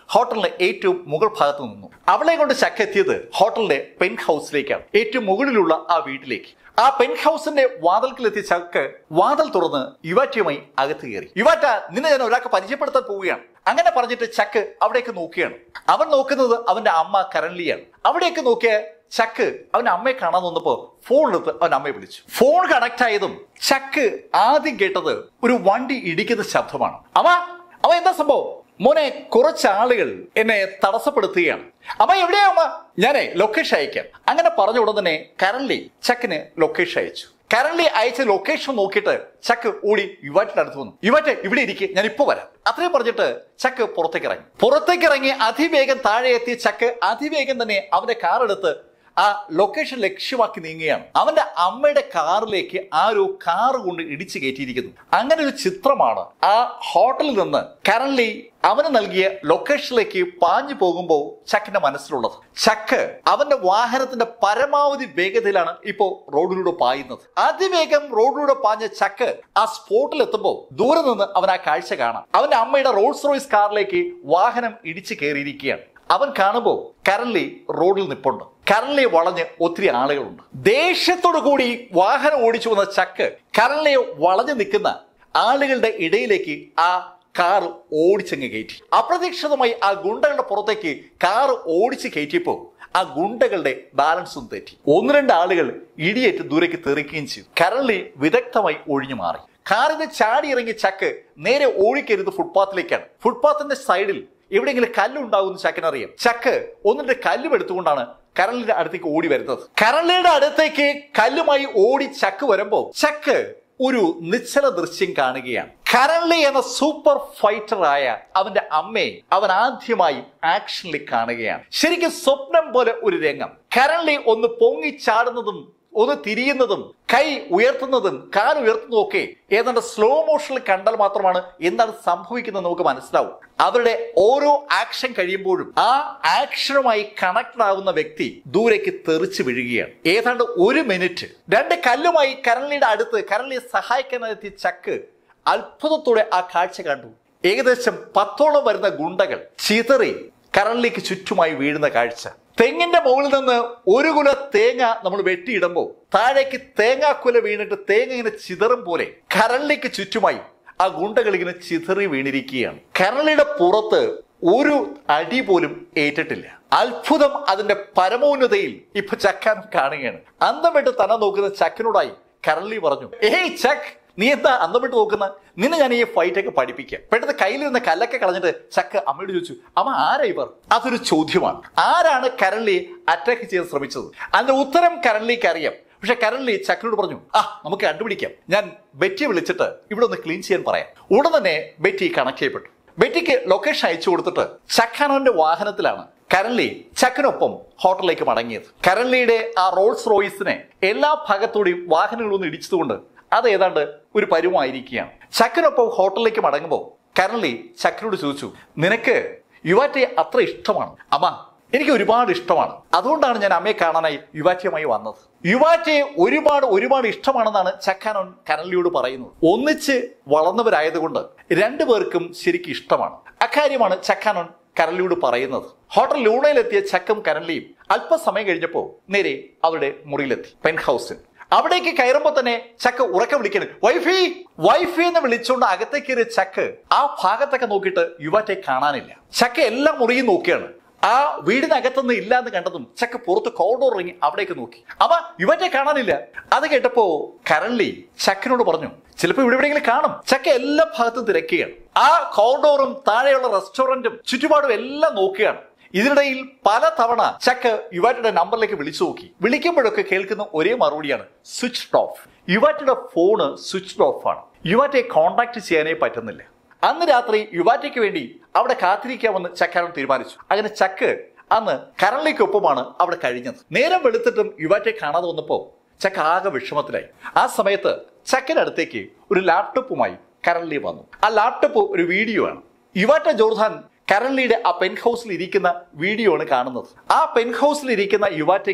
ഹോട്ടലിന്റെ ഏറ്റവും മുകൾ ഭാഗത്ത് നിന്നു അവളെ കൊണ്ട് ചക്ക എത്തിയത് ഹോട്ടലിന്റെ പെൻ ഹൗസിലേക്കാണ് ഏറ്റവും മുകളിലുള്ള ആ വീട്ടിലേക്ക് ആ പെൻ ഹൗസിന്റെ വാതിൽക്കിലെത്തിയ ചക്ക് വാതിൽ തുറന്ന് യുവാറ്റയുമായി അകത്ത് കയറി യുവാറ്റ നിന്നെ ഞാൻ ഒരാൾക്ക് പരിചയപ്പെടുത്താൻ പോവുകയാണ് അങ്ങനെ പറഞ്ഞിട്ട് ചക്ക് അവിടേക്ക് നോക്കുകയാണ് അവൻ നോക്കുന്നത് അവന്റെ അമ്മ കരൺലിയാണ് അവിടേക്ക് നോക്കിയ ചക്ക് അവന്റെ അമ്മയെ കാണാൻ വന്നപ്പോ ഫോൺ എടുത്ത് അവൻ അമ്മയെ വിളിച്ചു ഫോൺ കണക്ട് ആയതും ചക്ക് ആദ്യം കേട്ടത് ഒരു വണ്ടി ഇടിക്കുന്ന ശബ്ദമാണ് അമ്മ അവ എന്താ സംഭവം മോനെ കുറച്ച് ആളുകൾ എന്നെ തടസ്സപ്പെടുത്തുകയാണ് അമ്മ എവിടെയാ അമ്മ ഞാനേ ലൊക്കേഷൻ അയക്കാം അങ്ങനെ പറഞ്ഞ ഉടൻ തന്നെ കരൺലി ചക്കിന് ലൊക്കേഷൻ അയച്ചു കരൺലി അയച്ച ലൊക്കേഷൻ നോക്കിയിട്ട് ചക്ക് ഓടി യുവാറ്റിന്റെ അടുത്ത് വന്നു യുവാറ്റ് ഇവിടെ ഇരിക്കെ ഞാൻ ഇപ്പൊ വരാം അത്രയും പറഞ്ഞിട്ട് ചക്ക് പുറത്തേക്ക് ഇറങ്ങി പുറത്തേക്ക് ഇറങ്ങി അതിവേഗം താഴെ എത്തിയ ചക്ക് അതിവേഗം തന്നെ അവന്റെ കാർ എടുത്ത് ആ ലൊക്കേഷൻ ലക്ഷ്യമാക്കി നീങ്ങുകയാണ് അവന്റെ അമ്മയുടെ കാറിലേക്ക് ആ ഒരു കാർ കൊണ്ട് ഇടിച്ചു കയറ്റിയിരിക്കുന്നു അങ്ങനെ ഒരു ചിത്രമാണ് ആ ഹോട്ടലിൽ നിന്ന് കറൻലി അവന് നൽകിയ ലൊക്കേഷനിലേക്ക് പാഞ്ഞു പോകുമ്പോൾ ചക്കിന്റെ മനസ്സിലുള്ളത് ചക്ക് അവന്റെ വാഹനത്തിന്റെ പരമാവധി വേഗതയിലാണ് ഇപ്പോ റോഡിലൂടെ പായുന്നത് അതിവേഗം റോഡിലൂടെ പാഞ്ഞ ചക്ക് ആ സ്പോട്ടിൽ എത്തുമ്പോൾ ദൂരെ നിന്ന് അവൻ ആ കാഴ്ച കാണാം അവന്റെ അമ്മയുടെ റോൾസ് റോയ്സ് കാറിലേക്ക് വാഹനം ഇടിച്ചു കയറിയിരിക്കുകയാണ് അവൻ കാണുമ്പോൾ കരൺലി റോഡിൽ നിപ്പുണ്ട് കരൺലിയെ വളഞ്ഞ് ഒത്തിരി ആളുകളുണ്ട് ദേഷ്യത്തോടു കൂടി വാഹനം ഓടിച്ചു വന്ന ചക്ക് കരൺലിയെ വളഞ്ഞു നിൽക്കുന്ന ആളുകളുടെ ഇടയിലേക്ക് ആ കാർ ഓടിച്ചങ്ങ് കയറ്റി അപ്രതീക്ഷിതമായി ആ ഗുണ്ടകളുടെ പുറത്തേക്ക് കാർ ഓടിച്ച് കയറ്റിയപ്പോൾ ആ ഗുണ്ടകളുടെ ബാലൻസും തെറ്റി ഒന്ന് രണ്ട് ആളുകൾ ഇടിയേറ്റ് ദൂരേക്ക് തെറിക്കുകയും ചെയ്തു കരൺലി വിദഗ്ധമായി ഒഴിഞ്ഞു മാറി കാറിന് ചാടി ഇറങ്ങിയ ചക്ക് നേരെ ഓടിക്കരുത് ഫുട്പാത്തിലേക്കാണ് ഫുട്പാത്തിന്റെ സൈഡിൽ എവിടെയെങ്കിലും കല്ലുണ്ടാകുമെന്ന് ചക്കിനറിയാം ചക്ക് ഒന്നിന്റെ കല്ലും എടുത്തുകൊണ്ടാണ് കരളിന്റെ അടുത്തേക്ക് ഓടി വരുന്നത് കരളിയുടെ അടുത്തേക്ക് കല്ലുമായി ഓടി ചക്ക് വരുമ്പോ ചക്ക് ഒരു നിശ്ചല ദൃശ്യം കാണുകയാണ് കരൺലി എന്ന സൂപ്പർ ഫൈറ്ററായ അവന്റെ അമ്മയെ അവൻ ആദ്യമായി ആക്ഷനിൽ കാണുകയാണ് ശരിക്കും സ്വപ്നം പോലെ ഒരു രംഗം കരൺലി ഒന്ന് പൊങ്ങി ചാടുന്നതും ഒന്ന് തിരിയുന്നതും കൈ ഉയർത്തുന്നതും കാൽ ഉയർത്തുന്നതും ഒക്കെ ഏതാണ്ട് സ്ലോ മോഷനിൽ കണ്ടാൽ മാത്രമാണ് എന്താണ് സംഭവിക്കുന്നത് നമുക്ക് മനസ്സിലാവും അവരുടെ ഓരോ ആക്ഷൻ കഴിയുമ്പോഴും ആ ആക്ഷനുമായി കണക്ട് ആകുന്ന വ്യക്തി ദൂരേക്ക് തെറിച്ചു വീഴുകയാണ് ഏതാണ്ട് ഒരു മിനിറ്റ് രണ്ട് കല്ലുമായി കരളിയുടെ അടുത്ത് കരളിയെ സഹായിക്കാനെത്തിയ ചക്ക് അത്ഭുതത്തോടെ ആ കാഴ്ച കണ്ടു ഏകദേശം പത്തോളം വരുന്ന ഗുണ്ടകൾ ചിതറി കരളിലേക്ക് ചുറ്റുമായി വീഴുന്ന കാഴ്ച തെങ്ങിന്റെ മുകളിൽ നിന്ന് ഒരു കുല തേങ്ങ നമ്മൾ വെട്ടിയിടുമ്പോൾ താഴേക്ക് തേങ്ങാക്കുല വീണിട്ട് തേങ്ങ ഇങ്ങനെ ചിതറും പോലെ കരളിലേക്ക് ചുറ്റുമായി ആ ഗുണ്ടകൾ ഇങ്ങനെ ചിതറി വീണിരിക്കുകയാണ് കരളിയുടെ പുറത്ത് ഒരു അടി പോലും ഏറ്റിട്ടില്ല അത്ഭുതം അതിന്റെ പരമോന്നതയിൽ ഇപ്പൊ ചക്കാൻ കാണുകയാണ് അന്തം വിട്ട് തന്നെ നോക്കുന്ന ചക്കിനോടായി കരളി പറഞ്ഞു ഏയ് ചക്ക് നീ എന്താ അന്തം വിട്ട് നോക്കുന്ന നിന്നെ ഞാൻ ഈ ഫൈറ്റ് ഒക്കെ പഠിപ്പിക്കാം പെട്ടെന്ന് കയ്യിലിരുന്ന കല്ലൊക്കെ കളഞ്ഞിട്ട് ചക്ക അമ്മയോട് ചോദിച്ചു അമ്മ ആരാ ഇവർ അതൊരു ചോദ്യമാണ് ആരാണ് കരളിയെ അറ്റാക്ക് ചെയ്യാൻ ശ്രമിച്ചത് അതിന്റെ ഉത്തരം കരളിക്ക് അറിയാം പക്ഷെ കരൺലി ചക്കനോട് പറഞ്ഞു ആ നമുക്ക് കണ്ടുപിടിക്കാം ഞാൻ ബെറ്റിയെ വിളിച്ചിട്ട് ഇവിടെ ഒന്ന് ക്ലീൻ ചെയ്യാൻ പറയാം ഉടൻ തന്നെ ബെറ്റി കണക്ട് ചെയ്യപ്പെട്ടു ബെറ്റിക്ക് ലൊക്കേഷൻ അയച്ചു കൊടുത്തിട്ട് ചക്കാനോന്റെ വാഹനത്തിലാണ് കരൺലി ചക്കനൊപ്പം ഹോട്ടലിലേക്ക് മടങ്ങിയത് കരൺലിയുടെ ആ റോൾസ് റോയ്സിനെ എല്ലാ ഭാഗത്തോടെയും വാഹനങ്ങളൊന്നും ഇടിച്ചതുകൊണ്ട് അത് ഏതാണ്ട് ഒരു പരുവമായിരിക്കുകയാണ് ചക്കനൊപ്പം ഹോട്ടലിലേക്ക് മടങ്ങുമ്പോൾ കരൺലി ചക്കനോട് ചോദിച്ചു നിനക്ക് യുവാറ്റയെ അത്ര ഇഷ്ടമാണ് അമ്മ എനിക്ക് ഒരുപാട് ഇഷ്ടമാണ് അതുകൊണ്ടാണ് ഞാൻ അമ്മയെ കാണാനായി യുവാറ്റയുമായി വന്നത് യുവാറ്റയെ ഒരുപാട് ഒരുപാട് ഇഷ്ടമാണെന്നാണ് ചക്കാനോൻ കരളിയോട് പറയുന്നത് ഒന്നിച്ച് വളർന്നവരായതുകൊണ്ട് രണ്ടുപേർക്കും ശരിക്കും ഇഷ്ടമാണ് അക്കാര്യമാണ് ചക്കാനോൻ കരളിയോട് പറയുന്നത് ഹോട്ടൽ ലൂണയിലെത്തിയ ചക്കും കരളിയും അല്പസമയം കഴിഞ്ഞപ്പോൾ നേരെ അവരുടെ മുറിയിലെത്തി പെൻ ഹൗസിൽ അവിടേക്ക് കയറുമ്പോൾ തന്നെ ചക്ക് ഉറക്കെ വിളിക്കണം വൈഫി വൈഫി എന്ന് വിളിച്ചുകൊണ്ട് അകത്തേക്ക് കയറിയ ചക്ക് ആ ഭാഗത്തൊക്കെ നോക്കിയിട്ട് യുവാറ്റെ കാണാനില്ല ചക്ക എല്ലാ മുറിയും നോക്കിയാണ് ആ വീടിനകത്തൊന്നും ഇല്ല എന്ന് കണ്ടതും ചക്ക പുറത്ത് കോറിഡോർ ഇറങ്ങി അവിടേക്ക് നോക്കി അവ യുവറ്റെ കാണാനില്ല അത് കേട്ടപ്പോ കരൺലി ചക്കനോട് പറഞ്ഞു ചിലപ്പോ ഇവിടെ എവിടെയെങ്കിലും കാണും ചക്ക എല്ലാ ഭാഗത്തും തിരക്കുകയാണ് ആ കോറിഡോറും താഴെയുള്ള റെസ്റ്റോറന്റും ചുറ്റുപാടും എല്ലാം നോക്കുകയാണ് ഇതിനിടയിൽ പല തവണ ചക്ക് യുവാറ്റയുടെ നമ്പറിലേക്ക് വിളിച്ചു നോക്കി വിളിക്കുമ്പോഴൊക്കെ കേൾക്കുന്ന ഒരേ മറുപടിയാണ് സ്വിച്ച് ഓഫ് യുവാറ്റയുടെ ഫോണ് സ്വിച്ച് ഓഫ് ആണ് യുവാറ്റയെ കോണ്ടാക്ട് ചെയ്യാനേ പറ്റുന്നില്ല അന്ന് രാത്രി യുവാറ്റയ്ക്ക് വേണ്ടി അവിടെ കാത്തിരിക്കാമെന്ന് ചക്കാരൻ തീരുമാനിച്ചു അങ്ങനെ ചക്ക് അന്ന് കരളിക്കൊപ്പമാണ് അവിടെ കഴിഞ്ഞത് നേരം വെളുത്തിട്ടും യുവാറ്റയെ കാണാതെ വന്നപ്പോ ചക്ക ആകെ വിഷമത്തിലായി ആ സമയത്ത് ചക്കിന്റെ അടുത്തേക്ക് ഒരു ലാപ്ടോപ്പുമായി കരളി വന്നു ആ ലാപ്ടോപ്പ് ഒരു വീഡിയോ ആണ് യുവാറ്റ ജോർദാൻ കരൺലിയുടെ ആ പെൻ ഹൗസിൽ ഇരിക്കുന്ന വീഡിയോ ആണ് കാണുന്നത് ആ പെൻ ഹൗസിൽ ഇരിക്കുന്ന യുവാറ്റയ്ക്ക്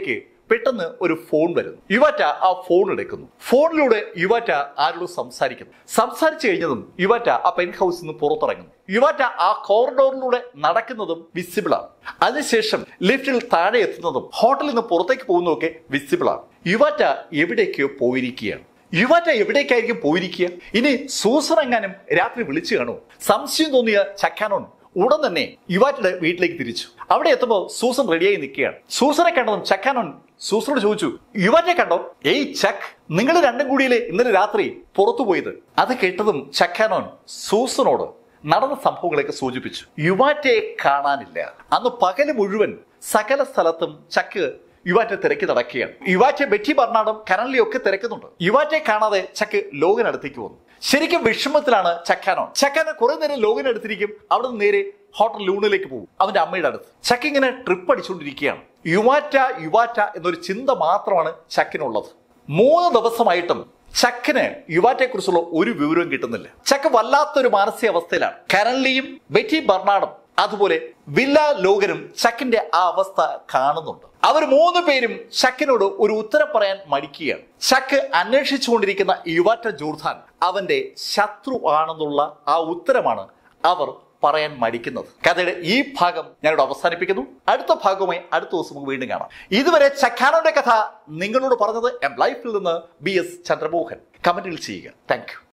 പെട്ടെന്ന് ഒരു ഫോൺ വരുന്നു യുവാറ്റ ആ ഫോൺ എടുക്കുന്നു ഫോണിലൂടെ യുവാറ്റ ആരോട് സംസാരിക്കുന്നു സംസാരിച്ചു കഴിഞ്ഞതും യുവാറ്റ ആ പെൻ ഹൗസിൽ നിന്ന് പുറത്തിറങ്ങുന്നു യുവാറ്റ ആ കോറിഡോറിലൂടെ നടക്കുന്നതും വിസിബിൾ ആണ് അതിനുശേഷം ലിഫ്റ്റിൽ താഴെ എത്തുന്നതും ഹോട്ടലിൽ നിന്ന് പുറത്തേക്ക് പോകുന്നതൊക്കെ വിസിബിൾ ആണ് യുവാറ്റ എവിടേക്കോ പോയിരിക്കുകയാണ് യുവാറ്റ എവിടേക്കായിരിക്കും പോയിരിക്കുക ഇനി സൂസൻ എങ്ങാനും രാത്രി വിളിച്ചു കാണൂ സംശയം തോന്നിയ ചക്കാനോൻ ഉടൻ തന്നെ യുവാറ്റയുടെ വീട്ടിലേക്ക് തിരിച്ചു അവിടെ എത്തുമ്പോൾ സൂസൻ റെഡിയായി നിൽക്കുകയാണ് സൂസനെ കണ്ടതും ചക്കാനോൻ സൂസനോട് ചോദിച്ചു യുവാറ്റെ കണ്ടോ ഏയ് ചക്ക് നിങ്ങൾ രണ്ടും കൂടിയില്ലേ ഇന്നലെ രാത്രി പുറത്തു പോയത് അത് കേട്ടതും ചക്കാനോൻ സൂസനോട് നടന്ന സംഭവങ്ങളൊക്കെ സൂചിപ്പിച്ചു യുവാറ്റയെ കാണാനില്ല അന്ന് പകല് മുഴുവൻ സകല സ്ഥലത്തും ചക്ക് യുവാറ്റെ തിരക്കി നടക്കുകയാണ് യുവാറ്റെ ബെറ്റി ബർണാഡും കരൺലിയും ഒക്കെ തിരക്കുന്നുണ്ട് യുവാറ്റെ കാണാതെ ചക്ക് ലോകനടുത്തേക്ക് വന്നു ശരിക്കും വിഷമത്തിലാണ് ചക്കാനോൻ ചക്കാനോൻ കുറെ നേരം ലോകനടുത്തിരിക്കും അവിടെ നിന്ന് നേരെ ഹോട്ടൽ ലൂണിലേക്ക് പോകും അവന്റെ അമ്മയുടെ അടുത്ത് ചക്ക് ഇങ്ങനെ ട്രിപ്പ് അടിച്ചുകൊണ്ടിരിക്കുകയാണ് യുവാറ്റ യുവാറ്റ എന്നൊരു ചിന്ത മാത്രമാണ് ചക്കിനുള്ളത് മൂന്ന് ദിവസമായിട്ടും ചക്കിന് യുവാറ്റെ കുറിച്ചുള്ള ഒരു വിവരവും കിട്ടുന്നില്ല ചക്ക് വല്ലാത്തൊരു മാനസികാവസ്ഥയിലാണ് കരൺലിയും ബെറ്റി ബർണാഡും അതുപോലെ വില്ല ലോകനും ചക്കിന്റെ ആ അവസ്ഥ കാണുന്നുണ്ട് അവർ മൂന്ന് പേരും ചക്കിനോട് ഒരു ഉത്തരം പറയാൻ മടിക്കുകയാണ് ചക്ക് അന്വേഷിച്ചുകൊണ്ടിരിക്കുന്ന യുവാറ്റ ജൂർധാൻ അവന്റെ ശത്രു ആണെന്നുള്ള ആ ഉത്തരമാണ് അവർ പറയാൻ മടിക്കുന്നത് കഥയുടെ ഈ ഭാഗം ഞാനിവിടെ അവസാനിപ്പിക്കുന്നു അടുത്ത ഭാഗവുമായി അടുത്ത ദിവസം നമുക്ക് വീണ്ടും കാണാം ഇതുവരെ ചക്കാനോന്റെ കഥ നിങ്ങളോട് പറഞ്ഞത് എം ലൈഫിൽ നിന്ന് ബി എസ് ചന്ദ്രമോഹൻ കമന്റിൽ ചെയ്യുക താങ്ക്